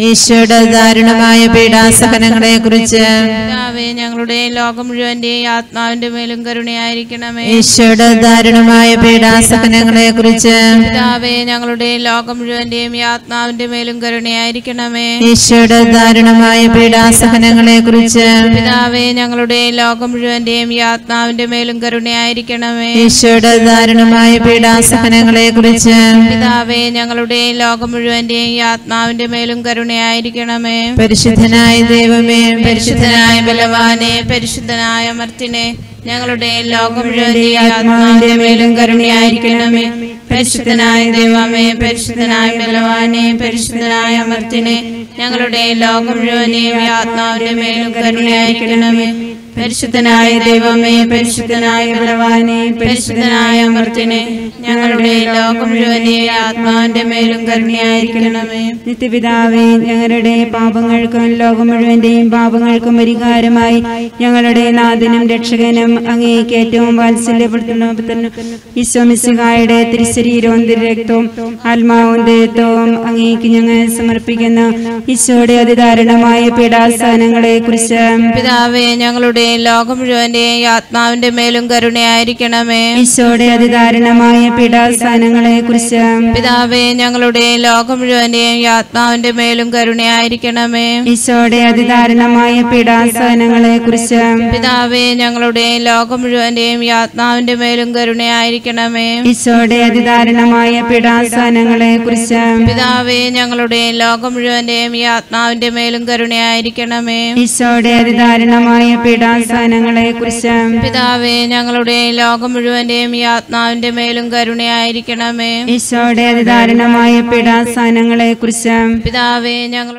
ഈശോയുടെ ദാരുണമായ പീഡാസഹനങ്ങളെ കുറിച്ച് പിതാവേ ഞങ്ങളുടെ ലോകം മുഴുവന്റെയും ആത്മാവിന്റെ മേലും കരുണയായിരിക്കണമേ ഈശോയുടെ ദാരുണമായ പീഡാസഹനങ്ങളെ കുറിച്ച് പിതാവേ ഞങ്ങളുടെ ലോകം മുഴുവന്റെയും ആത്മാവിന്റെ മേലും കരുണയായിരിക്കണമേ ഈശോയുടെ ദാരുണമായ പീഡാസഹനങ്ങളെ കുറിച്ച് പിതാവേ ഞങ്ങളുടെ ലോകം മുഴുവന്റെയും ആത്മാവിന്റെ മേലും കരുണയായിരിക്കണമേ ഈശോയുടെ ദാരുണമായ പീഡാസഹനങ്ങളെ കുറിച്ച് പിതാവേ ഞങ്ങളുടെ ലോകം മുഴുവന്റെയും ആത്മാവിന്റെ മേലും കരുണയായിരിക്കണമേ പരിശുദ്ധനായ ദൈവമേ പരിശുദ്ധനായ ബലവാനെ പരിശുദ്ധനായ മർത്തിനെ ഞങ്ങളുടെ ലോകം മുഴുവന്റെയും ആത്മാവിന്റെ മേലും കരുണയായിരിക്കണമേ പരിശുദ്ധനായ ദൈവമേ പരിശുദ്ധനായ ബലവാനെ പരിശുദ്ധനായ മർത്തിനെ ഞങ്ങളുടെ ലോകം മുഴുവനെയും ആത്മാവിന്റെ മേലും കരുണയായിരിക്കണമേ പരിശുദ്ധനായ ദൈവമേ പരിശുദ്ധനായ ബലവാനെ പരിശുദ്ധനായ അമർത്തിനെ ഞങ്ങളുടെ ലോകം മുഴുവനെയും ആത്മാവിന്റെ മേലും കരുണയായിരിക്കണമേ നിത്യപിതാവേ ഞങ്ങളുടെ പാപങ്ങൾക്കും ലോകം മുഴുവന്റെയും പാപങ്ങൾക്കും പരിഹാരമായി ഞങ്ങളുടെ നാഥനും രക്ഷകനും അങ്ങേക്ക് ഏറ്റവും വാത്സല്യപ്പെടുത്തുന്ന ഈശോമിസുകായുടെ തിരുശരീരവും തിരുരക്തവും ആത്മാവും ദൈവത്വവും അങ്ങേക്ക് ഞങ്ങൾ സമർപ്പിക്കുന്നു ഈശോയുടെ അതിദാരുണമായ പീഡാസനങ്ങളെ കുറിച്ച് പിതാവേ ഞങ്ങളുടെ ലോകം മുഴുവന്റെയും ആത്മാവിന്റെ മേലും കരുണയായിരിക്കണമേ ഈശോയുടെ അതിദാരുണമായ പീഡാസനങ്ങളെ കുറിച്ച് പിതാവേ ഞങ്ങളുടെ ലോകം മുഴുവന്റെയും ആത്മാവിന്റെ മേലും കരുണയായിരിക്കണമേ ഈശോയുടെ അതിദാരുണമായ പീഡാസനങ്ങളെ കുറിച്ച് പിതാവേ ഞങ്ങളുടെ ലോകം മുഴുവന്റെയും ആത്മാവിന്റെ മേലും കരുണയായിരിക്കണമേ ഈശോയുടെ അതിദാരുണമായ പീഡാസനങ്ങളെ കുറിച്ച് പിതാവേ ഞങ്ങളുടെ ലോകം മുഴുവന്റെയും ആത്മാവിന്റെ മേലും കരുണയായിരിക്കണമേ ഈശോയുടെ അതിദാരുണമായ പീഡാസനങ്ങളെ കുറിച്ച് പിതാവേ ഞങ്ങളുടെ ലോകം മുഴുവന്റെയും ആത്മാവിന്റെ മേലും കരുണയായിരിക്കണമേ ഈശോയുടെ അതിദാരുണമായ പീഡാസനങ്ങളെ കുറിച്ച് പിതാവേ ഞങ്ങൾ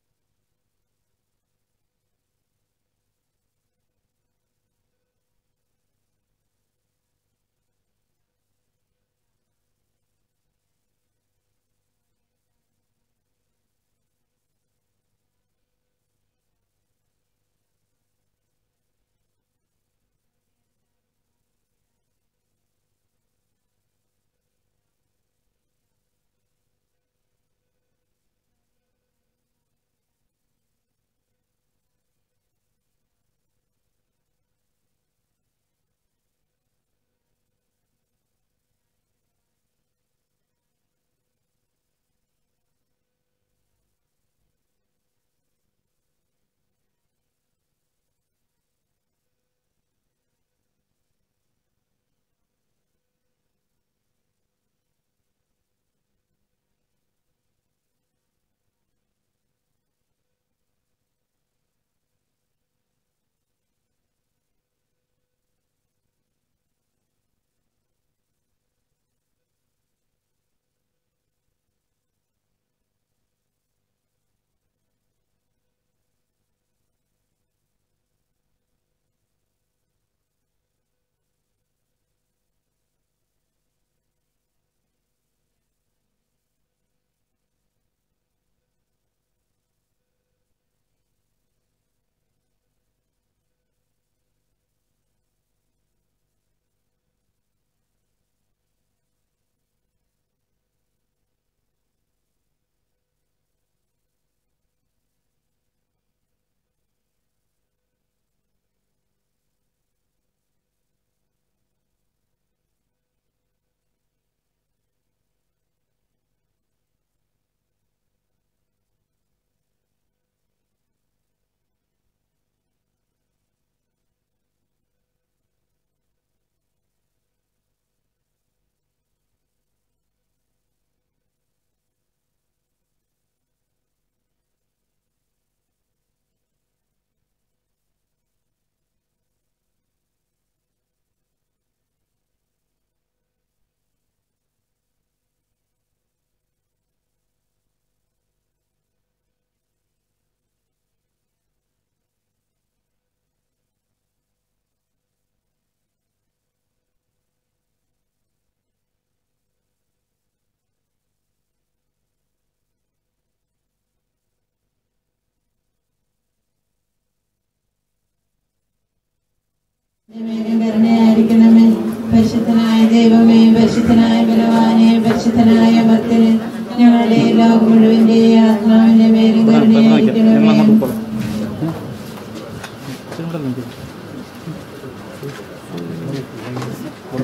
കരുണയായിരിക്കണമേ പരിശുദ്ധനായ ദൈവമേ പരിശുദ്ധനായ ബലവാനെ പരിശുദ്ധനായ ഭക്തന് ഞങ്ങളുടെ ലോകം മുഴുവന്റെ ആത്മാവിന്റെ മേലും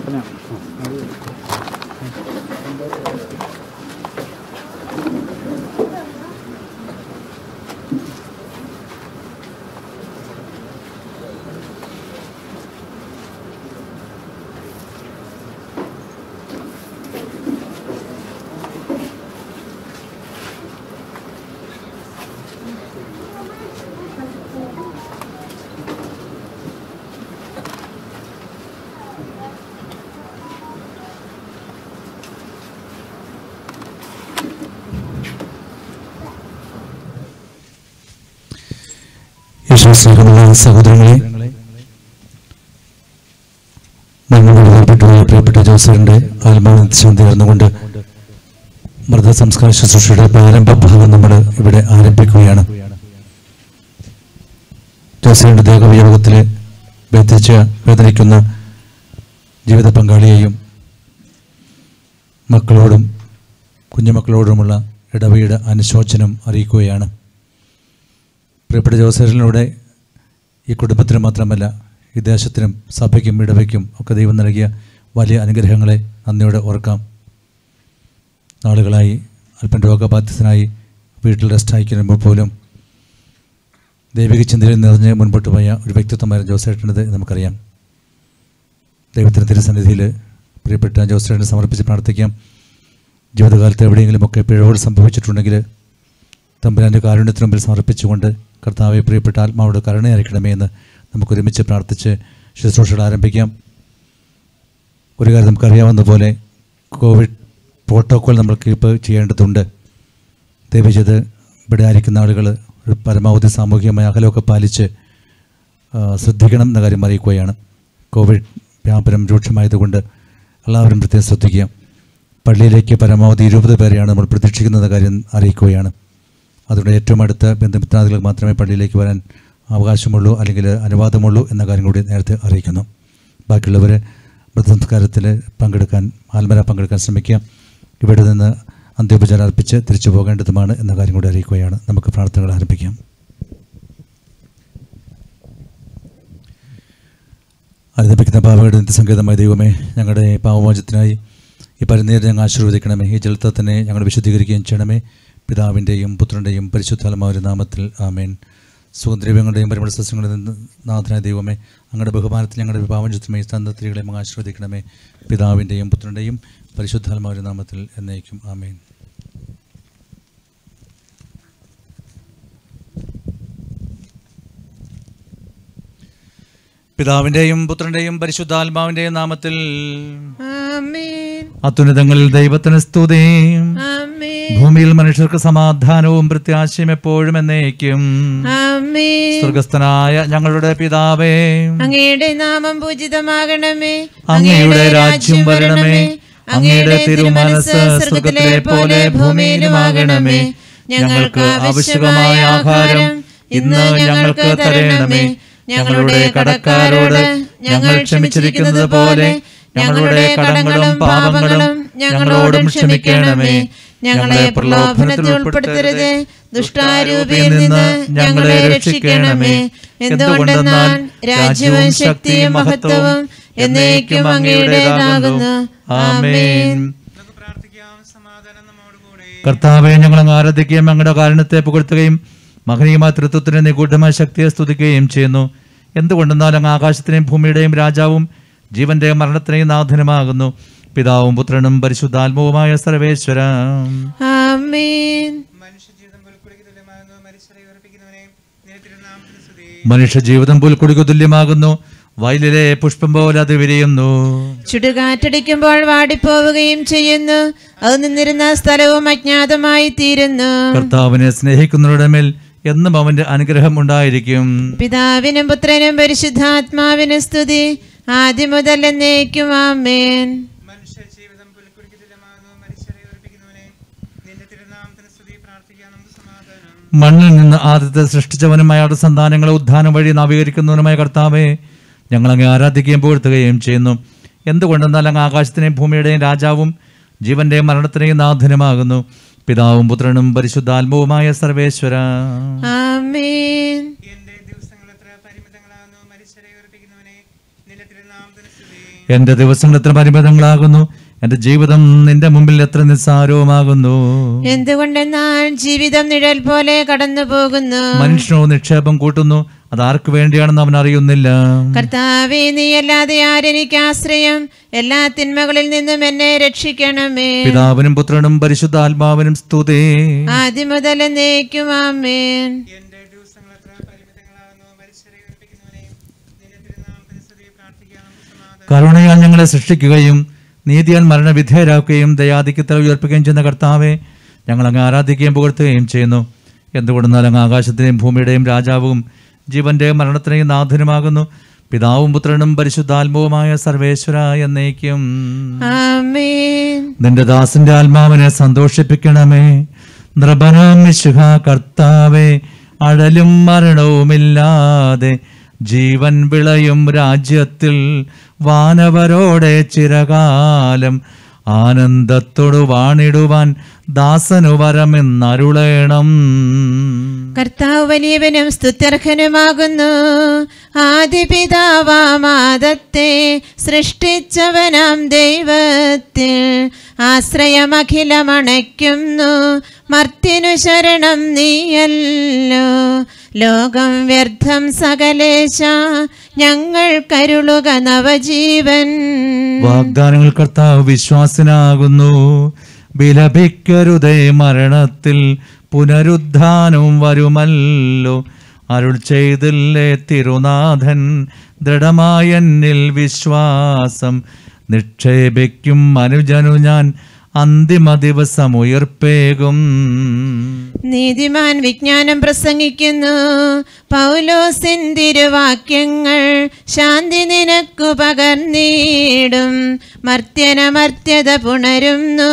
യേശുസ്നേഹമുള്ള സഹോദരങ്ങളെ മരണപ്പെട്ടു പ്രിയപ്പെട്ട ജോസറിന്റെ ആത്മാവ് നിത്യശാന്തി നേർന്നുകൊണ്ട് മൃതസംസ്കാര ശുശ്രൂഷയുടെ പ്രാരംഭ ഭാഗം നമ്മൾ ഇവിടെ ആരംഭിക്കുകയാണ് ജോസറിന്റെ ദേഹവിയോഗത്തിൽ വ്യത്തിച്ച് വേദനിക്കുന്ന ജീവിത പങ്കാളിയെയും മക്കളോടും കുഞ്ഞുമക്കളോടുമുള്ള ഇടവയുടെ അനുശോചനം അറിയിക്കുകയാണ് പ്രിയപ്പെട്ട ജോസഫിലൂടെ ഈ കുടുംബത്തിന് മാത്രമല്ല ഈ ദേശത്തിനും സഭയ്ക്കും ഇടവയ്ക്കും ഒക്കെ ദൈവം നൽകിയ വലിയ അനുഗ്രഹങ്ങളെ നന്ദിയോടെ ഓർക്കാം നാളുകളായി അല്പം രോഗബാധിതനായി വീട്ടിൽ റെസ്റ്റ് അയക്കുമ്പോൾ പോലും ദൈവിക ചിന്തയിൽ നിറഞ്ഞ് മുൻപോട്ട് പോയ ഒരു വ്യക്തിത്വമായിരുന്നു ജോസേട്ടനത് നമുക്കറിയാം ദൈവത്തിൻ്റെ തിരുസന്നിധിയിൽ പ്രിയപ്പെട്ട ജോസേട്ടനെ സമർപ്പിച്ച് പ്രാർത്ഥിക്കാം ജീവിതകാലത്ത് എവിടെയെങ്കിലുമൊക്കെ പിഴവുകൾ സംഭവിച്ചിട്ടുണ്ടെങ്കിൽ തമ്പുരാൻ്റെ കാരുണ്യത്തിന് മുമ്പിൽ സമർപ്പിച്ചുകൊണ്ട് കർത്താവെ പ്രിയപ്പെട്ട ആത്മാവോട് കരുണയായിരിക്കണമേ എന്ന് നമുക്ക് ഒരുമിച്ച് പ്രാർത്ഥിച്ച് ശുശ്രൂഷകൾ ആരംഭിക്കാം ഒരു കാര്യം നമുക്കറിയാവുന്ന പോലെ കോവിഡ് പ്രോട്ടോക്കോൾ നമ്മൾ കീപ്പ് ചെയ്യേണ്ടതുണ്ട് ദയവചത് ഇവിടെ ആയിരിക്കുന്ന ആളുകൾ ഒരു പരമാവധി സാമൂഹികമായ അകലമൊക്കെ പാലിച്ച് ആ, ശ്രദ്ധിക്കണം എന്ന കാര്യം അറിയിക്കുകയാണ് കോവിഡ് വ്യാപനം രൂക്ഷമായതുകൊണ്ട് എല്ലാവരും പ്രത്യേകം ശ്രദ്ധിക്കുക പള്ളിയിലേക്ക് പരമാവധി ഇരുപത് പേരെയാണ് നമ്മൾ പ്രതീക്ഷിക്കുന്ന കാര്യം അറിയിക്കുകയാണ് അതുകൊണ്ട് ഏറ്റവും അടുത്ത ബന്ധുമിത്രാദികൾ മാത്രമേ പള്ളിയിലേക്ക് വരാൻ അവകാശമുള്ളൂ അല്ലെങ്കിൽ അനുവാദമുള്ളൂ എന്ന കാര്യം കൂടി നേരത്തെ അറിയിക്കുന്നു ബാക്കിയുള്ളവർ മൃതസംസ്കാരത്തിൽ പങ്കെടുക്കാൻ ആത്മര പങ്കെടുക്കാൻ ശ്രമിക്കുക ഇവിടെ നിന്ന് അന്ത്യോപചാരം അർപ്പിച്ച് തിരിച്ചു പോകേണ്ടതുമാണ് എന്ന കാര്യം കൂടി അറിയിക്കുകയാണ് നമുക്ക് പ്രാർത്ഥനകൾ ആരംഭിക്കാം അനുദപിക്കുന്ന പാവയുടെ നിത്യസങ്കേതമായ ദൈവമേ ഞങ്ങളുടെ പാവമോചത്തിനായി ഈ പരിനീര് ഞങ്ങൾ ആശീർവദിക്കണമേ ഈ ജലത്തെ തന്നെ ഞങ്ങൾ വിശുദ്ധീകരിക്കുകയും ചെയ്യണമേ പിതാവിൻ്റെയും പുത്രൻ്റെയും പരിശുദ്ധാത്മാവിൻ്റെ നാമത്തിൽ ആമേൻ സുഗന്ധദ്രവ്യങ്ങളുടെയും പരിമള സസ്യങ്ങളുടെയും നാഥനായ ദൈവമേ അങ്ങയുടെ ബഹുമാനത്തിൽ ഞങ്ങളുടെ വിഭാവഞ്ചുത്തമേ സ്തന്ധത്രികളെ അങ്ങ് ആശീർവദിക്കണമേ പിതാവിൻ്റെയും പുത്രൻ്റെയും പരിശുദ്ധാത്മാവിൻ്റെ നാമത്തിൽ എന്നേക്കും ആമേൻ പിതാവിൻ്റെയും പുത്രൻ്റെയും പരിശുദ്ധാത്മാവിൻ്റെയും നാമത്തിൽ ആമേൻ അത്യുന്നതങ്ങളിൽ ദൈവത്തിന് സ്തുതിയും ആമേൻ ഭൂമിയിൽ മനുഷ്യർക്ക് സമാധാനവും പ്രത്യാശയും എപ്പോഴും എന്നേക്കും ആമേൻ സ്വർഗസ്ഥനായ ഞങ്ങളുടെ പിതാവേ അങ്ങയുടെ നാമം പൂജിതമാകണമേ അങ്ങയുടെ രാജ്യം വരണമേ അങ്ങയുടെ തിരുമനസ് സ്വർഗത്തിലെ പോലെ ഭൂമിയിലുമാകണമേ ഞങ്ങൾക്ക് ആവശ്യമായ ആഹാരം ഇന്ന് ഞങ്ങൾക്ക് തരണമേ ഞങ്ങളുടെ കടക്കാരോട് ഞങ്ങൾ ക്ഷമിച്ചിരിക്കുന്നത് പോലെ ഞങ്ങളുടെ കടങ്ങളും പാപങ്ങളും ഞങ്ങളോടും ക്ഷമിക്കണമേ ഞങ്ങളെ പ്രലോഭനത്തിൽ ഉൾപ്പെടുത്തരുത് ദുഷ്ടാരൂപിയിൽ നിന്ന് ഞങ്ങളെ രക്ഷിക്കണമേ എന്തുകൊണ്ടെന്നാൽ രാജ്യവും ശക്തിയും മഹത്വവും എന്നേക്കും അങ്ങയുടേതാകുന്നു ആമേൻ കർത്താവെ ഞങ്ങൾ അങ്ങ് ആരാധിക്കുകയും അങ്ങയുടെ കാരണത്തെ പുകഴ്ത്തുകയും മഹനീയമായ തൃത്വത്തിന്റെ നിഗൂഢമായ ശക്തിയെ സ്തുതിക്കുകയും ചെയ്യുന്നു എന്തുകൊണ്ടെന്നാൽ അങ്ങ് ആകാശത്തിനെയും ഭൂമിയുടെയും രാജാവും ജീവന്റെയും മരണത്തിനെയും നാഥനുമാകുന്നു പിതാവും പുത്രനും പരിശുദ്ധാത്മവുമായ സർവേശ്വര ആമേൻ മനുഷ്യ ജീവിതം പുൽക്കുടിക്കു തുല്യമാകുന്നു വയലിലെ പുഷ്പം പോലെ അത് വിരിയുന്നു ചുടുകാറ്റടിക്കുമ്പോൾ വാടിപ്പോവുകയും ചെയ്യുന്നു അത് നിന്നിരുന്ന സ്ഥലവും അജ്ഞാതമായി തീരുന്നു കർത്താവിനെ സ്നേഹിക്കുന്നവരുടെ മേൽ എന്നും അവന്റെ അനുഗ്രഹം ഉണ്ടായിരിക്കും പിതാവിനും പുത്രനും പരിശുദ്ധാത്മാവിനും സ്തുതി ആദ്യം മുതൽ എന്നേക്കും ആമേൻ മണ്ണിൽ നിന്ന് ആദ്യത്തെ സൃഷ്ടിച്ചവനും അയാളുടെ സന്താനങ്ങളെ ഉദ്ധാനം വഴി നവീകരിക്കുന്നവനുമായ കർത്താവെ ഞങ്ങൾ അങ്ങ് ആരാധിക്കുകയും പുകഴ്ത്തുകയും ചെയ്യുന്നു എന്തുകൊണ്ടെന്നാൽ അങ്ങ് ആകാശത്തിനെയും ഭൂമിയുടെയും രാജാവും ജീവന്റെയും മരണത്തിനെയും നാഥനുമാകുന്നു പിതാവും പുത്രനും പരിശുദ്ധാത്മവുമായ സർവേശ്വര ആമേൻ എൻ്റെ ദിവസങ്ങൾ എത്ര പരിമിതങ്ങളാകുന്നു എൻ്റെ ജീവിതം നിന്റെ മുമ്പിൽ എത്ര നിസ്സാരവുമാകുന്നു എന്തുകൊണ്ടെന്നാൽ ജീവിതം നിഴൽ പോലെ കടന്നു പോകുന്നു മനുഷ്യനോ നിക്ഷേപം കൂട്ടുന്നു അത് ആർക്ക് വേണ്ടിയാണെന്ന് അവൻ അറിയുന്നില്ല കർത്താവേ നീയല്ലാതെ ആരെനിക്ക് ആശ്രയം എല്ലാ തിന്മകളിൽ നിന്നും എന്നെ രക്ഷിക്കണമേ പിതാവിനും പുത്രനും പരിശുദ്ധാത്മാവിനും സ്തുതി ആദ്യം മുതൽ എന്നേക്കും ആമേൻ കരുണയാൽ ഞങ്ങളെ സൃഷ്ടിക്കുകയും നീതിയാൽ മരണവിധേയരാക്കുകയും ദയാധിക്യത്തിൽ ഉയർപ്പിക്കുകയും ചെയ്യുന്ന കർത്താവെ ഞങ്ങൾ അങ്ങ് ആരാധിക്കുകയും പുകഴ്ത്തുകയും ചെയ്യുന്നു എന്തുകൊണ്ടെന്നാൽ അങ്ങ് ആകാശത്തിൻ്റെയും ഭൂമിയുടെയും രാജാവും ജീവന്റെയും മരണത്തിനെയും നാഥനുമാകുന്നു പിതാവും പുത്രനും പരിശുദ്ധാത്മാവുമായ സർവേശ്വര എന്നേക്കും ആമേൻ നിന്റെ ദാസന്റെ ആത്മാവിനെ സന്തോഷിപ്പിക്കണമേ നൃപനാം മിശുഹ കർത്താവേ അഴലും മരണവുമില്ലാതെ ജീവൻ വിളയും രാജ്യത്തിൽ വാനവരോടെ ചിരകാലം ആനന്ദത്തോടു വാണിടുവാൻ ദാസനു വരമെന്നരുളേണം കർത്താവ് വലിയവനും സ്തുത്യർഹനുമാകുന്നു ആദിപിതാവാമാദത്തെ സൃഷ്ടിച്ചവനാം ദൈവത്തിൽ ആശ്രയമഖിലമണയ്ക്കുന്നു മർത്യനു ശരണം നീയല്ലോ ലോകം വ്യർത്ഥം സകലേശ ഞങ്ങൾ കരുളുക നവജീവൻ വാഗ്ദാനങ്ങൾ കർത്താവ് വിശ്വാസനാകുന്നു വിലപിക്കരുതേ മരണത്തിൽ പുനരുദ്ധാനവും വരുമല്ലോ അരുൾ ചെയ്തില്ലേ തിരുനാഥൻ ദൃഢമായെന്നിൽ വിശ്വാസം നിക്ഷേപിക്കും അനുജനു ഞാൻ അന്തിമ ദിവസം ഉയർപ്പേകും നീതിമാൻ വിജ്ഞാനം പ്രസംഗിക്കുന്നു പൗലോസിൻ തിരുവാക്യങ്ങൾ ശാന്തി നിനക്കു പകർന്നീടും മർത്യനമർത്യത പുണരുന്നു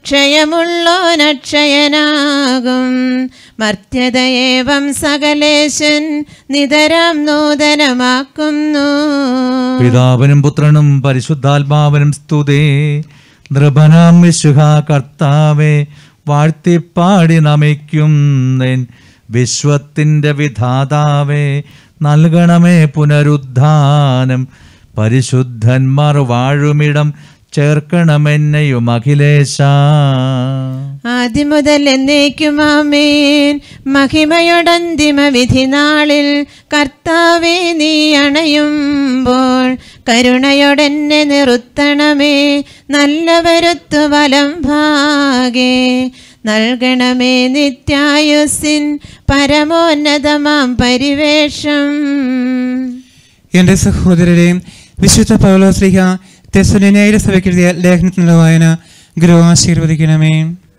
ക്ഷയമുള്ളോനക്ഷയനാകും മർത്യതയേവം സകലേശൻ നിതരാം നൂതനമാക്കുന്നു പിതാവിനും പുത്രനും പരിശുദ്ധാത്മാവിനും സ്തുതി നൃപനാം വിശുഹ കർത്താവെ വാഴ്ത്തിപ്പാടി നമിക്കുന്നേൻ വിശ്വത്തിൻ്റെ വിധാതാവേ നൽകണമേ പുനരുദ്ധാനം പരിശുദ്ധന്മാർ വാഴുമിടം ചേർക്കണമെന്നെയും അഖിലേശ ആദ്യം മുതൽ എന്നേക്കും ആമേൻ മഹിമയോടന്തിമ വിധി നാളിൽ കർത്താവെ നീ അണയുമ്പോൾ കരുണയോടെന്നെ നിറുത്തണമേ നല്ലവരുത്തു വലം ഭാഗേ നൽകണമേ നിത്യായുസിൻ പരമോന്നതമാം പരിവേഷം എൻ്റെ സഹോദരരെ വിശുദ്ധ പൗലോസ്ലിഹ തെസ്സലിനയുടെ സഭയ്ക്ക് എഴുതിയ ലേഖനത്തിനുള്ള വായന ഗുരു ആശീർവദിക്കണമേ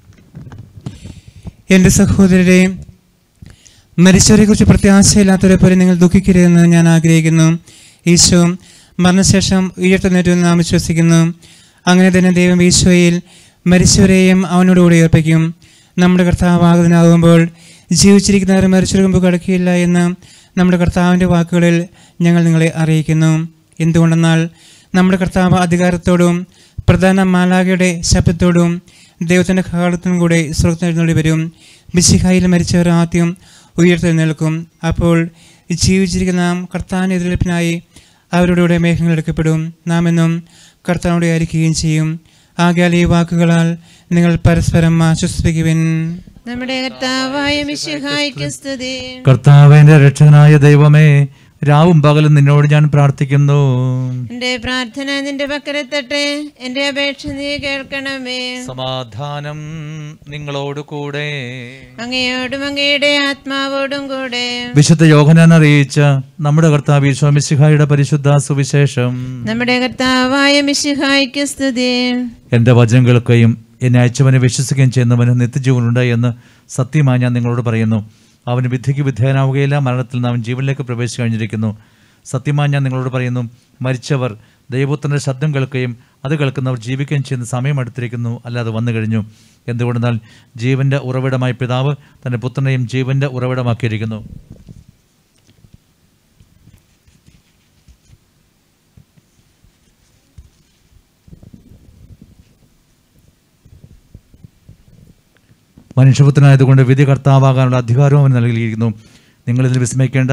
എൻ്റെ സഹോദരരെ മരിച്ചവരെ കുറിച്ച് പ്രത്യാശയില്ലാത്തവരെ പോലെ നിങ്ങൾ ദുഃഖിക്കരുതെന്ന് ഞാൻ ആഗ്രഹിക്കുന്നു ഈശോ മരണശേഷം ഉയർത്തെന്നേറ്റെന്ന് നാം വിശ്വസിക്കുന്നു അങ്ങനെ തന്നെ ദൈവം ഈശോയിൽ മരിച്ചവരെയും അവനോടുകൂടി ഏർപ്പിക്കും നമ്മുടെ കർത്താവാകുന്നതിനാകുമ്പോൾ ജീവിച്ചിരിക്കുന്നവർ മരിച്ചവർക്ക് മുമ്പ് കിടക്കുകയില്ല എന്ന് നമ്മുടെ കർത്താവിൻ്റെ വാക്കുകളിൽ ഞങ്ങൾ നിങ്ങളെ അറിയിക്കുന്നു എന്തുകൊണ്ടെന്നാൽ നമ്മുടെ കർത്താവ് അധികാരത്തോടും പ്രധാന മാലാഖയുടെ ശബ്ദത്തോടും ദൈവത്തിൻ്റെ കാലത്തും കൂടെ സ്വർഗത്തിനെഴുന്നള്ളി വരും മിശിഹായിൽ മരിച്ചവർ ആദ്യം ഉയർത്തെഴുന്നേൽക്കും അപ്പോൾ ജീവിച്ചിരിക്കുന്ന നാം കർത്താവിൻ്റെ എതിരേൽപ്പിനായി അവരുടെ മേഘങ്ങൾ എടുക്കപ്പെടും നാം എന്നും കർത്താവിനോട് ആയിരിക്കുകയും ചെയ്യും ആകയാൽ ഈ വാക്കുകളാൽ നിങ്ങൾ പരസ്പരം ആശ്വസിപ്പിക്കുവിൻ നമ്മുടെ കർത്താവായ മിശിഹായിക്ക് സ്തുതി കർത്താവിന്റെ രക്ഷകനായ ദൈവമേ രാവും പകലും നിന്നോട് ഞാൻ പ്രാർത്ഥിക്കുന്നു എന്റെ പ്രാർത്ഥന നിന്റെ പക്കലെത്തട്ടെ എന്റെ അപേക്ഷ നീ കേൾക്കണമേ സമാധാനം നിങ്ങളോട് കൂടെ അങ്ങയോടും അങ്ങയുടെ ആത്മാവോടും കൂടെ വിശുദ്ധ യോഹനാൻ അറിയിച്ച നമ്മുടെ കർത്താവ് ഈശോമിശിഹായുടെ പരിശുദ്ധ സുവിശേഷം നമ്മുടെ കർത്താവായ മിശിഹായിക്ക് സ്തുതി എൻ്റെ വചനം കേൾക്കുകയും എന്നെ അയച്ചവനെ വിശ്വസിക്കുകയും ചെയ്യുന്നവന് നിത്യജീവനുണ്ട് എന്ന് സത്യമായി ഞാൻ നിങ്ങളോട് പറയുന്നു അവന് വിധിക്ക് വിധേയനാവുകയില്ല മരണത്തിൽ നിന്ന് അവൻ ജീവനിലേക്ക് പ്രവേശിച്ചു കഴിഞ്ഞിരിക്കുന്നു സത്യമായി ഞാൻ നിങ്ങളോട് പറയുന്നു മരിച്ചവർ ദൈവപുത്രൻ്റെ ശബ്ദം കേൾക്കുകയും അത് കേൾക്കുന്നവർ ജീവിക്കുകയും ചെയ്യുന്ന സമയം അടുത്തിരിക്കുന്നു അല്ലാതെ വന്നു കഴിഞ്ഞു എന്തുകൊണ്ടെന്നാൽ ജീവൻ്റെ ഉറവിടമായ പിതാവ് തൻ്റെ പുത്രനെയും ജീവൻ്റെ ഉറവിടമാക്കിയിരിക്കുന്നു മനുഷ്യപുത്രനായതുകൊണ്ട് വിധി കർത്താവാകാനുള്ള അധികാരവും അവന് നൽകിയിരിക്കുന്നു നിങ്ങളിതിൽ വിസ്മയിക്കേണ്ട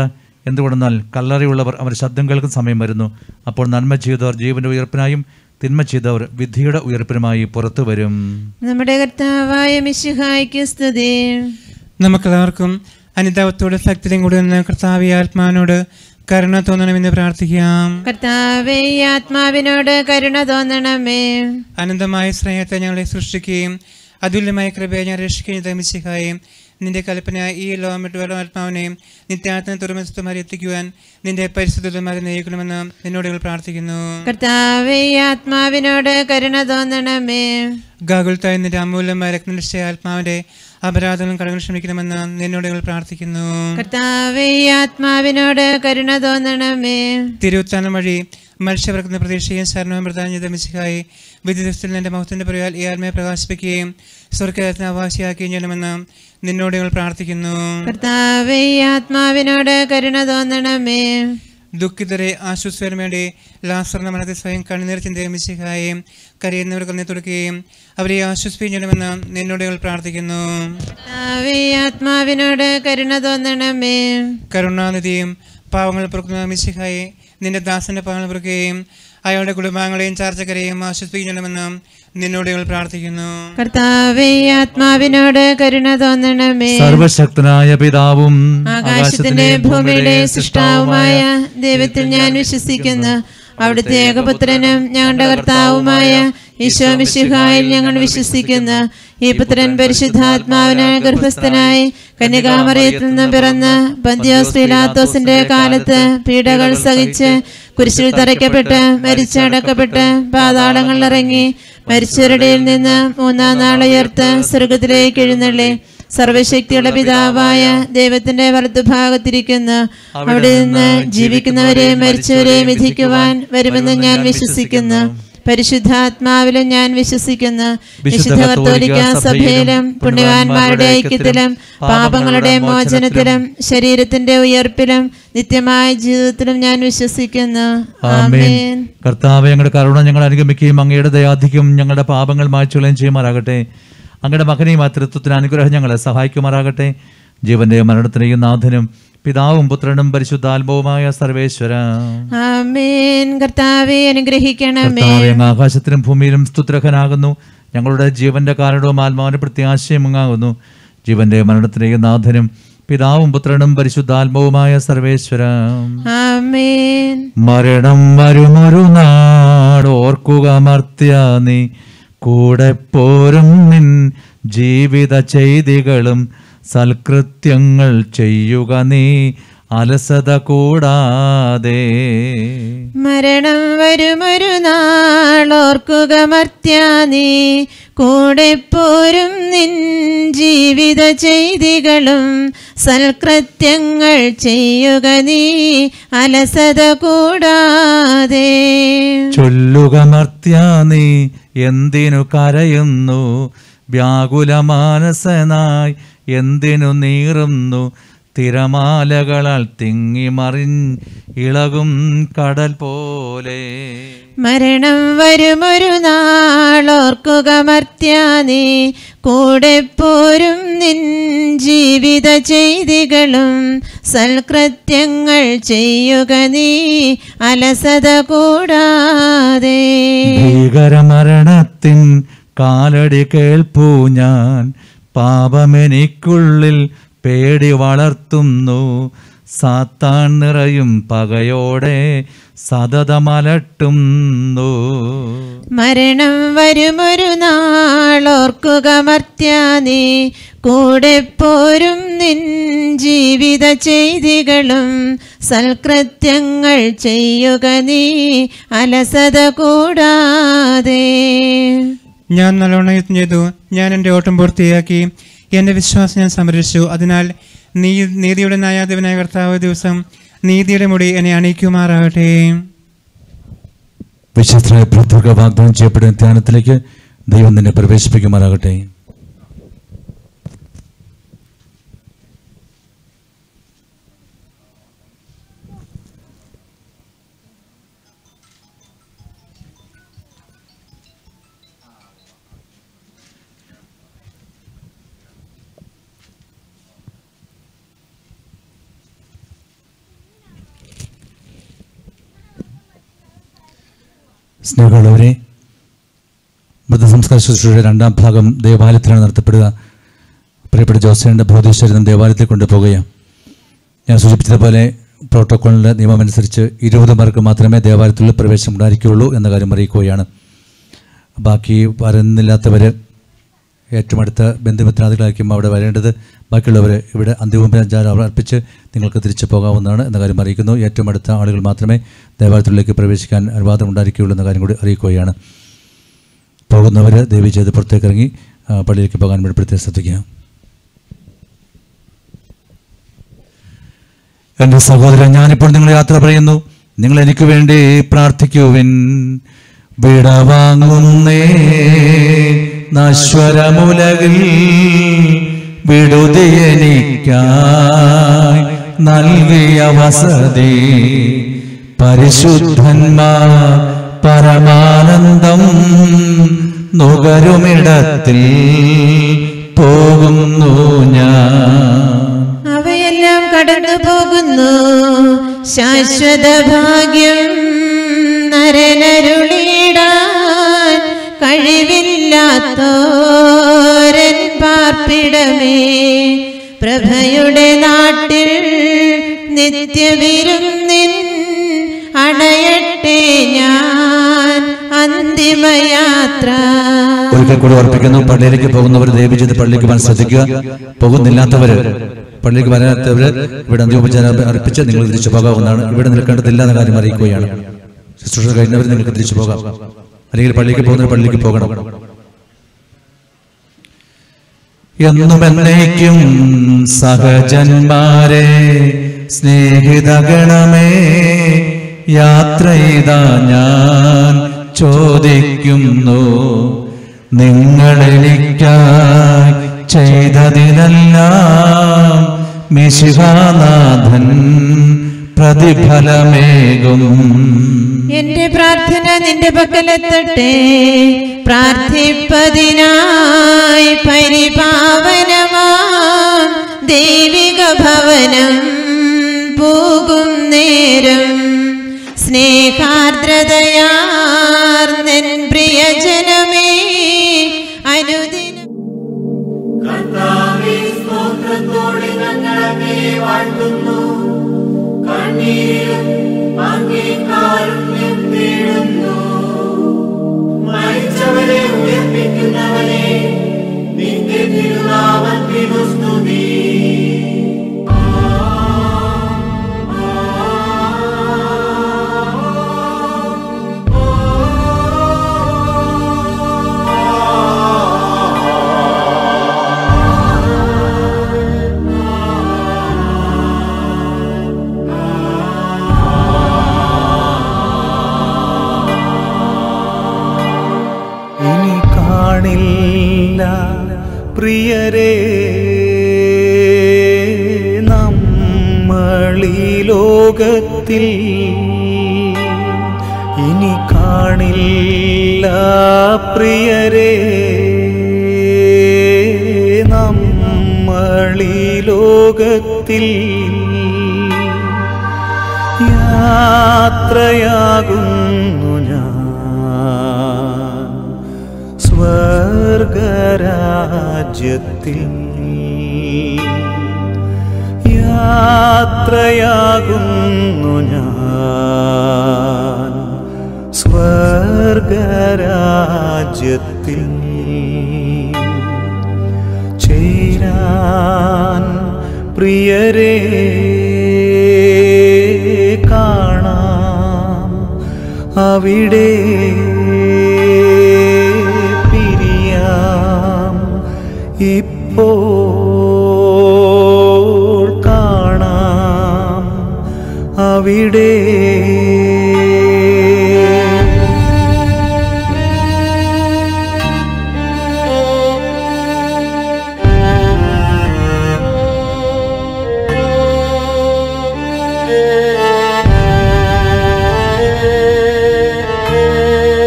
എന്തുകൊണ്ടെന്നാൽ കല്ലറയുള്ളവർ അവർ ശബ്ദം കേൾക്കുന്ന സമയം വരുന്നു അപ്പോൾ നന്മ ചെയ്തവർ ജീവന്റെ ഉയർപ്പിനായും തിന്മ ചെയ്തവർ വിധിയുടെ ഉയർപ്പിനുമായി പുറത്തു വരും നമ്മുടെ കർത്താവായ മിശിഹായ്ക്ക് സ്തുതി നമുക്കെല്ലാവർക്കും അനിതാവത്തോടെ ശക്തിയും കൂടി നിന്ന് കർത്താവി ആത്മാവിനോട് കരുണ തോന്നണമെന്ന് പ്രാർത്ഥിക്കാം കർത്താവേ ഈ ആത്മാവിനോട് കരുണ തോന്നണമേ അനന്തമായ സ്നേഹത്തെ ഞങ്ങളെ സൃഷ്ടിക്കുകയും അതുല്യമായ കൃപയെ ഞാൻ രക്ഷിക്കുകയും തമിച്ചിഹായും നിന്റെ കൽപ്പന ഈ ലോകം വിട്ടുവല്ലോ ആത്മാവിനെയും നിത്യാത്മ തുറമസ്തുമാരി എത്തിക്കുവാൻ നിന്റെ പരിശുദ്ധമാരെ നയിക്കണമെന്ന് നിന്നോട് ഞങ്ങൾ പ്രാർത്ഥിക്കുന്നു കർത്താവേ ഈ ആത്മാവിനോട് കരുണ തോന്നണമേ ഗാകുൽത്തായി നിന്റെ അമൂല്യമായ രക്തനിഷ്ഠ ആത്മാവിന്റെ അപരാധങ്ങളും കടങ്ങൾ ക്ഷമിക്കണമെന്ന് നിന്നോട് ഞങ്ങൾ പ്രാർത്ഥിക്കുന്നു കർത്താവേ ഈ ആത്മാവിനോട് കരുണ തോന്നണമേ തിരുവുത്താനം വഴി മനുഷ്യവർക്കുന്ന പ്രതീക്ഷയും ശരണവും പ്രധാനം ചെയ്ത മിശിഹായി വിദ്യുതത്തിൽ നിന്റെ മഹത്തിന്റെ പ്രയാൽ ഈ ആത്മയെ പ്രകാശിപ്പിക്കുകയും സ്വർഗത്തിന് അവകാശിയാക്കുകയും ചെയ്യണമെന്ന് നിന്നോട് ഞങ്ങൾ പ്രാർത്ഥിക്കുന്നു കർത്താവേ ഈ ആത്മാവിനോട് കരുണ തോന്നണമേ ദുഃഖിതരെ ആശ്വസിക്കാൻ വേണ്ടി ലാസറിന്റെ മനത്തിൽ സ്വയം കണ്ണുനീർ ചിന്തയും മിശിഹായും കരയുന്നവർക്ക് നീ തുറക്കുകയും അവരെ ആശ്വസിപ്പിക്കുകയും ചെയ്യണമെന്ന് നിന്നോട് ഞങ്ങൾ പ്രാർത്ഥിക്കുന്നു കർത്താവേ ഈ ആത്മാവിനോട് കരുണ തോന്നണമേ കരുണാനിധിയും പാവങ്ങൾ പുറക്കുന്ന മിശിഹായി നിന്റെ ദാസന്റെ പാവങ്ങൾ പുറക്കുകയും അയാളുടെ കുടുംബാംഗങ്ങളെയും ചാർച്ചക്കരെയും ആശ്വസിപ്പിക്കണമെന്ന് നിന്നോട് ഞങ്ങൾ പ്രാർത്ഥിക്കുന്നു കർത്താവേ ഈ ആത്മാവിനോട് കരുണ തോന്നണമേ സർവശക്തനായ പിതാവും ആകാശത്തിന്റെ ഭൂമിയുടെ സൃഷ്ടാവുമായ ദൈവത്തിൽ ഞാൻ വിശ്വസിക്കുന്നു അവിടുത്തെ ഏകപുത്രനും ഞങ്ങളുടെ കർത്താവുമായ ഈശോ മിശിഹായിൽ ഞങ്ങൾ വിശ്വസിക്കുന്നു ഈ പുത്രൻ പരിശുദ്ധാത്മാവിനാൽ ഗർഭസ്ഥനായി കന്യകാമറിയത്തിൽ നിന്ന് പിറന്ന് പന്തിയോസ് പീലാത്തോസിന്റെ കാലത്ത് പീഡകൾ സഹിച്ച് കുരിശിൽ തറയ്ക്കപ്പെട്ട് മരിച്ചടക്കപ്പെട്ട് പാതാളങ്ങളിൽ ഇറങ്ങി മരിച്ചവരുടെ നിന്ന് മൂന്നാം നാൾ ഉയർത്ത് സ്വർഗത്തിലേക്ക് എഴുന്നള്ളി സർവശക്തിയുള്ള പിതാവായ ദൈവത്തിന്റെ വലതുഭാഗത്തിരിക്കുന്നു അവിടെ നിന്ന് ജീവിക്കുന്നവരെയും മരിച്ചവരെയും വിധിക്കുവാൻ വരുമെന്ന് ഞാൻ വിശ്വസിക്കുന്നു പരിശുദ്ധാത്മാവിലും ഞാൻ വിശ്വസിക്കുന്നു വിശുദ്ധ കത്തോലിക്ക സഭയിലും പുണ്യവാന്മാരുടെ ഐക്യത്തിലും പാപങ്ങളുടെ മോചനത്തിലും ശരീരത്തിന്റെ ഉയർപ്പിലും നിത്യമായ ജീവിതത്തിലും ഞാൻ വിശ്വസിക്കുന്നു ആമേൻ കർത്താവ് ഞങ്ങളുടെ കരുണ ഞങ്ങൾ അനുഗമിക്കുകയും അങ്ങയുടെ ദയാധിക്യം ഞങ്ങളുടെ പാപങ്ങൾ മായ്ച്ചുകളയും ചെയ്യുമാറാകട്ടെ അങ്ങയുടെ മകനെയും ആ തൃത്വത്തിന് അനുഗ്രഹം ഞങ്ങളെ സഹായിക്കുമാറാകട്ടെ ജീവന്റെ മരണത്തിനെയും നാഥനും പിതാവും പുത്രനും പരിശുദ്ധാത്മവുമായ സർവേശ്വര ആമേൻ കർത്താവെ അനുഗ്രഹിക്കണമേ കർത്താവേ, അങ്ങ് ആകാശത്തിലും ഭൂമിയിലും സ്തുത്രഹനാകുന്നു ഞങ്ങളുടെ ജീവന്റെ കാരണവും ആത്മാവിന്റെ പ്രത്യാശയും അങ്ങാകുന്നു ജീവന്റെ മരണത്തിനെയും നാഥനും പിതാവും പുത്രനും പരിശുദ്ധാത്മവുമായ സർവേശ്വര ആമേൻ മരണം വരുമൊരു നാട് ഓർക്കുക മർത്യ നീ കൂടെ പോരും നിൻ ജീവിത ചെയ്തികളും സൽകൃത്യങ്ങൾ ചെയ്യുക നീ അലസത കൂടാതെ മരണം വരുമൊരു നാളോർക്കുക മർത്യ നീ കൂടെ പോരും നിൻ ജീവിത ചെയ്തികളും സൽകൃത്യങ്ങൾ ചെയ്യുക നീ അലസത കൂടാതെ ചൊല്ലുക മർത്യ നീ എന്തിനു കരയുന്നു വ്യാകുലമാനസനായി എന്തിനു നീറുന്നു തിരമാലകളാൽ തിങ്ങി മറിഞ്ഞ് ഇളകും കടൽ പോലെ മരണം വരുമൊരു നാളോർക്കുക മർത്യ നീ കൂടെ പോരും നിൻ ജീവിത ചെയ്തികളും സൽകൃത്യങ്ങൾ ചെയ്യുക നീ അലസത കൂടാതെ ഭീകരമരണത്തിൻ കാലടി കേൾപ്പൂ ഞാൻ പാപമെനിക്കുള്ളിൽ പേടി വളർത്തുന്നു സാത്താൻ നിറയും പകയോടെ സതതമലട്ടുന്നു മരണം വരുമൊരു നാളോർക്കുക മർത്യ നീ കൂടെ പോരും നിൻ ജീവിത ചെയ്തികളും സൽകൃത്യങ്ങൾ ചെയ്യുക നീ അലസത കൂടാതെ ഞാൻ നല്ലോണം യുദ്ധം ചെയ്തു ഞാൻ എൻ്റെ ഓട്ടം പൂർത്തിയാക്കി എൻ്റെ വിശ്വാസം ഞാൻ സംരക്ഷിച്ചു അതിനാൽ നീ നീതിയുടെ ന്യായാധിപനായ കർത്താവ് ദിവസം നീതിയുടെ മുടി എന്നെ അണിയിക്കുമാറാകട്ടെ വിശ്വസ്തരായ പ്രവർത്തക വാഗ്ദാനം ചെയ്യപ്പെടുന്ന ധ്യാനത്തിലേക്ക് ദൈവം നിന്നെ പ്രവേശിപ്പിക്കുമാറാകട്ടെ സ്നേഹമുള്ളവരെ മൃതസംസ്കാര ശുശ്രൂഷയുടെ രണ്ടാം ഭാഗം ദേവാലയത്തിലാണ് നടത്തപ്പെടുക പ്രിയപ്പെട്ട ജോസേൻ്റെ ഭൗതികശരീരം ദേവാലയത്തിൽ കൊണ്ടുപോവുകയാണ് ഞാൻ സൂചിപ്പിച്ചതുപോലെ പ്രോട്ടോക്കോളിൻ്റെ നിയമമനുസരിച്ച് ഇരുപത് പേർക്ക് മാത്രമേ ദേവാലയത്തിലുള്ള പ്രവേശനം ഉണ്ടായിരിക്കുകയുള്ളൂ എന്ന കാര്യം അറിയിക്കുകയാണ് ബാക്കി വരുന്നില്ലാത്തവർ ഏറ്റവും അടുത്ത ബന്ധുമിത്രാദികളായിരിക്കും അവിടെ വരേണ്ടത് ബാക്കിയുള്ളവർ ഇവിടെ അന്തിമോപചാരം അർപ്പിച്ച് നിങ്ങൾക്ക് തിരിച്ചു പോകാവുന്നതാണ് എന്ന കാര്യം അറിയിക്കുന്നു ഏറ്റവും അടുത്ത ആളുകൾ മാത്രമേ ദേവാലയത്തിലേക്ക് പ്രവേശിക്കാൻ അനുവാദം ഉണ്ടായിരിക്കുകയുള്ളൂ എന്ന കാര്യം കൂടി അറിയിക്കുകയാണ് പോകുന്നവർ ദേവി ചെയ്ത് പുറത്തേക്ക് ഇറങ്ങി ആ, പള്ളിയിലേക്ക് പോകാൻ വേണ്ടി പ്രത്യേകം ശ്രദ്ധിക്കുക എൻ്റെ സഹോദരൻ ഞാനിപ്പോൾ നിങ്ങൾ യാത്ര പറയുന്നു നിങ്ങൾ എനിക്ക് വേണ്ടി പ്രാർത്ഥിക്കുവിൻ വിടവാങ്ങുന്നേ നശ്വരമുലകിൽ വിടുതിയെനിക്കായി നൽകിയ വസതി പരിശുദ്ധന്മാർ പരമാനന്ദം നുകരുമിടത്തിൽ പോകുന്നു ഞാൻ അവയെല്ലാം കടന്നു പോകുന്നു ശാശ്വത ഭാഗ്യം നരനരുളിടാൻ കഴിവില്ലാത്തോരൻ പാർപ്പിടമേ പ്രഭയുടെ നാട്ടിൽ നിത്യവിരുന്നിൻ അണയട്ടെ ഞാൻ അന്തിമയാത്ര ഒരിക്കൽ കൂടി ഓർപ്പിക്കുന്നു പള്ളിയിലേക്ക് പോകുന്നവർ ദയവ് ചെയ്ത് പള്ളിക്ക് വരാൻ ശ്രദ്ധിക്കുക പോകുന്നില്ലാത്തവര് പള്ളിക്ക് വരാത്തവര് ഇവിടെ അന്ത്യോപചാരം അർപ്പിച്ച് നിങ്ങൾ തിരിച്ചു പോകാവുന്നതാണ് ഇവിടെ നിൽക്കേണ്ടതില്ല എന്ന കാര്യം അറിയിക്കുകയാണ് ശുശ്രൂഷ കഴിഞ്ഞവർ നിങ്ങൾക്ക് തിരിച്ചു പോകാം അല്ലെങ്കിൽ പള്ളിക്ക് പോകുന്നവർ പള്ളിക്ക് പോകണം എന്നും എന്നേക്കും സഹജന്മാരെ സ്നേഹിതഗണമേ യാത്ര ചെയ്താ ഞാൻ ചോദിക്കുന്നു നിങ്ങളെനിക്കായി ചെയ്തതിനെല്ലാം മിശിഹാനാഥൻ പ്രതിഫലമേകും എന്റെ പ്രാർത്ഥന നിന്റെ പക്കലെത്തട്ടെ പ്രാർത്ഥിപ്പതിനായി പരിപാവനമാം ദൈവിക ഭവനം പോകും നേരം സ്നേഹാർദ്രതയാർന്നൻ പ്രിയജനമേ അനുദിനം സ്തോത്രത്തോടെ ഞങ്ങളങ്ങേ വാഴ്ത്തുന്നു കണ്ണീരും അങ്ങേ കാരുണ്യം തേടുന്നു മരിച്ചവരെ ഉയർപ്പിക്കുന്നവനെ നിന്റെ തിരുനാമത്തിനു സ്തുതി ഇനി കാണില്ല പ്രിയരെ നമ്മളീ ലോകത്തിൽ ഇനി കാണില്ല പ്രിയരെ നമ്മളീ ലോകത്തിൽ യാത്രയാകുന്നു ഞാൻ സ്വർഗരാജ്യത്തിൽ യാത്രയാകുന്നു ഞാൻ സ്വർഗരാജ്യത്തിൽ ചേരാൻ പ്രിയരെ കാണാം അവിടെ പിരിയാം ഇപ്പോൾ കാണാം അവിടെ Thank you.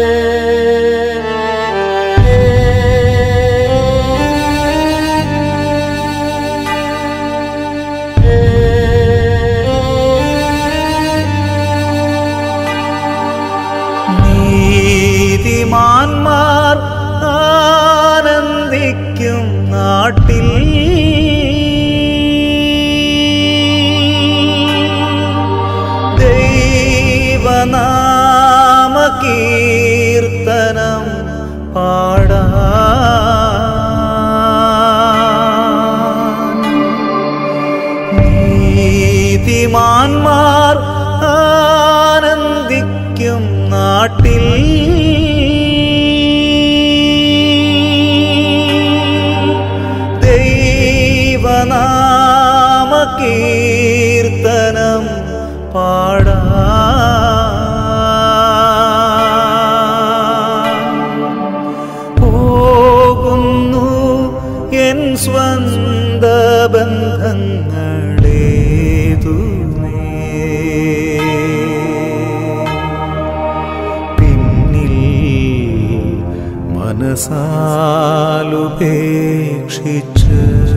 മനസാലുപേക്ഷിച്ച്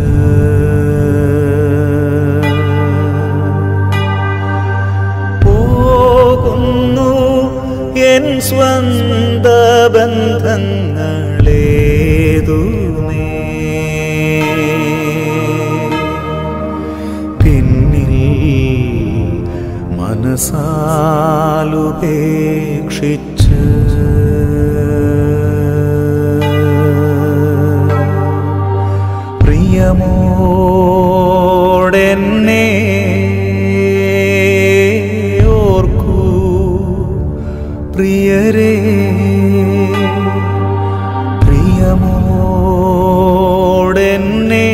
പോകുന്നു എൻ സ്വന്ത ബന്ധങ്ങളേതുമേ പിന്നിൽ മനസാലുപേക്ഷിച്ച് പ്രിയമോടെന്നെ ഓർക്കൂ പ്രിയരേ പ്രിയമോടെന്നെ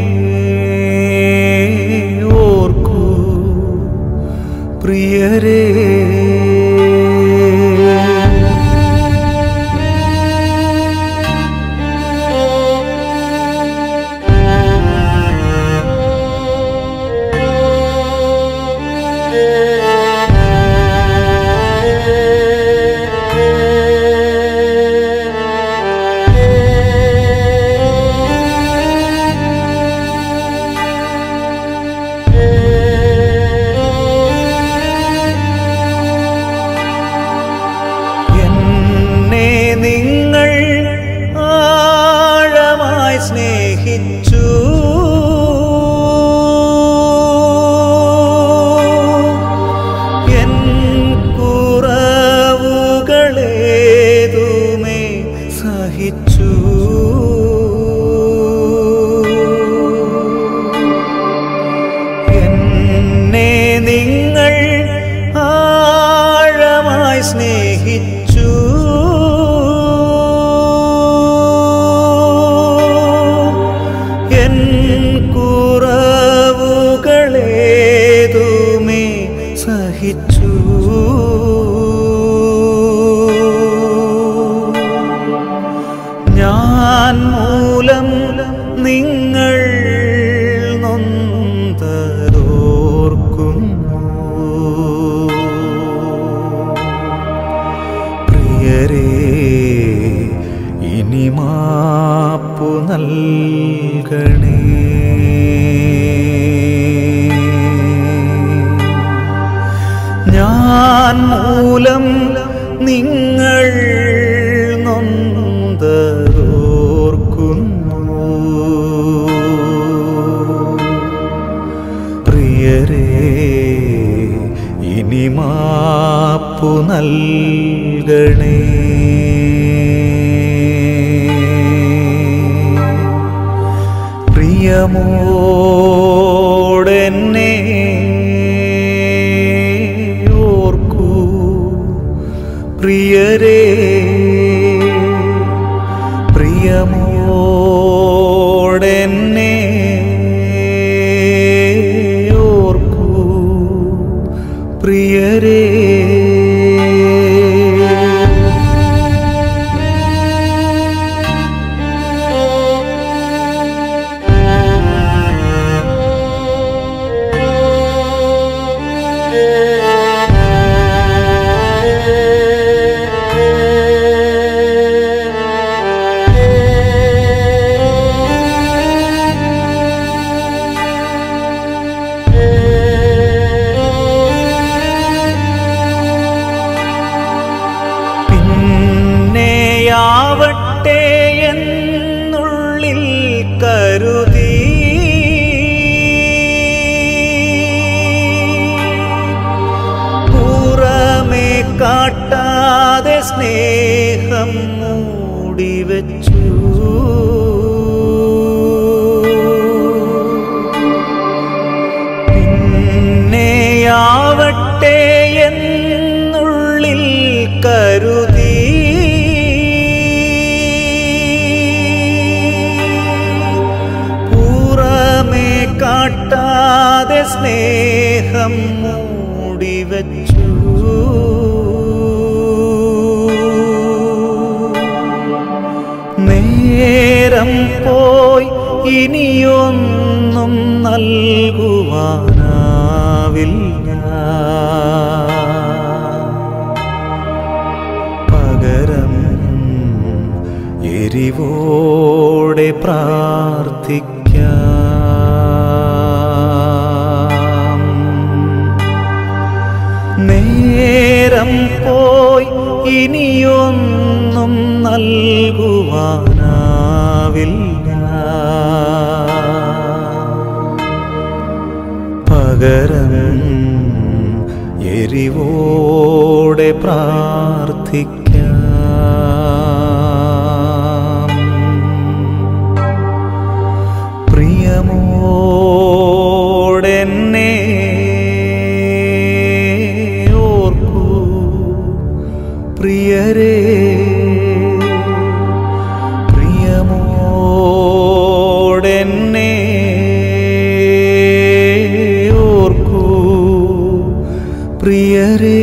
ഓർക്കൂ പ്രിയരേ എന്നെ നിങ്ങൾ ആഴമായി സ്നേഹിച്ചു എൻ കുറവുകളേതുമേ സഹിച്ചു എന്നെ നിങ്ങൾ ആഴമായി സ്നേഹിച്ചു എൻ കുറവുകളേതുമേ സഹിച്ചു ഞാൻ മൂലം നിങ്ങൾ നൊന്തതോർക്കുന്നു പ്രിയരേ ഇനി മാപ്പു നൽകണേ ഞാൻ മൂലം നിങ്ങൾ നൊന്തതോർക്കുന്നു പ്രിയരേ ഇനി മാപ്പു നൽകണേ പ്രിയമോടെന്നെ ഓർക്കൂ പ്രിയരേ പ്രിയമോടെന്നെ ഓർക്കൂ പ്രിയരേ പിന്നെയാവട്ടെ എന്നുള്ളിൽ കരുതി പുറമേ കാട്ടാതെ സ്നേഹം മൂടിവെച്ചു പിന്നെയാവട്ടെ എന്നുള്ളിൽ കരുതി പുറമേ കാട്ടാതെ സ്നേഹം മൂടിവെച്ചു നേരം പോയി ഇനിയൊന്നും നൽകുവാനാവില്ല പകരം എരിവോടെ പ്രാർത്ഥിക്കാം നേരം പോയി ഇനിയൊന്നും നൽകുവാനാവില്ല പകരം എരിവോടെ പ്രാർത്ഥിക്കാം പ്രിയമോടെന്നെ ഓർക്കൂ പ്രിയരേ പ്രിയമോടെന്നെ ഓർക്കൂ പ്രിയരേ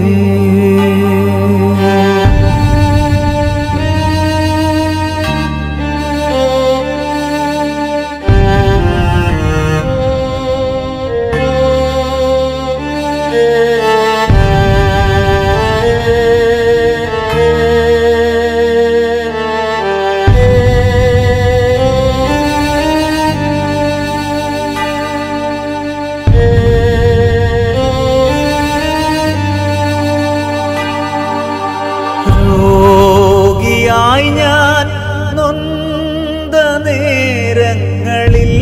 രോഗിയായി ഞാൻ നൊന്ത നേരങ്ങളിൽ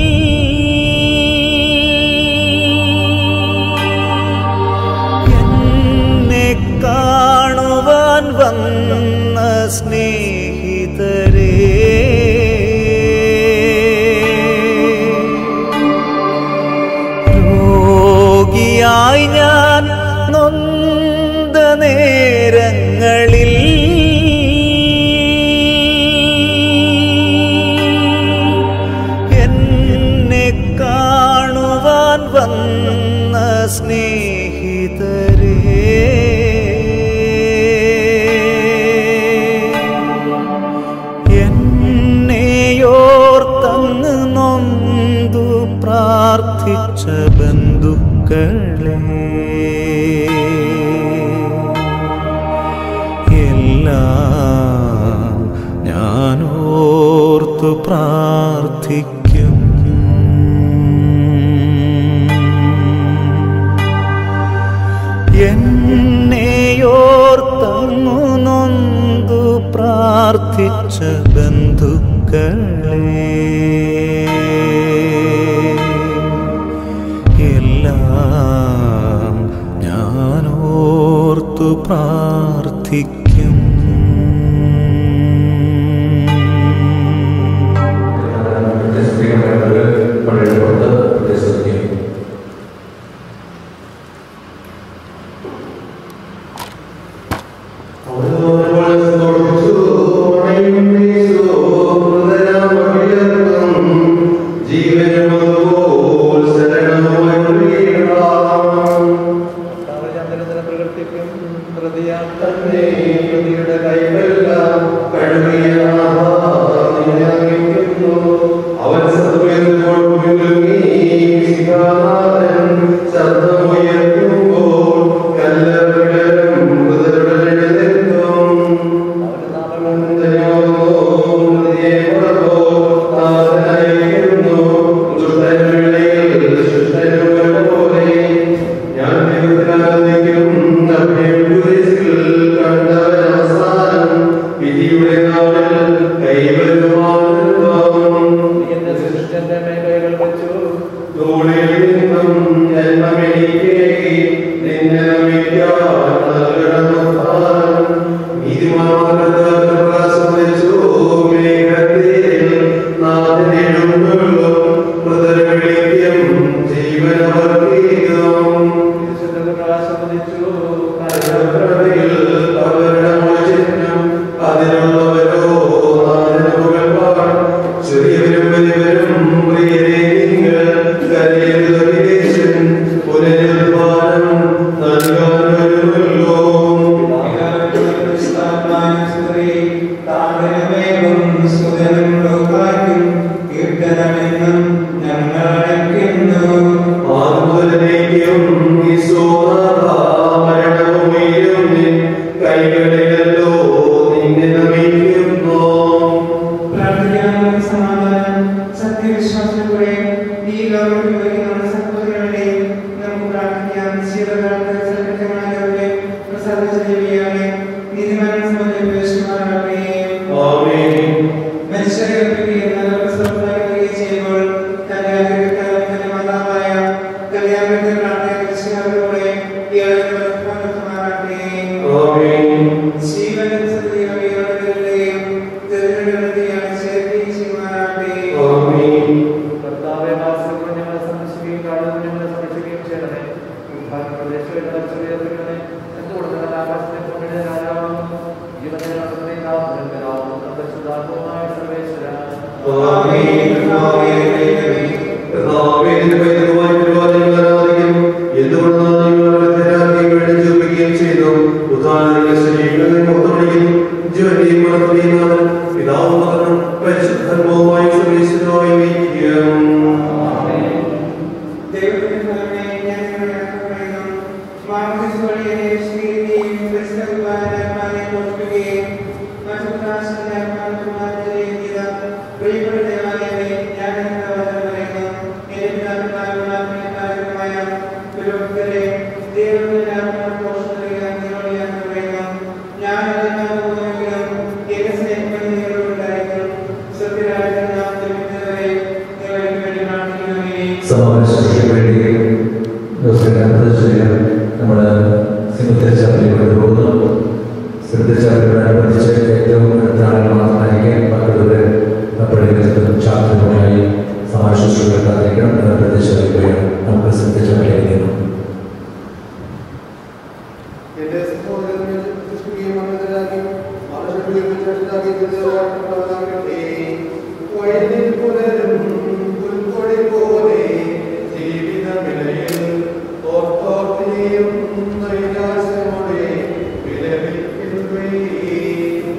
എന്നെ കാണുവാൻ വന്ന സ്നേഹിതരേ രോഗിയായി ഞാൻ നൊന്ത നേരങ്ങളിൽ എന്നെ കാണുവാൻ വന്ന സ്നേഹിതരേ എന്നെയോർത്തങ്ങ് നൊന്തു പ്രാർത്ഥിച്ച ബന്ധുക്കളെ എല്ലാം ഞാനോർത്തു പ്രാർത്ഥിക്കും എന്നെയോർത്തങ്ങു നൊന്തു പ്രാർത്ഥിച്ച ബന്ധുക്കളെ എല്ലാം ഞാനോർത്തു പ്രാർത്ഥിക്കും അവൻ ശബ്ദമുയർത്തുമ്പോൾ കല്ലവിടരും വിധിയുടെ നാളിൽ കൈവരുവാനും ധൂളിൽ നിന്നും ജന്മമെനിക്കേകി നിന്നെ നമിക്കാൻ നൽകണം നീതിമാർഗത പ്രകാശിച്ചു മേഘത്തിൽ നാഥനെഴുന്നള്ളും മൃതവിളിക്കും ജീവനവർഗീകം അവരുടെ മോചനം അതിനുള്ളവരോ നാഥനുകൾ പാടും ചെറിയവരും വലിയവരും പ്രിയരെ നിങ്ങൾ കരയരുതേശൻ പുനരുദ്ധാനം നൽകാൻ വരുമല്ലോ ആത്മനിലേക്കും മരണവും കൈകളിലല്ലോ നിന്നെ നമിക്കുന്നു കർത്താവെ വാസ്തവം ഞങ്ങളെ സന്ദർശിക്കുകയും കാണുന്നത് ഞങ്ങളെ സംരക്ഷിക്കുകയും ചെയ്യണമേ ഉദ്ധാരണ പ്രദേശങ്ങളിൽ ചെറിയത്തിനെ എന്തുകൊണ്ട് ഞങ്ങൾ ആകാശത്തെ കൊണ്ടിട്ട് രാജാവാകുന്നു ജീവനെ നടത്തുന്ന നാഥനാകുന്നു നമ്മുടെ ശുദ്ധാത്മമായ സർവേശ്വര സമാവേശത്തിന് വേണ്ടി ദിവസം നമ്മൾ സിംഹത്തിലെ ചാപ്പലിലൂടെ പോകുന്നു സിംഹത്തിലെ ചാപ്പലിനോടനുബന്ധിച്ച് ഏറ്റവും അടുത്ത ആളുകൾ മാത്രമായിരിക്കും ബാക്കിയുള്ളവർ പള്ളികളിലും ചാപ്പലുമായി സമാവേശങ്ങൾ കാത്തിരിക്കണം എന്ന പ്രദേശങ്ങളിലൂടെയാണ് നമുക്ക് സിംഹത്തിലെ ചാപ്പലിലേക്ക് നീങ്ങും എന്റെ സഹോദരനെ സൃഷ്ടിക്കുകയും മണ്ണിലാക്കി മനുഷ്യരുടെ വിചാരിച്ചാക്കി തീർച്ചയായിട്ടുള്ളവരാകട്ടെ വയലിൽ പുലരും പുൽക്കൊടി പോലെ ജീവിതവിലയിൽ ഓർത്തോർത്തിയും നൈരാശ്യമോടെ വിലപിൽക്കുകയും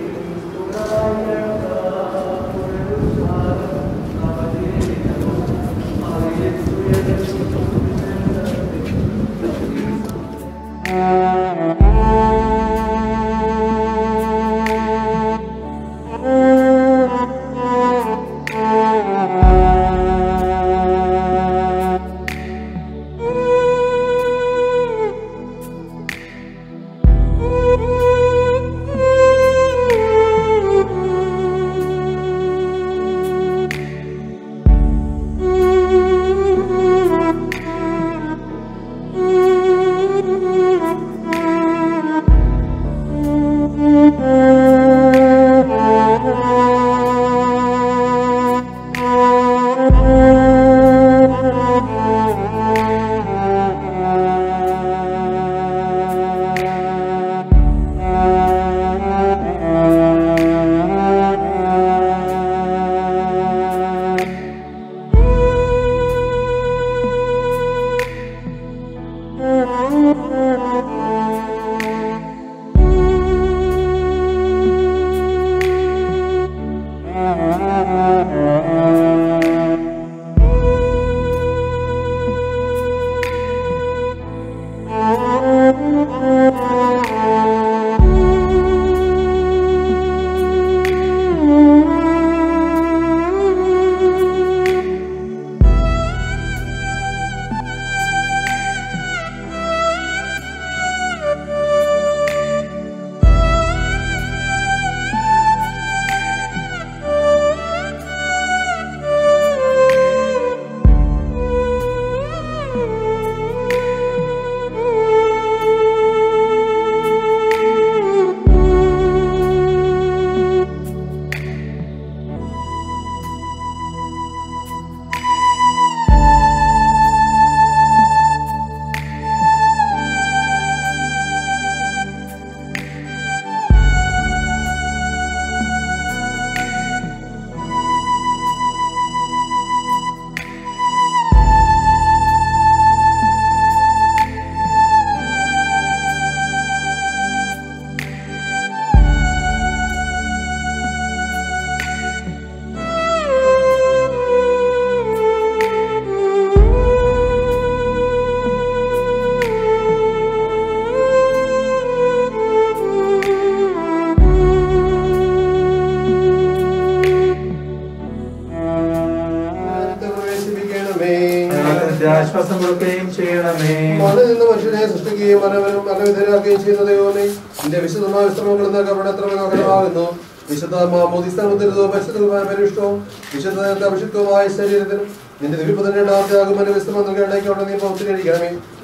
ആശ്വാസം കൊടുക്കുകയും ചെയ്യണമേ മണ്ണിൽ നിന്ന് മനുഷ്യനെ സൃഷ്ടിക്കുകയും മനവനും മനവിധരാക്കുകയും ചെയ്യുന്ന ദൈവമേ നിന്റെ വിശുദ്ധമായ വിശ്രമങ്ങൾ എന്ന കപടത്രമാകുന്നു വിശുദ്ധ മാമോദിസ്ഥാനത്തിരുതോ പരിശുദ്ധമായ പരിഷ്ടവും വിശുദ്ധ അഭിഷിക്തവുമായ ശരീരത്തിനും നിന്റെ ദിവ്യപതിന്റെ രണ്ടാമത്തെ ആകുമന വിശ്രമം നൽകേണ്ടേക്ക് അവിടെ നീ പ്രവർത്തിക്കണമേ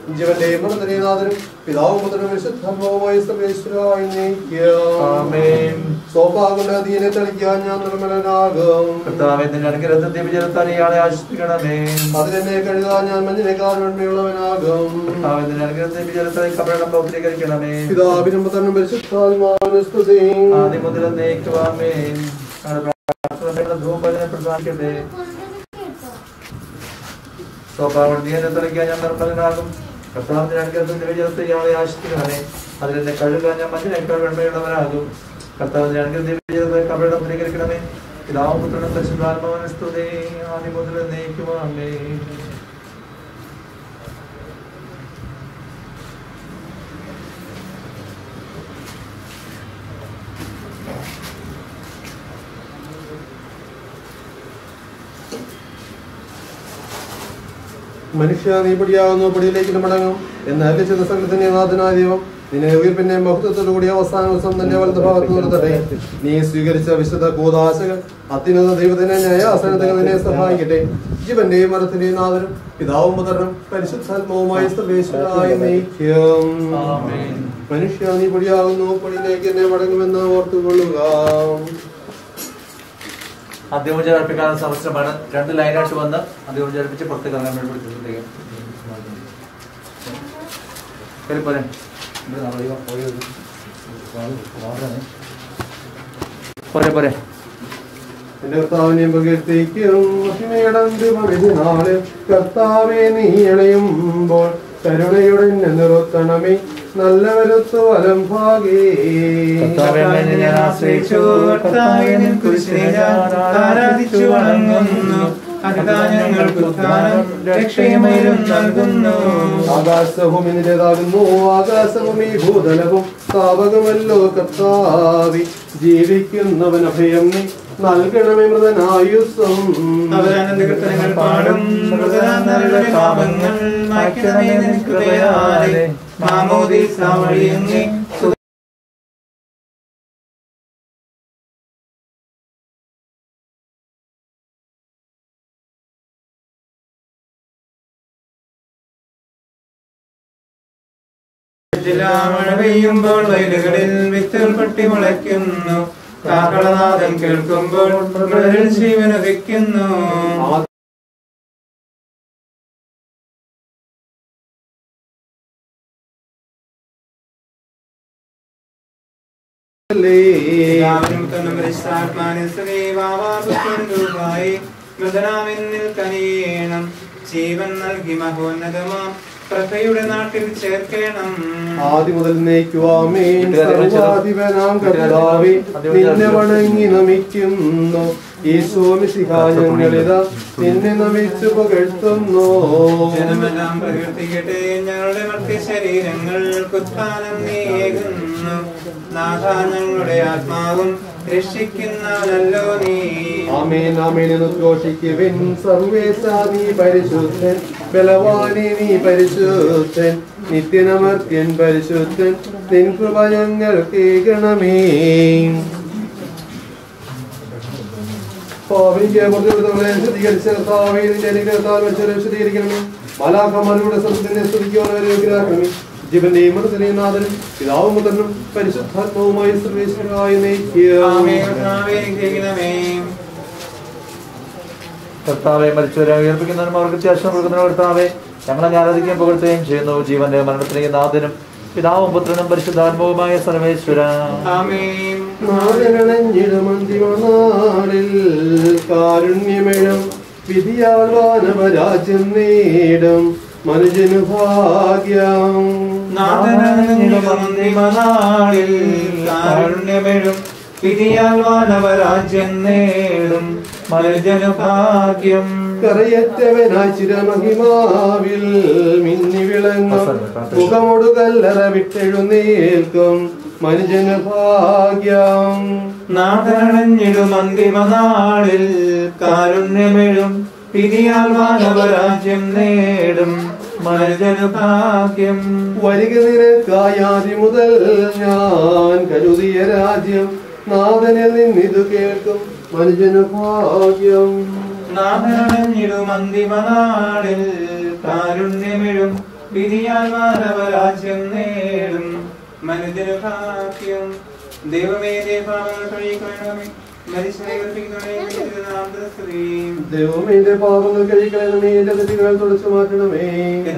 ജീവന്റെയും മരണത്തിന്റെയും നാഥനും പിതാവും പുത്രനും വിശുദ്ധമായ സർവേശ്വരായി നീക്കാം സോപ്പാകുന്ന അധീനെ തളിക്കാൻ ഞാൻ നിർമ്മലനാകും കർത്താവേ നിന്റെ അനുഗ്രഹത്തെ ദിവ്യജലത്താൽ ഇയാളെ ആശ്വസിക്കണമേ അതിനെ കഴുകാൻ ഞാൻ മഞ്ഞിനേക്കാൾ വെണ്മയുള്ളവനാകും കർത്താവേ നിന്റെ അനുഗ്രഹത്തെ ദിവ്യജലത്താൽ കപടം പൗത്രീകരിക്കണമേ പിതാവിനും പുത്രനും പരിശുദ്ധാത്മാവിനും സ്തുതി ആദ്യം മുതൽ എന്നേക്കുവാമേ ധൂപനെ പ്രസാദിക്കട്ടെ സ്വഭാവീയനെ തെളിക്കാൻ ഞാൻ നിർമ്മലനാകും കർത്താവിന്റെ അനുഗ്രഹത്തിന്റെ വിജയത്തെ ഇയാളെ ആശ്രയിക്കണമേ അതിലെന്നെ കഴുകാൻ ഞാൻ മഞ്ഞിനേക്കാൾ വെണ്മയുള്ളവനാകും കർത്താവിന്റെ അനുഗ്രഹത്തിന്റെ വിജയത്തെ കപടം പരിഹരിക്കണമേ പിതാവും പുത്രനും പരിശുദ്ധാത്മാവിനെ സ്തുതി ആദ്യം മുതൽ എന്നേക്കുവാമേ മനുഷ്യ നീ പൊടിയാകുന്നു പൊടിയിലേക്ക് മടങ്ങും എന്നാൽ ചില സംഘത്തിന്റെ നാഥനായ ദൈവം നിന്നെ ഉയർപ്പിന്റെ മഹത്വത്തോടുകൂടി അവസാന ദിവസം തന്റെ വലത് ഭാഗത്ത് നിർത്തട്ടെ നീ സ്വീകരിച്ച വിശുദ്ധ കൂതാശകൾ അത്യുന്നത ദൈവത്തിന്റെ ന്യായാസനത്തിൽ നിന്നെ സഹായിക്കട്ടെ ജീവന്റെയും മരത്തിന്റെയും നാഥനും പിതാവും മുതലും പരിശുദ്ധാത്മാവുമായി സർവേശ്വരായി നയിക്കും മനുഷ്യ നീ പൊടിയാകുന്നു പൊടിയിലേക്ക് എന്നെ മടങ്ങുമെന്ന് ഓർത്തുകൊള്ളുക അന്ത്യപൂജ അർപ്പിക്കാനുള്ള സമസ്യമാണ് രണ്ട് ലൈനായിട്ട് വന്ന് അന്ത്യപൂജ അർപ്പിച്ച് പുറത്തേക്ക് ഇറങ്ങാൻ വേണ്ടി വിളിച്ചിട്ടുണ്ടെങ്കിൽ ശരി പോരെ പോരെ പോരെ എന്റെ കർത്താവിനെ പ്രകീർത്തിക്കും മഹിമയടന്തിമനാള് കർത്താവെ നീ ഇണയുമ്പോൾ കരുണയുടെ എന്നെ നിർത്തണമേ നല്ല വലുത്തു വലം ഭാഗേ കർത്താവേ, നിന്നെ ഞാൻ ആശ്രയിച്ചു. കർത്താവേ, നിൻ കുരിശിനെ ഞാൻ ആരാധിച്ചു വണങ്ങുന്നു. അതാ ഞങ്ങൾക്ക് ഉദ്ധാനം രക്ഷയുമേലും നൽകുന്നു ആകാശവും നിന്റേതാകുന്നു ആകാശവും ഈ ഭൂതലവും സ്ഥാപകമല്ലോ കർത്താവി ജീവിക്കുന്നവൻ അഭയം നീ നൽകണമേ മൃതനായുസ്സം അവരാനന്ദകീർത്തനങ്ങൾ പാടും മൃതരാനരുടെ പാപങ്ങൾ മായ്ക്കണമേ നിൻ കൃപയാലെ മാമോദീസ വഴിയങ്ങി മഴ പെയ്യുമ്പോൾ വയലുകളിൽ വിത്തുകൾ പൊട്ടി മുളയ്ക്കുന്നു കാഹളനാദം കേൾക്കുമ്പോൾ മൃതരിൽ ജീവൻ ഉദിക്കുന്നു മൃതനാമെന്നിൽ കനിയേണം ജീവൻ നൽകി മഹോന്നതമാം പ്രഭയുടെ നാട്ടിൽ ചേർക്കണം ആദ്യം മുതൽ നയിക്കുവാമേൻ സർവാധിപനാം കർത്താവേ നിന്നെ വണങ്ങി നമിക്കുന്നു ഈശോമിശിഹ ഞങ്ങളിതാ നിന്നെ നമിച്ചു പുകഴ്ത്തുന്നു ജനമെല്ലാം പ്രകീർത്തിക്കട്ടെ ഞങ്ങളുടെ മറ്റ് ശരീരങ്ങൾ കുത്താനം നീയേകുന്നു നാഥ ഞങ്ങളുടെ ആത്മാവും രക്ഷിക്കുന്നവനല്ലോ നീ ആമേൻ ആമേൻ എന്ന് ഘോഷിക്കുവിൻ സർവേശ നീ പരിശുദ്ധൻ ബലവാനെ നീ പരിശുദ്ധൻ നിത്യനമർത്യൻ പരിശുദ്ധൻ നിൻ കൃപ ഞങ്ങൾ കേൾക്കണമേ പാവിന്റെ മുറിവുകളെ സ്ഥിരീകരിച്ച കർത്താവേ നിന്റെ അനുഗ്രഹത്താൽ മനുഷ്യരെ വിശദീകരിക്കണമേ മാലാഖമാരുടെ സത്യത്തിനെ സ്തുതിക്കുവാനവരെ യോഗ്യരാക്കണമേ ജീവന്റെയും മൃതനെയും നാഥനും പിതാവും മുതലും പരിശുദ്ധാത്മാവുമായി സർവേശ്വരായി അനുഗ്രഹിക്കണമേ. കർത്താവെ മരിച്ചവരെ ഉയർപ്പിക്കുന്നതിനും അവർക്ക് ശേഷം കൊടുക്കുന്നതിനും കർത്താവെ ഞങ്ങളെ ആരാധിക്കുകയും പുകഴ്ത്തുകയും ചെയ്യുന്നു ജീവന്റെ മരണത്തിലേക്ക് നാഥനും പിതാവും പുത്രനും പരിശുദ്ധാത്മാവുമായ സർവേശ്വര നാളിൽ കാരുണ്യമേഴും വിധിയാൽ വാനവരാജ്യം നേടും മനുജനു ഭാഗ്യം നാഥനിൽ കാരുണ്യമെഴും വിധിയാൽ വാനവരാജ്യം നേടും മനുജനു ഭാഗ്യം കറയറ്റവനായി ചിരമഹിമാവിൽ മിന്നി വിളങ്ങും മുഖമൊടു കല്ലറ വിട്ടെഴുന്നേൽക്കും മനുജന് ഭാഗ്യം നാഥനഞ്ഞിടും അന്തിമനാളിൽ കാരുണ്യമെഴും വിധിയാൽ മാനവരാജ്യം നേടും മനുജനു ഭാഗ്യം വരിക നിനക്കായാതി മുതൽ ഞാൻ കരുതിയ രാജ്യം നാഥനിൽ നിന്നിതു കേൾക്കും മനുജനു ഭാഗ്യം നാഥനഞ്ഞിടും അന്തിമനാളിൽ കാരുണ്യമെഴും വിധിയാൽ മാനവരാജ്യം നേടും മനുജനു ഭാഗ്യം ദൈവമേ ദേവാമങ്ങൾ കഴിക്കണമേ മനുഷ്യനെ കൽപ്പിക്കണമേ നാമസ്തുതിയും ദൈവമേ എന്റെ പാപങ്ങൾ കഴിക്കണമേ എന്റെ തെറ്റുകൾ തുടച്ചു മാറ്റണമേ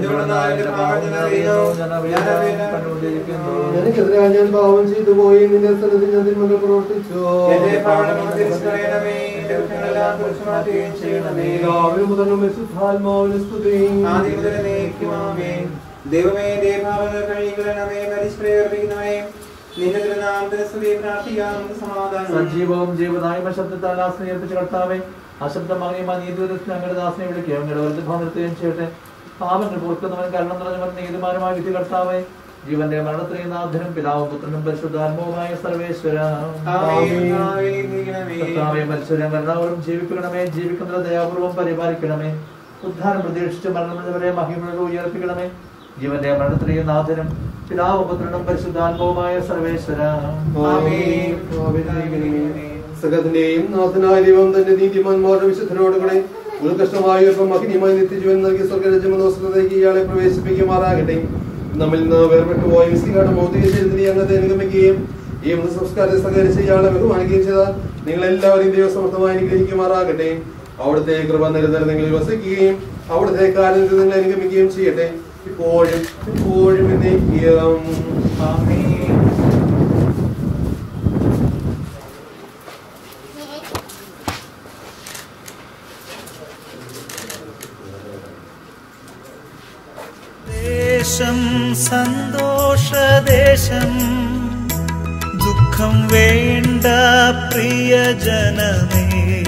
എനിക്കെതിരാ ഞാൻ പാപം ചെയ്തു പോയി നിന്റെ സ്ഥലത്ത് ഞാൻ തിന്മകൾ പ്രവർത്തിച്ചു എന്റെ പാപങ്ങൾ തിരിച്ചറിയണമേ എന്റെ കുറ്റങ്ങളെല്ലാം കുറിച്ച് മാറ്റുകയും ചെയ്യണമേ പിതാവിനും പുത്രനും പരിശുദ്ധാത്മാവിനും സ്തുതി ആദ്യം മുതൽ എന്നേക്കുമാമേ. ദൈവമേ ദേവാവകൾ കഴിക്കണമേ മരിച്ചവരെ ഉയർപ്പിക്കണമേ നിന്റെ തിരുനാമത്തിന് സ്തുതി പ്രാർത്ഥിക്കാം നമുക്ക് സമാധാനം സജീവവും ജീവനായ്മ ശബ്ദത്താൽ ആശ്രയം ഏൽപ്പിച്ച കർത്താവെ അശബ്ദമാകിയ നീതിവരത്തിന് ഞങ്ങളുടെ ദാസനെ വിളിക്കുകയും ഞങ്ങളുടെ വലുത് ഭവനത്തെയും ചെയ്യട്ടെ പാപങ്ങൾ പുറക്കുന്നവൻ കരണം നിറഞ്ഞവൻ നീതിമാനുമായ വിധി കർത്താവെ ജീവന്റെ മരണത്തെയും നാഥനും പിതാവും പുത്രനും പരിശുദ്ധാത്മാവുമായ സർവേശ്വര കർത്താവെ മത്സര മരണവരും ജീവിപ്പിക്കണമേ ജീവിക്കുന്നത് ദയാപൂർവം പരിപാലിക്കണമേ ഉദ്ധാരം പ്രതീക്ഷിച്ച് മരണമുള്ളവരെ മഹിമകൾ ഉയർപ്പിക്കണമേ ജീവന്റെ മരണത്തെയും നാഥനും പിതാവും പുത്രനും പരിശുദ്ധാത്മാവുമായ സർവേശ്വര സകത്തിന്റെയും നാഥനായ ദൈവം തന്റെ നീതിമാന്മാരുടെ വിശുദ്ധരോടുകൂടെ ഉത്കൃഷ്ടമായ ഒരു മഹിനിയുമായി നിത്യജീവൻ നൽകി സ്വർഗരജമനോസ്ലതയ്ക്ക് ഇയാളെ പ്രവേശിപ്പിക്കുമാറാകട്ടെ നമ്മിൽ നിന്ന് വേർപെട്ടു പോയ മിസ്സിക്കാട് ഭൗതിക ശരീരത്തിനെ അങ്ങത്തെ അനുഗമിക്കുകയും ഈ മൃത സംസ്കാരത്തെ സഹകരിച്ച് ഇയാളെ ബഹുമാനിക്കുകയും ചെയ്ത നിങ്ങൾ എല്ലാവരെയും ദൈവസമർത്ഥമായി അനുഗ്രഹിക്കുമാറാകട്ടെ അവിടുത്തെ കൃപ നിരന്തരം നിങ്ങളിൽ വസിക്കുകയും അവിടുത്തെ കാര്യം നിങ്ങൾ അനുഗമിക്കുകയും ചെയ്യട്ടെ ഇപ്പോഴും ഇപ്പോഴും എന്നേക്കും ദേശം സന്തോഷദേശം ദുഃഖം വേണ്ട പ്രിയജനമേ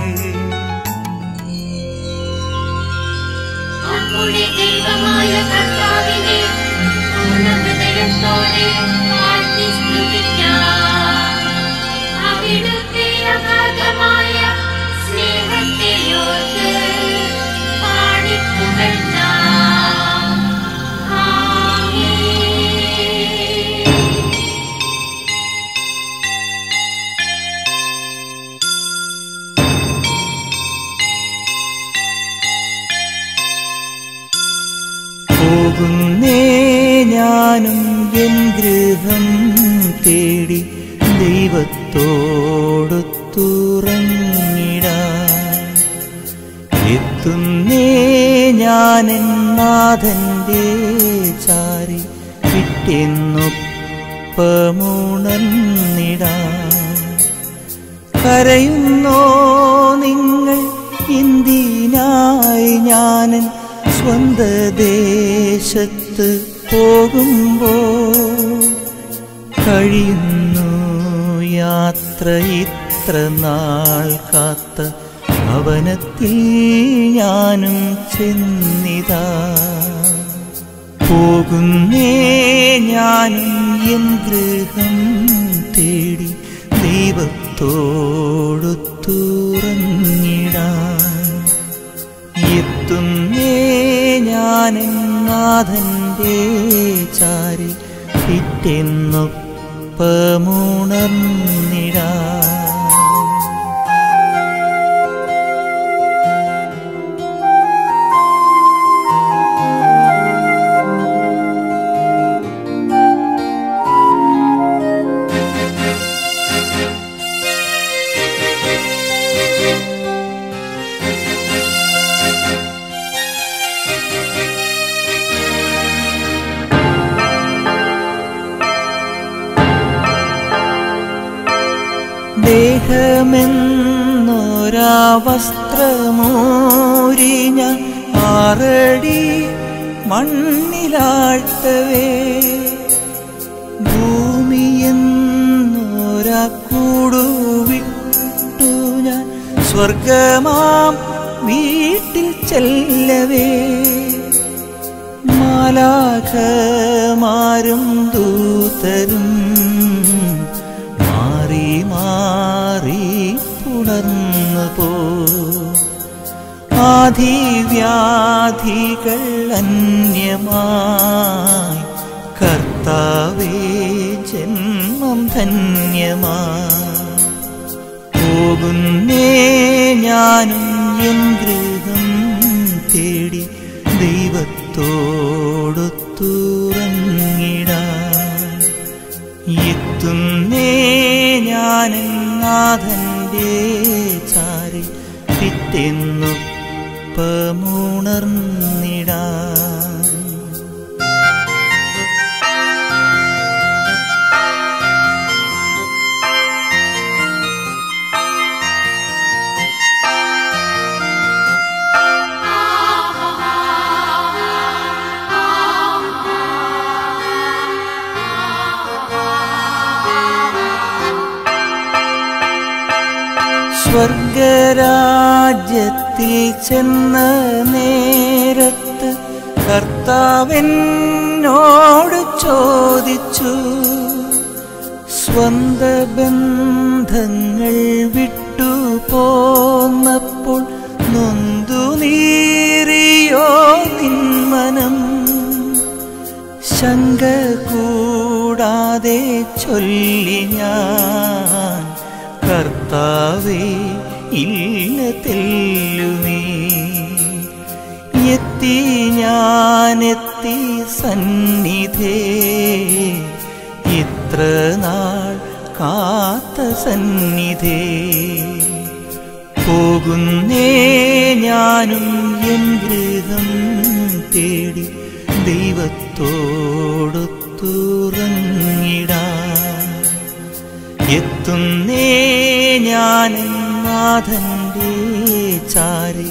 നമ്മുടെ ദൈവമായ കർത്താവിനെ പൂർണ്ണ ഹൃദയത്തോടെ വാഴ്ത്തി സ്തുതിക്കാം. അവിടുത്തെ അഗാധമായ സ്നേഹത്തെ ഓർത്ത് പാടിപ്പുകഴ്ത്താം. ആമേൻ. പോകുന്നേ ഞാനും എൻ ഗൃഹം തേടി ദൈവത്തോടൊത്തുറങ്ങിടാൻ എത്തുന്നേ ഞാൻ എൻ നാഥന്റെ ചാരി വിട്ടെന്നൊപ്പമുണർന്നിടാൻ കരയുന്നോ നിങ്ങൾ എന്തിനായി ഞാനൻ സ്വന്ത ദേശത്ത് പോകുമ്പോ കഴിയുന്നു യാത്ര ഇത്ര നാൾ കാത്ത ഭവനത്തിൽ ഞാനും ചെന്നിതാ പോകുന്നേ ഞാനും എൻ ഗൃഹം തേടി ദൈവത്തോടൊത്തുറങ്ങിടാൻ എത്തുന്നേ ഞാൻ നാഥന്റെ ചാരി പിറ്റെന്നൊപ്പമുണർന്നിടാൻ ദേഹമെന്നൊരാ വസ്ത്രമോരി ഞാൻ ആറടി മണ്ണിലാഴ്ത്തവേ ഭൂമിയെന്നൊരാ കൂടുവിട്ടു ഞാൻ സ്വർഗമാം വീട്ടിൽ ചെല്ലവേ മാലാഖമാരും ദൂതരും മാറി മാറി പുണർന്നു പോ ആധിവ്യാധികൾ അന്യമായി കർത്താവേ ജന്മം ധന്യമായി പോകുന്നേ ഞാനും എൻ ഗൃഹം തേടി ദൈവത്തോടൊത്തു എത്തുന്നേ ഞാൻ നാഥന്റെ ചാരി പിറ്റെന്നൊപ്പമുണർന്നിടാൻ സ്വർഗരാജ്യത്തിൽ ചെന്ന നേരത്ത് കർത്താവെന്നോട് ചോദിച്ചു സ്വന്ത ബന്ധങ്ങൾ വിട്ടു പോന്നപ്പോൾ നൊന്തു നീറിയോ നിന്മനം ശങ്ക കൂടാതെ ചൊല്ലി ഞാൻ കർത്താവേ ഇല്ല തെല്ലുമേ എത്തി ഞാനെത്തി സന്നിധേ ഇത്ര നാൾ കാത്ത സന്നിധേ പോകുന്നേ ഞാനും എൻ ഗൃഹം തേടി ദൈവത്തോടൊത്തുറങ്ങിടാൻ എത്തുന്നേ ഞാൻ നാഥന്റെ ചാരി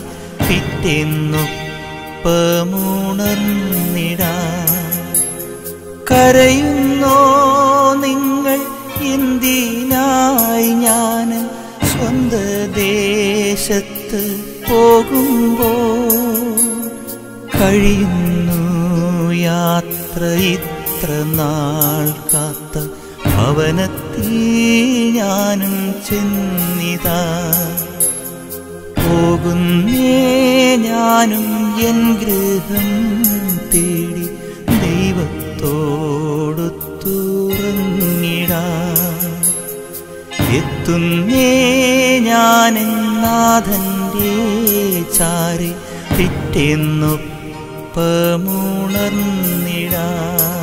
പിറ്റെന്നൊപ്പമുണർന്നിടാൻ കരയുന്നോ നിങ്ങൾ എന്തിനായി ഞാൻ സ്വന്ത ദേശത്ത് പോകുമ്പോൾ കഴിയുന്നു യാത്ര ഇത്ര നാൾ കാത്ത ഭവനത്തിൽ ഞാനും ചെന്നിതാ പോകുന്നേ ഞാനും എൻ ഗൃഹം തേടി ദൈവത്തോടൊത്തുറങ്ങിടാൻ എത്തുന്നേ ഞാൻ നാഥന്റെ ചാരി പിറ്റെന്നൊപ്പമുണർന്നിടാൻ